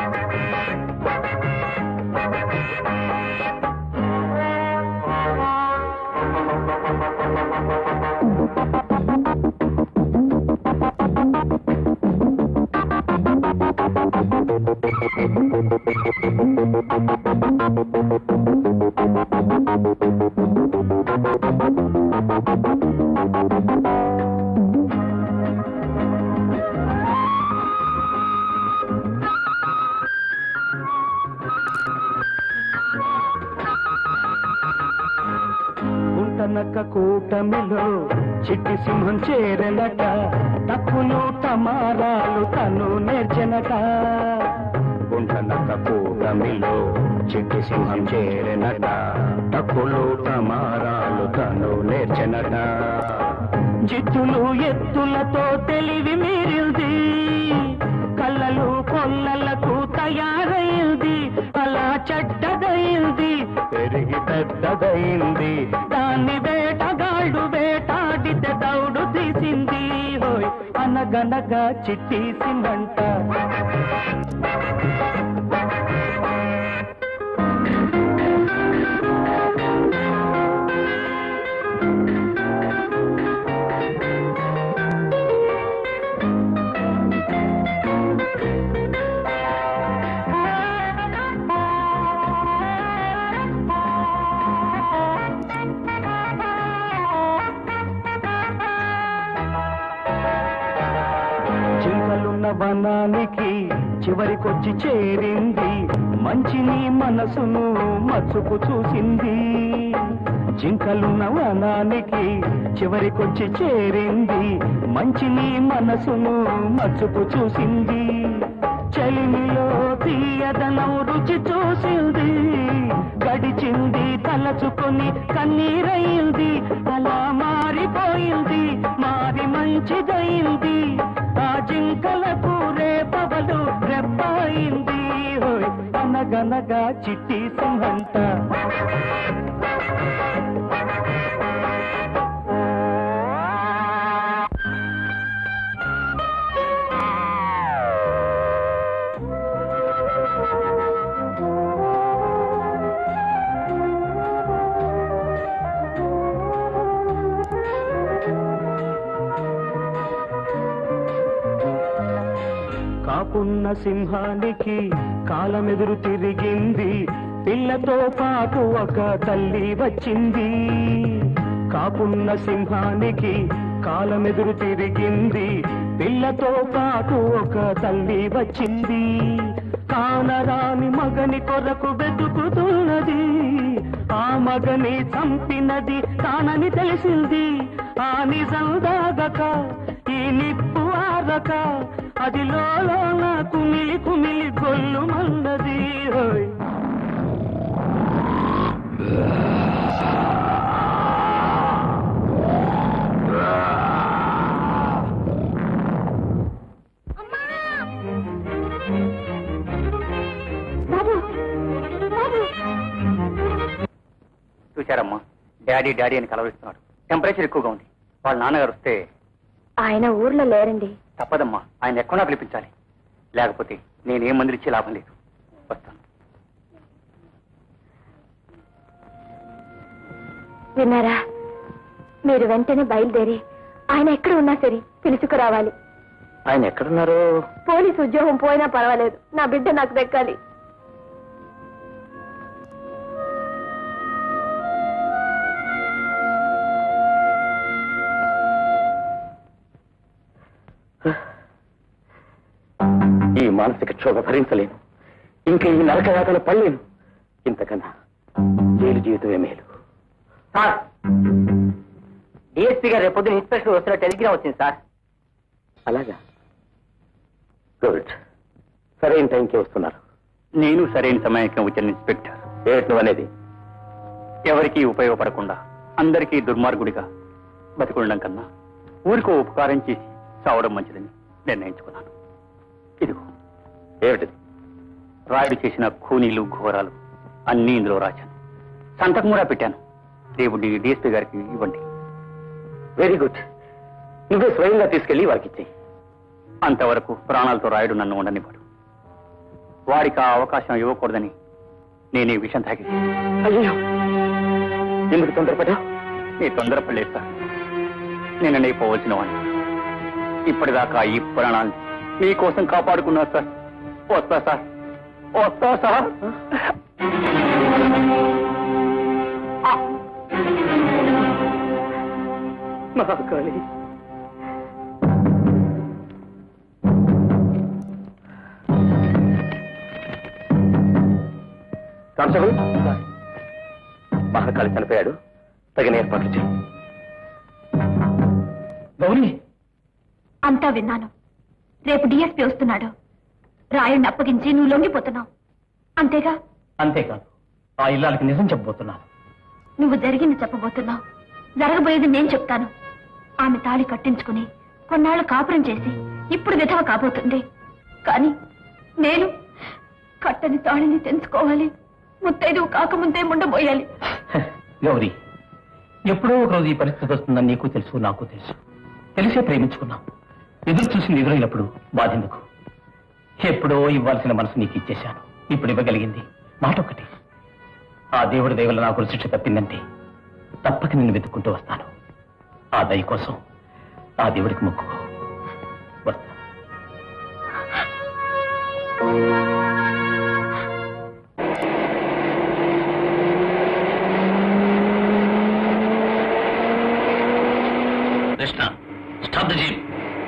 గుంటనక్క కూటమిలో చిట్టి సింహం చేరనట తప్పులు టమారాలు తను నేర్చనట గుంటనక్క కూటమిలో చిట్టి సింహం చేరనట తప్పులు టమారాలు తను నేర్చనట జిత్తులు ఎత్తులతో తెలివి మీరింది కళ్ళలు కొల్లలకు తయారైంది అలా చెడ్డదైంది పెరిగి పెద్దదైంది దాన్ని వేటగాళ్ళు వేటాడితే దౌడు తీసింది హోయ్ అన్న అనగనగా చిట్టి సిమంట చింతలున్న వనానికి చివరికొచ్చి చేరింది మంచిని మనసును మచ్చుకు చూసింది జింకలున్న వనానికి చివరికొచ్చి చేరింది మంచిని మనసును మచ్చుకు చూసింది చలిమిలో తీయదనం రుచి చూసింది గడిచింది తలచుకొని కన్నీరయింది అలా మారిపోయింది మారి మంచిదయింది ఆ జింకలకు రేపవలు రెప్పాయింది హోయ్ అనగనగా చిట్టి సింహంట కాపున్న సింహానికి కాలమెదురు తిరిగింది పిల్లతో పాటు ఒక తల్లి వచ్చింది కాపున్న సింహానికి కాలమెదురు తిరిగింది పిల్లతో పాటు ఒక తల్లి వచ్చింది కానరాని మగని కొరకు వెతుకుతున్నది ఆ మగని చంపినది తానని తెలిసింది ఆ నిజం దాగక ఈ నిప్పు ఆరక అది లోన కుమిలి కుమిలి గొల్లు మన్నది హోయ్ చూశారమ్మా డాడీ డాడీ అని కలవరిస్తున్నాడు టెంపరేచర్ ఎక్కువగా ఉంది వాళ్ళ నాన్నగారు వస్తే ఆయన ఊర్లో లేరండి తప్పదమ్మా ఆయన ఎక్కడా పిలిపించాలి లేకపోతే నేనేం మందులు ఇచ్చే లాభం లేదు వస్తాను విన్నారా మీరు వెంటనే బయలుదేరి ఆయన ఎక్కడ ఉన్నా సరే పిలుచుకురావాలి ఆయన ఎక్కడున్నారు పోలీసు ఉద్యోగం పోయినా పర్వాలేదు నా బిడ్డ నాకు దక్కాలి ఈ మానసిక క్షోభ భరించలేను ఇంకా ఈ నరకయాతన పడలేను ఇంతకన్నా జైలు జీవితమే మేలు సార్ డిఎస్పీ గారు రేపొద్దున ఇన్స్పెక్టర్ వస్తున్న టెలిగ్రామ్ వచ్చింది సార్ అలాగా గుడ్ సరైన టైంకి వస్తున్నారు నేను సరైన సమయానికి వచ్చిన ఇన్స్పెక్టర్ ఏమిటి నువ్వు అనేది ఎవరికీ ఉపయోగపడకుండా అందరికీ దుర్మార్గుడిగా బతికుండడం కన్నా ఊరికో ఉపకారం చేసి చావడం మంచిదని నిర్ణయించుకున్నాను ఇదిగో ఏమిటిది రాయుడు చేసిన ఖూనీలు ఘోరాలు అన్నీ ఇందులో రాశాను సంతకం కూడా పెట్టాను రేపు డిఎస్పీ గారికి ఇవ్వండి వెరీ గుడ్ నువ్వే స్వయంగా తీసుకెళ్లి వారికి ఇచ్చేయి అంతవరకు ప్రాణాలతో రాయుడు నన్ను ఉండనివ్వడు వాడికి ఆ అవకాశం ఇవ్వకూడదని నేను ఈ విషయం తాగి అయ్యో ఎందుకు తొందరపడ్డా నీ తొందరపడలేదు సార్ నేను అయిపోవలసిన వాడిని ఇప్పటిదాకా ఈ ప్రాణాలు మీకోసం కాపాడుకున్నా సార్ వస్తా సార్ వస్తా సార్ మహాకాళి కానిస్టేబుల్ మహాకాళి చనిపోయాడు తగిన ఏర్పాట్లు చేయి గౌరీ అంతా విన్నాను రేపు డిఎస్పీ వస్తున్నాడు రాయుడిని అప్పగించి నువ్వు లొంగిపోతున్నావు అంతేగా అంతేకాదు ఆ ఇల్లాలకి నిజం చెప్పబోతున్నాను నువ్వు జరిగింది చెప్పబోతున్నావు జరగబోయేది నేను చెప్తాను ఆమె తాళి కట్టించుకుని కొన్నాళ్ళు కాపురం చేసి ఇప్పుడు విధవ కాబోతుంది కానీ నేను కట్టని తాళిని తెంచుకోవాలి ముత్తైదు కాకముందే ముండబోయాలి గౌరీ ఎప్పుడో ఒక రోజు ఈ పరిస్థితి వస్తుందని నీకు తెలుసు నాకు తెలుసు తెలిసే ప్రేమించుకున్నాం ఎదురు చూసింది ఎదురైనప్పుడు బాధెందుకు ఎప్పుడో ఇవ్వాల్సిన మనసు నీకు ఇచ్చేశాను ఇప్పుడు ఇవ్వగలిగింది మాట ఒకటి ఆ దేవుడి దయవల్ల నాకు శిక్ష తప్పిందంటే తప్పక నిన్ను వెతుక్కుంటూ వస్తాను ఆ దయ కోసం ఆ దేవుడికి మొక్కుకో వస్తా కృష్ణ స్టాప్ ద జీప్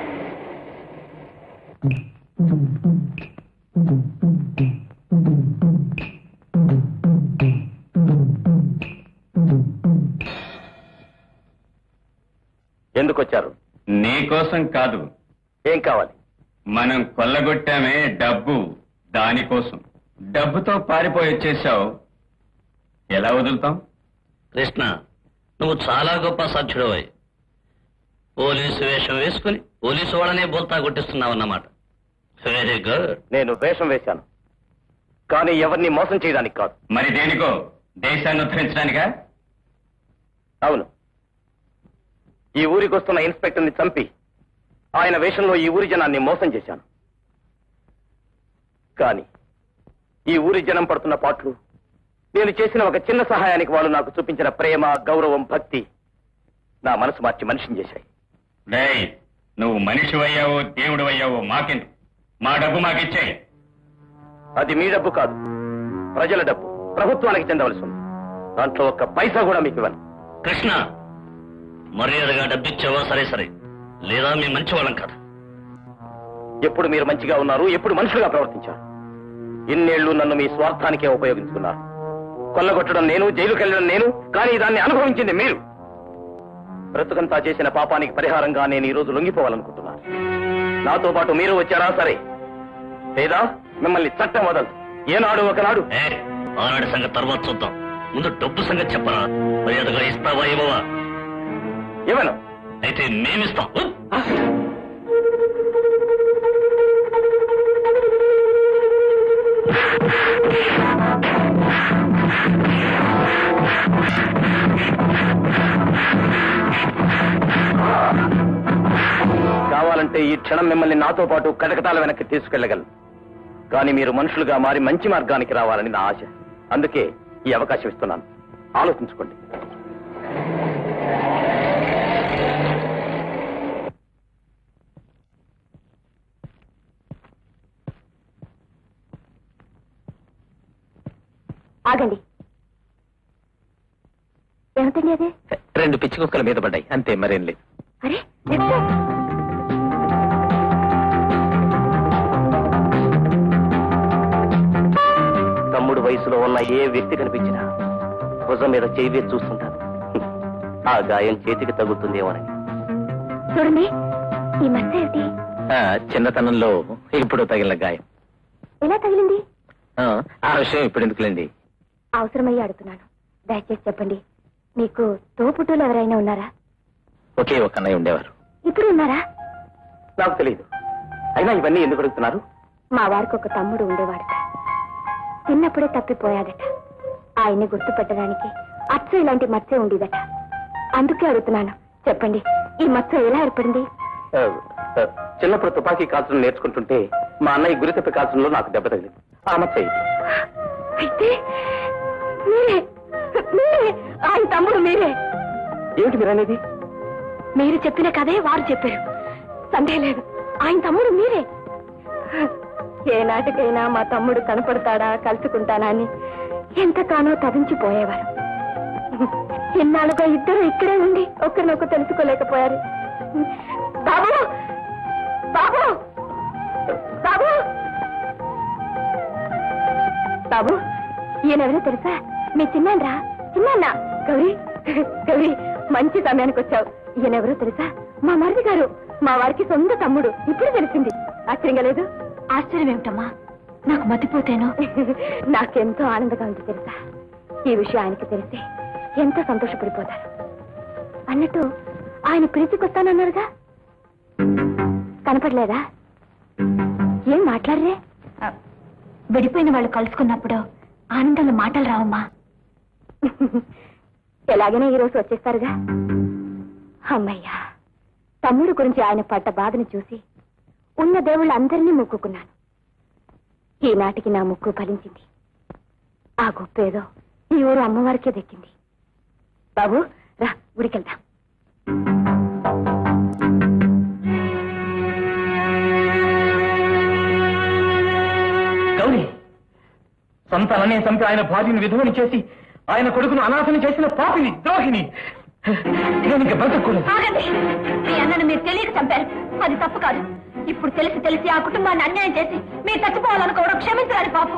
ఎందుకు వచ్చారు నీకోసం కాదు ఏం కావాలి మనం కొల్లగొట్టామే డబ్బు దానికోసం డబ్బుతో పారిపోయి వచ్చేసావు ఎలా వదులుతాం కృష్ణ నువ్వు చాలా గొప్ప సాధ్యుడవై పోలీసు వేషం వేసుకుని పోలీసు వాళ్ళనే బోల్తా కొట్టిస్తున్నావు అన్నమాట వెరీ గుడ్ నేను వేషం వేశాను కానీ ఎవరిని మోసం చేయడానికి కాదు మరి దేనికో దేశాన్ని ఉద్ధరించడానికా అవును ఈ ఊరికి వస్తున్న ఇన్స్పెక్టర్ని చంపి ఆయన వేషంలో ఈ ఊరి జనాన్ని మోసం చేశాను కానీ ఈ ఊరి జనం పడుతున్న పాటలు నేను చేసిన ఒక చిన్న సహాయానికి వాళ్ళు నాకు చూపించిన ప్రేమ గౌరవం భక్తి నా మనసు మార్చి మనిషిని చేశాయి డేయ్ నువ్వు మనిషి అయ్యావో దేవుడు అయ్యావో మాకెందుకు మా డబ్బు మాకిచ్చాయి అది మీ డబ్బు కాదు ప్రజల డబ్బు ప్రభుత్వానికి చెందవలసి ఉంది దాంట్లో ఒక్క పైసా కూడా మీకు ఇవ్వను కృష్ణ మర్యాదగా డబ్బిచ్చావా సరే సరే లేదా మీ మంచి వాళ్ళం కదా ఎప్పుడు మీరు మంచిగా ఉన్నారు ఎప్పుడు మనుషులుగా ప్రవర్తించారు ఇన్నేళ్లు నన్ను మీ స్వార్థానికే ఉపయోగించుకున్నారు కొల్లగొట్టడం నేను జైలుకి వెళ్ళడం నేను కానీ దాన్ని అనుభవించింది మీరు బ్రతుకంతా చేసిన పాపానికి పరిహారంగా నేను ఈ రోజు లొంగిపోవాలనుకుంటున్నాను నాతో పాటు మీరు వచ్చారా సరే లేదా మిమ్మల్ని చట్టం వదలదు ఏనాడు ఒకనాడు ఆనాటి సంగతి తర్వాత చూద్దాం ముందు డబ్బు సంగతి చెప్పరా మర్యాదగా ఇస్తావా ఇవ్వవా ఇవ్వను అయితే మేమిస్తాం కావాలంటే ఈ క్షణం మిమ్మల్ని నాతో పాటు కటకటాల వెనక్కి తీసుకెళ్లగలను కానీ మీరు మనుషులుగా మారి మంచి మార్గానికి రావాలని నా ఆశ అందుకే ఈ అవకాశం ఇస్తున్నాను ఆలోచించుకోండి ఆగండి ఏమిటండి అదే రెండు పిచ్చి కుక్కల మీద పడ్డాయి అంతే మరేం లేదు అరే ఎక్కడ? తమ్ముడు వయసులో ఉన్న ఏ వ్యక్తి కనిపించినా భుజం మీద చేయి వేసి చూస్తుంటాను ఆ గాయం చేతికి తగులుతుందేమోనని చూడండి ఈ మచ్చ ఏమిటి ఆ, చిన్నతనంలో ఇప్పుడు తగిలిన గాయం ఎలా తగిలింది ఆ, ఆ విషయం ఇప్పుడు ఎందుకులేండి అవసరమయ్యి అడుగుతున్నాను దయచేసి చెప్పండి మీకు తోపుటూలు ఎవరైనా ఉన్నారా ఒకే ఒక అన్నయ్య ఉండేవారు ఇప్పుడు ఉన్నారా నాకు తెలియదు అయినా ఇవన్నీ ఎందుకు అడుగుతున్నారు మా వారికి ఒక తమ్ముడు ఉండేవాడట చిన్నప్పుడే తప్పిపోయాడట ఆయన్ని గుర్తుపెట్టడానికి అచ్చ ఇలాంటి మచ్చ ఉండేదట అందుకే అడుగుతున్నాను చెప్పండి ఈ మచ్చ ఎలా ఏర్పడింది ఆ, ఆ, చిన్నప్పుడు తుపాకీ కాల్చడం నేర్చుకుంటుంటే మా అన్నయ్య గురి తప్పి కాల్చడంలో నాకు దెబ్బ తగిలింది ఆ మచ్చ ఇది. అయితే మీరే మీరే ఆయన తమ్ముడు మీరే ఏమిటి మీరు అనేది మీరు చెప్పిన కథే వారు చెప్పారు సందేహం లేదు ఆయన తమ్ముడు మీరే ఏ నాటికైనా మా తమ్ముడు కనపడతాడా కలుసుకుంటానా అని ఎంతగానో తరించిపోయేవారు ఇన్నాళ్ళుగా ఇద్దరు ఇక్కడే ఉండి ఒకరినొకరు తెలుసుకోలేకపోయారు బాబు బాబు బాబు బాబు ఈయనెవరో తెలుసా మీ చిన్నాన్రా చిన్నాన్న గౌరీ గౌరీ మంచి సమయానికి వచ్చావు ఈయనెవరో తెలుసా మా మరిది గారు మా వారికి సొంత తమ్ముడు ఇప్పుడు తెలిసింది ఆశ్చర్యంగా లేదు ఆశ్చర్యం ఏమిటమ్మా నాకు మతిపోతేను నాకెంతో ఆనందంగా ఉంది తెలుసా ఈ విషయం ఆయనకి తెలిస్తే ఎంతో సంతోషపడిపోతారు అన్నట్టు ఆయన పిలిచికొస్తానన్నారుగా కనపడలేదా ఏం మాట్లాడరే విడిపోయిన వాళ్ళు కలుసుకున్నప్పుడు ఆనందంలో మాటలు రావమ్మా ఎలాగైనా ఈ రోజు వచ్చేస్తారుగా అమ్మయ్యా తమ్ముడు గురించి ఆయన పడ్డ బాధను చూసి ఉన్న దేవుళ్ళందరినీ మొక్కుకున్నాను ఈనాటికి నా ముక్కు ఫలించింది ఆ గొప్పేదో ఈ ఊరు అమ్మవారికే దక్కింది బాబు రా గుడికెళ్దాం గౌరీ సొంత అనే చంపి ఆయన భార్యను విధువుని చేసి ఆయన కొడుకును అనాథని చేసిన పాపిని ద్రోహిని నేను ఇంక బ్రతకూడదు ఆగండి మీ అన్నను మీరు తెలియక చంపారు అది తప్పు కాదు ఇప్పుడు తెలిసి తెలిసి ఆ కుటుంబాన్ని అన్యాయం చేసి మీరు చచ్చిపోవాలనుకోవడం క్షమించాలి పాపం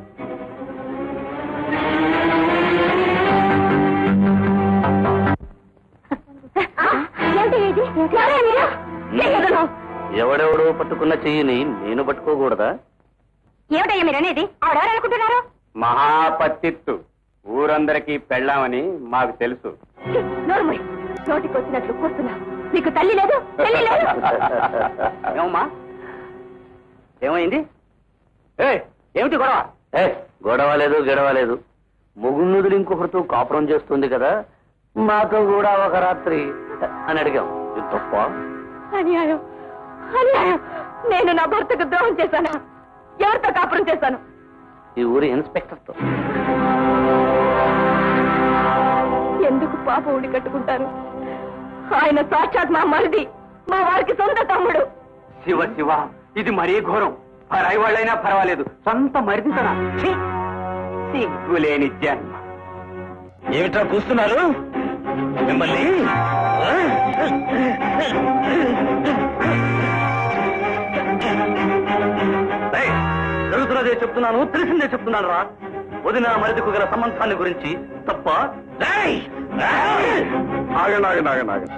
ఏంటి ఇది? ఎవరే మీరు? ఏయ్, ఎవడెవడో పట్టుకున్న చెయ్యిని నేను పట్టుకోకూడదా ఏమిటయ్యా మీరు అనేది ఆవిడెవరనుకుంటున్నారు మహాపత్తిత్తు ఊరందరికీ పెళ్ళామని మాకు తెలుసు నోరుమై నోటికి వచ్చినట్లు కూర్చున్నా మీకు తల్లి లేదు తల్లి లేదు ఏమమ్మా ఏమైంది ఏ ఏమిటి గొడవ ఏ గొడవ లేదు గెడవ లేదు ముగున్నుదులు ఇంకొకరితో కాపురం చేస్తుంది కదా మాతో కూడా ఒక రాత్రి అని అడిగాం ఇది తప్ప అన్యాయం అన్యాయం నేను నా భర్తకు ద్రోహం చేశానా ఎవరితో కాపురం చేశాను ఈ ఊరి ఇన్స్పెక్టర్తో ఎందుకు పాప ఉడి కట్టుకుంటారు ఆయన సాక్షాత్ మా మరిది మా వారికి సొంత తమ్ముడు శివ శివ ఇది మరీ ఘోరం పరాయి వాళ్ళైనా పర్వాలేదు సొంత మరిదితనా ఛీ! సిగ్గులేని జన్మ ఏమిట్రా కూస్తున్నారు మిమ్మల్ని ఏయ్, జరుగుతున్నదే చెప్తున్నాను తెలిసిందే చెప్తున్నాను రా వదిన మరిదికు గల సంబంధాన్ని గురించి తప్ప ఏయ్! ఏయ్! ఆగండి ఆగండి ఆగండి ఆగండి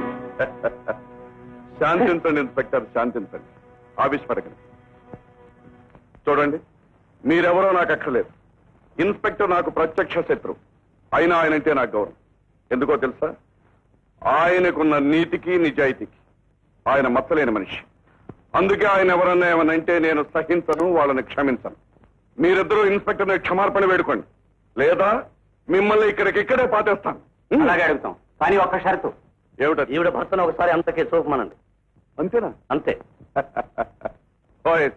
శాంతించండి ఇన్స్పెక్టర్ శాంతించండి ఆవిష్పడకండి చూడండి మీరెవరో నాకు అక్కర్లేదు ఇన్స్పెక్టర్ నాకు ప్రత్యక్ష శత్రువు అయినా ఆయనంటే నాకు గౌరవం ఎందుకో తెలుసా ఆయనకున్న నీతికి నిజాయితీకి ఆయన మచ్చలేని మనిషి అందుకే ఆయన ఎవరన్నా ఏమనంటే నేను సహించను వాళ్ళని క్షమించను మీరిద్దరూ ఇన్స్పెక్టర్ని క్షమార్పణ వేడుకోండి లేదా మిమ్మల్ని ఇక్కడికిక్కడే పాటేస్తాను అలాగే అడుగుతాం కానీ ఒక్క షరతు ఏమిటది ఈవిడ భర్తను ఒకసారి అంతకే చూపమనండి అంతేనా అంతే ఓయ్.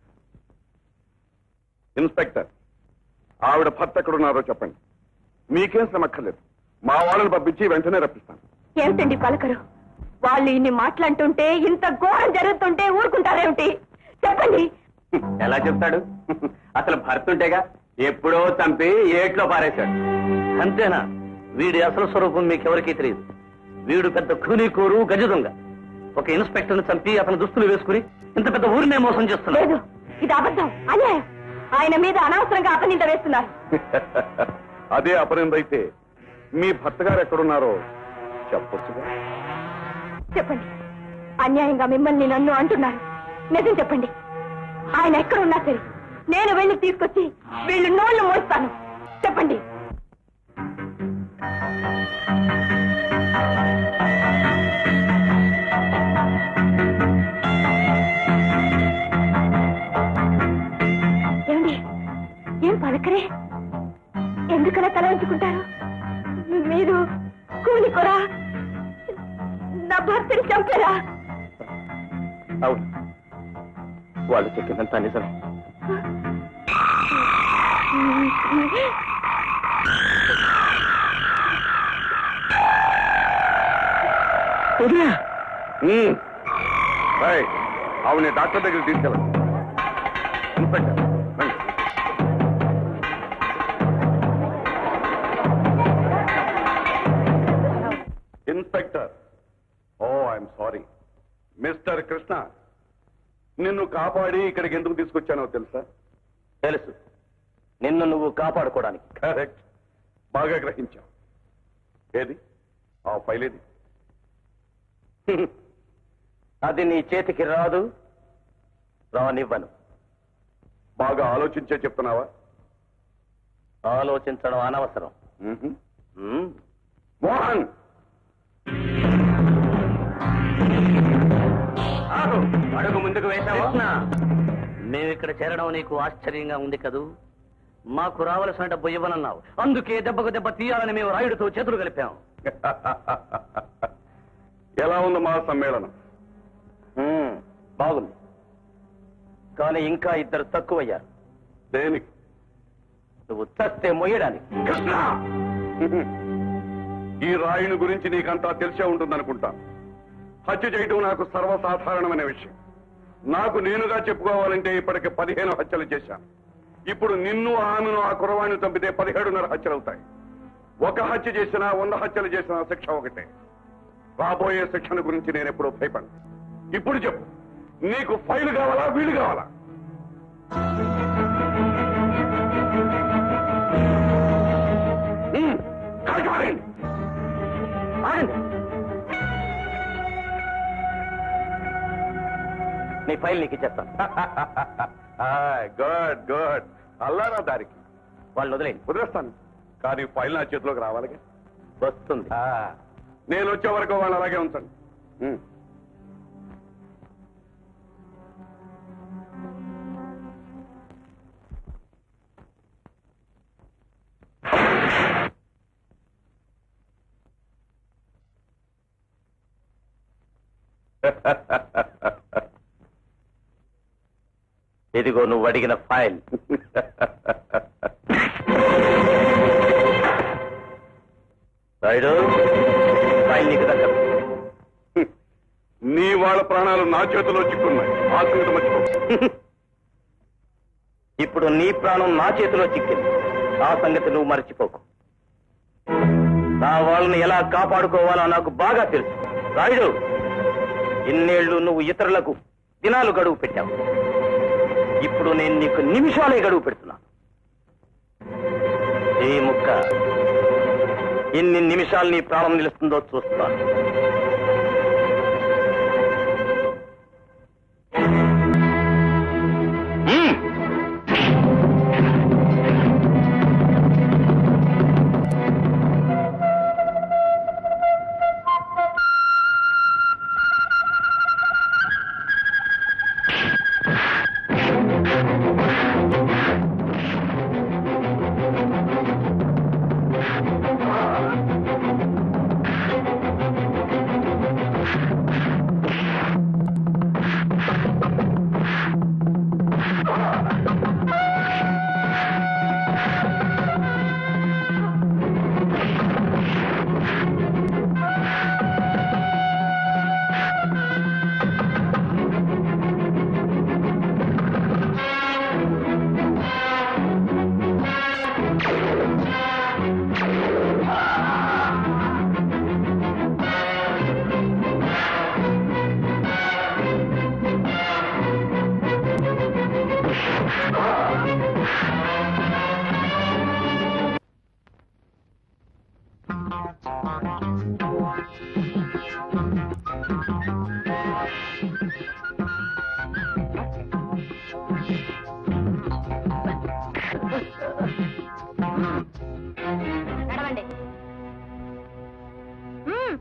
ఇన్స్పెక్టర్ ఆవిడ భర్త ఎక్కడున్నారో చెప్పండి మీకేం శ్రమ అక్కర్లేదు మా వాళ్ళని పంపించి వెంటనే రప్పిస్తాను ఏమిటండి పలకరు వాళ్ళు ఇన్ని మాట్లాడుతుంటే ఇంత ఘోరం జరుగుతుంటే ఊరుకుంటారేమిటి చెప్పండి ఎలా చెప్తాడు అసలు భర్తుంటేగా ఎప్పుడో చంపి ఏట్లో పారేశాడు అంతేనా వీడి అసలు స్వరూపం మీకెవరికీ తెలియదు వీడు పెద్ద కూలీకోరు గజ దొంగ ఒక ఇన్స్పెక్టర్ని చంపి అతని దుస్తులు వేసుకుని ఇంత పెద్ద ఊరినే మోసం చేస్తున్నాడు లేదు ఇది అబద్ధం అన్యాయం ఆయన మీద అనవసరంగా అపనింద వేస్తున్నారు అదే అపరిందైతే మీ భర్త గారు ఎక్కడున్నారో చెప్పొచ్చుగా చెప్పండి అన్యాయంగా మిమ్మల్ని నన్ను అంటున్నారు నిజం చెప్పండి ఆయన ఎక్కడున్నా సరే నేను వెళ్ళి తీసుకొచ్చి వీళ్ళు నోళ్ళు మోస్తాను చెప్పండి ఏమండి ఏం పలకరే ఎందుకలా తల ఉంచుకుంటారు మీరు కూలికొరా నా భర్తని చంపారా అవును వాళ్ళు చెప్పినంత నిజం ఉమ్. రేయ్, ఆవిడని డాక్టర్ దగ్గరికి తీసుకెళ్ళండి ఇన్స్పెక్టర్ రండి. Inspector oh I'm sorry mister Krishna నిన్ను కాపాడి ఇక్కడికి ఎందుకు తీసుకొచ్చానో తెలుసా తెలుసు నిన్ను నువ్వు కాపాడుకోవడానికి కరెక్ట్ బాగా గ్రహించావు ఏది ఆ ఫైల్ ఏది అది నీ చేతికి రాదు రానివ్వను బాగా ఆలోచించే చెప్తున్నావా ఆలోచించడం అనవసరం మ్మ్హ. ఉమ్. మోహన్ ఆగు. అడుగు ముందుకు వేశావా మేమిక్కడ చేరడం నీకు ఆశ్చర్యంగా ఉంది కదూ మాకు రావలసిన డబ్బు ఇవ్వనన్నావు అందుకే దెబ్బకు దెబ్బ తీయాలని మేము రాయుడితో చేతులు కలిపాం ఎలా ఉంది మా సమ్మేళనం హ్మ్, బాగుంది కానీ ఇంకా ఇద్దరు తక్కువయ్యారు దేనికి నువ్వు చస్తే మొయ్యడానికి కృష్ణ ఈ రాయుని గురించి నీకంతా తెలిసే ఉంటుందనుకుంటా హత్య చేయటం నాకు సర్వసాధారణమైన విషయం నాకు నేనుగా చెప్పుకోవాలంటే ఇప్పటికి పదిహేను హత్యలు చేశాను ఇప్పుడు నిన్ను ఆమెను ఆ కురవాణ్ణి చంపితే పదిహేడున్నర హత్యలు అవుతాయి ఒక హత్య చేసినా వంద హత్యలు చేసినా శిక్ష ఒకటే రాబోయే శిక్షణ గురించి నేను ఎప్పుడూ భయపడను ఇప్పుడు చెప్పు నీకు ఫైల్ కావాలా వీలు కావాలా హ్మ్, కాకి పారేయండి. ఆగండి నీ ఫైల్ నీకు ఇచ్చేస్తాను గుడ్ గుడ్ అల్లారా దారికి వాళ్ళు వదిలేండి వదిలేస్తాను కానీ ఫైల్ నా చేతిలోకి రావాలిగా వస్తుంది నేను వచ్చే వరకు వాళ్ళు అలాగే ఉంచండి ఉమ్. ఇదిగో నువ్వు అడిగిన ఫైల్ రాయుడు ఫైల్ నీకు దగ్గర నీ వాళ్ళ ప్రాణాలు నా చేతిలో చిక్కున్నాయి ఆ సంగతి మర్చిపో ఇప్పుడు నీ ప్రాణం నా చేతిలో చిక్కింది ఆ సంగతి నువ్వు మర్చిపోకు నా వాళ్ళని ఎలా కాపాడుకోవాలో నాకు బాగా తెలుసు రాయుడు ఇన్నేళ్లు నువ్వు ఇతరులకు దినాలు గడువు పెట్టావు ఇప్పుడు నేను నీకు నిమిషాలే గడువు పెడుతున్నా ఈ ముక్క ఎన్ని నిమిషాలు నీ ప్రాణం నిలుస్తుందో చూస్తాను మ్మ్. నడవండి మ్మ్.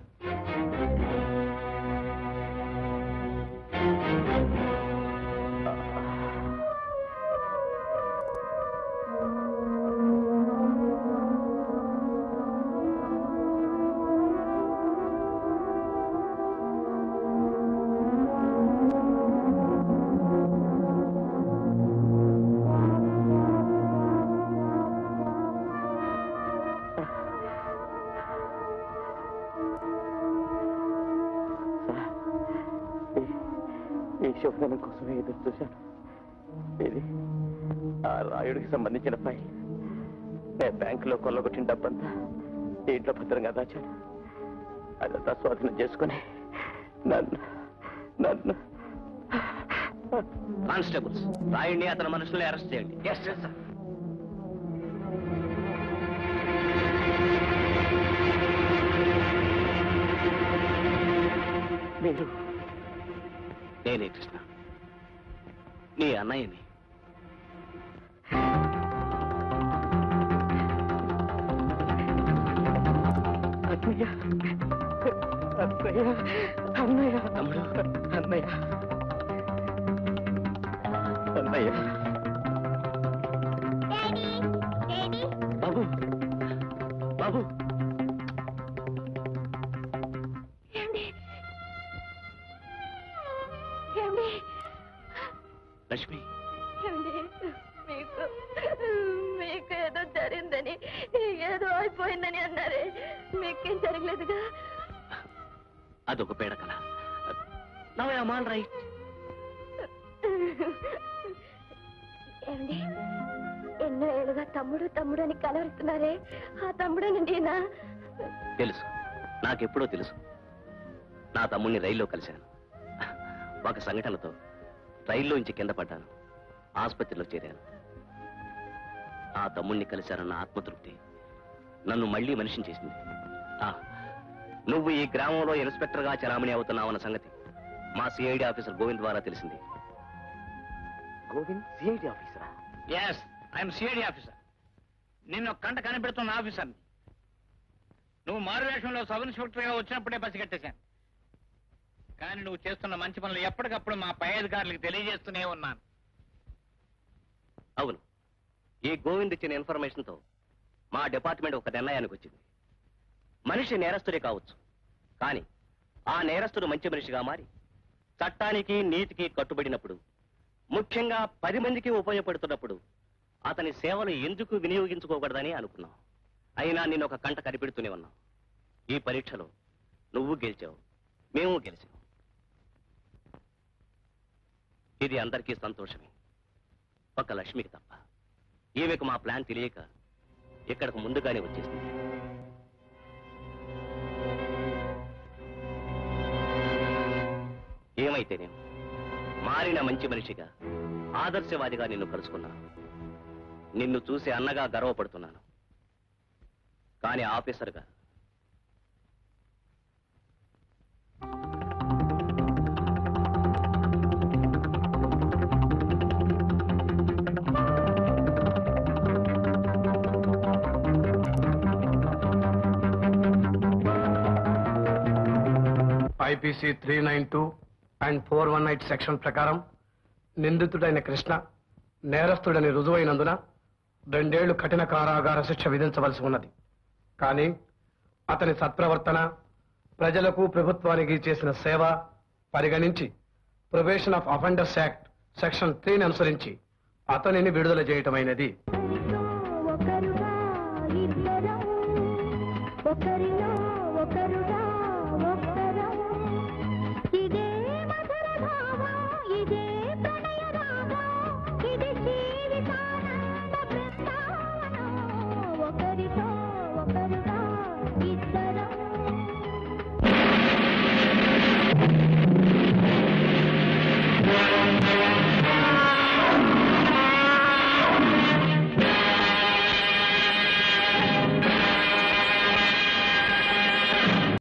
ఈ శుభదినం కోసమే ఎదురు చూశాను ఇది ఆ రాయుడికి సంబంధించిన ఫైల్ నేను బ్యాంకులో కొల్లగొట్టిన డబ్బంతా ఇంట్లో భద్రంగా దాచాను అదంతా స్వాధీనం చేసుకుని నన్ను నన్ను కానిస్టేబుల్స్ రాయుడిని అతని మనుషుల్ని అరెస్ట్ చేయండి ఎస్ సార్ మీరు నేనే కృష్ణ నీ అన్నయ్యని అన్నయ్య అన్నయ్య అన్నయ్య తమ్ముడు అన్నయ్య అన్నయ్య డాడీ డాడీ బాబు బాబు ఏమండి లక్ష్మి ఏమండి? మీకు మీకు ఏదో జరిగిందని ఏదో అయిపోయిందని అన్నారే మీకేం జరగలేదుగా అదొక పేడ కల నవ్ ఐ ఆల్ రైట్ ఏమండి ఎన్నో ఏళ్ళుగా తమ్ముడు తమ్ముడు అని కలవరుస్తున్నారే ఆ తమ్ముడేనండి నా తెలుసు నాకెప్పుడో తెలుసు నా తమ్ముణ్ణి రైల్లో కలిశాను ఒక సంఘటనతో రైల్లోంచి కింద పడ్డాను ఆసుపత్రిలో చేరాను ఆ తమ్ముణ్ణి కలిశానన్న ఆత్మతృప్తి నన్ను మళ్ళీ మనిషిని చేసింది ఆ, నువ్వు ఈ గ్రామంలో ఇన్స్పెక్టర్గా చలామణి అవుతున్నావన్న సంగతి మా సిఐడి ఆఫీసర్ గోవింద్ ద్వారా తెలిసింది గోవింద్ సిఐడి ఆఫీసరా ఎస్ ఐఎమ్ సిఐడి ఆఫీసర్ నిన్ను కంట కనిపెడుతున్న ఆఫీసర్ని నువ్వు మారువేషంలో సబ్ ఇన్స్పెక్టర్గా వచ్చినప్పుడే పసిగట్టేశాను కానీ నువ్వు చేస్తున్న మంచి పనులు ఎప్పటికప్పుడు మా పై అధికారులకు తెలియజేస్తూనే ఉన్నాను అవును ఈ గోవింద్ ఇచ్చిన ఇన్ఫర్మేషన్తో మా డిపార్ట్మెంట్ ఒక నిర్ణయానికి వచ్చింది మనిషి నేరస్తుడే కావచ్చు కానీ ఆ నేరస్తుడు మంచి మనిషిగా మారి చట్టానికి నీతికి కట్టుబడినప్పుడు ముఖ్యంగా పది మందికి ఉపయోగపడుతున్నప్పుడు అతని సేవలు ఎందుకు వినియోగించుకోకూడదని అనుకున్నాం అయినా నేను ఒక కంట కనిపెడుతూనే ఉన్నాం ఈ పరీక్షలో నువ్వు గెలిచావు మేము గెలిచాం ఇది అందరికీ సంతోషమే ఒక లక్ష్మికి తప్ప ఈమెకు మా ప్లాన్ తెలియక ఇక్కడకు ముందుగానే వచ్చేసింది ఏమైతేనేం మారిన మంచి మనిషిగా ఆదర్శవాదిగా నిన్ను కలుసుకున్నాను నిన్ను చూసి అన్నగా గర్వపడుతున్నాను కానీ ఆఫీసర్గా IPC three nine two and four one eight section ప్రకారం నిందితుడైన కృష్ణ నేరస్తుడని రుజువైనందున రెండేళ్లు కఠిన కారాగార శిక్ష విధించవలసి ఉన్నది కానీ అతని సత్ప్రవర్తన ప్రజలకు ప్రభుత్వానికి చేసిన సేవ పరిగణించి probation of offenders act section త్రీని అనుసరించి అతనిని విడుదల చేయటమైనది ఒకరుగా ఇద్దరం ఒకరిలో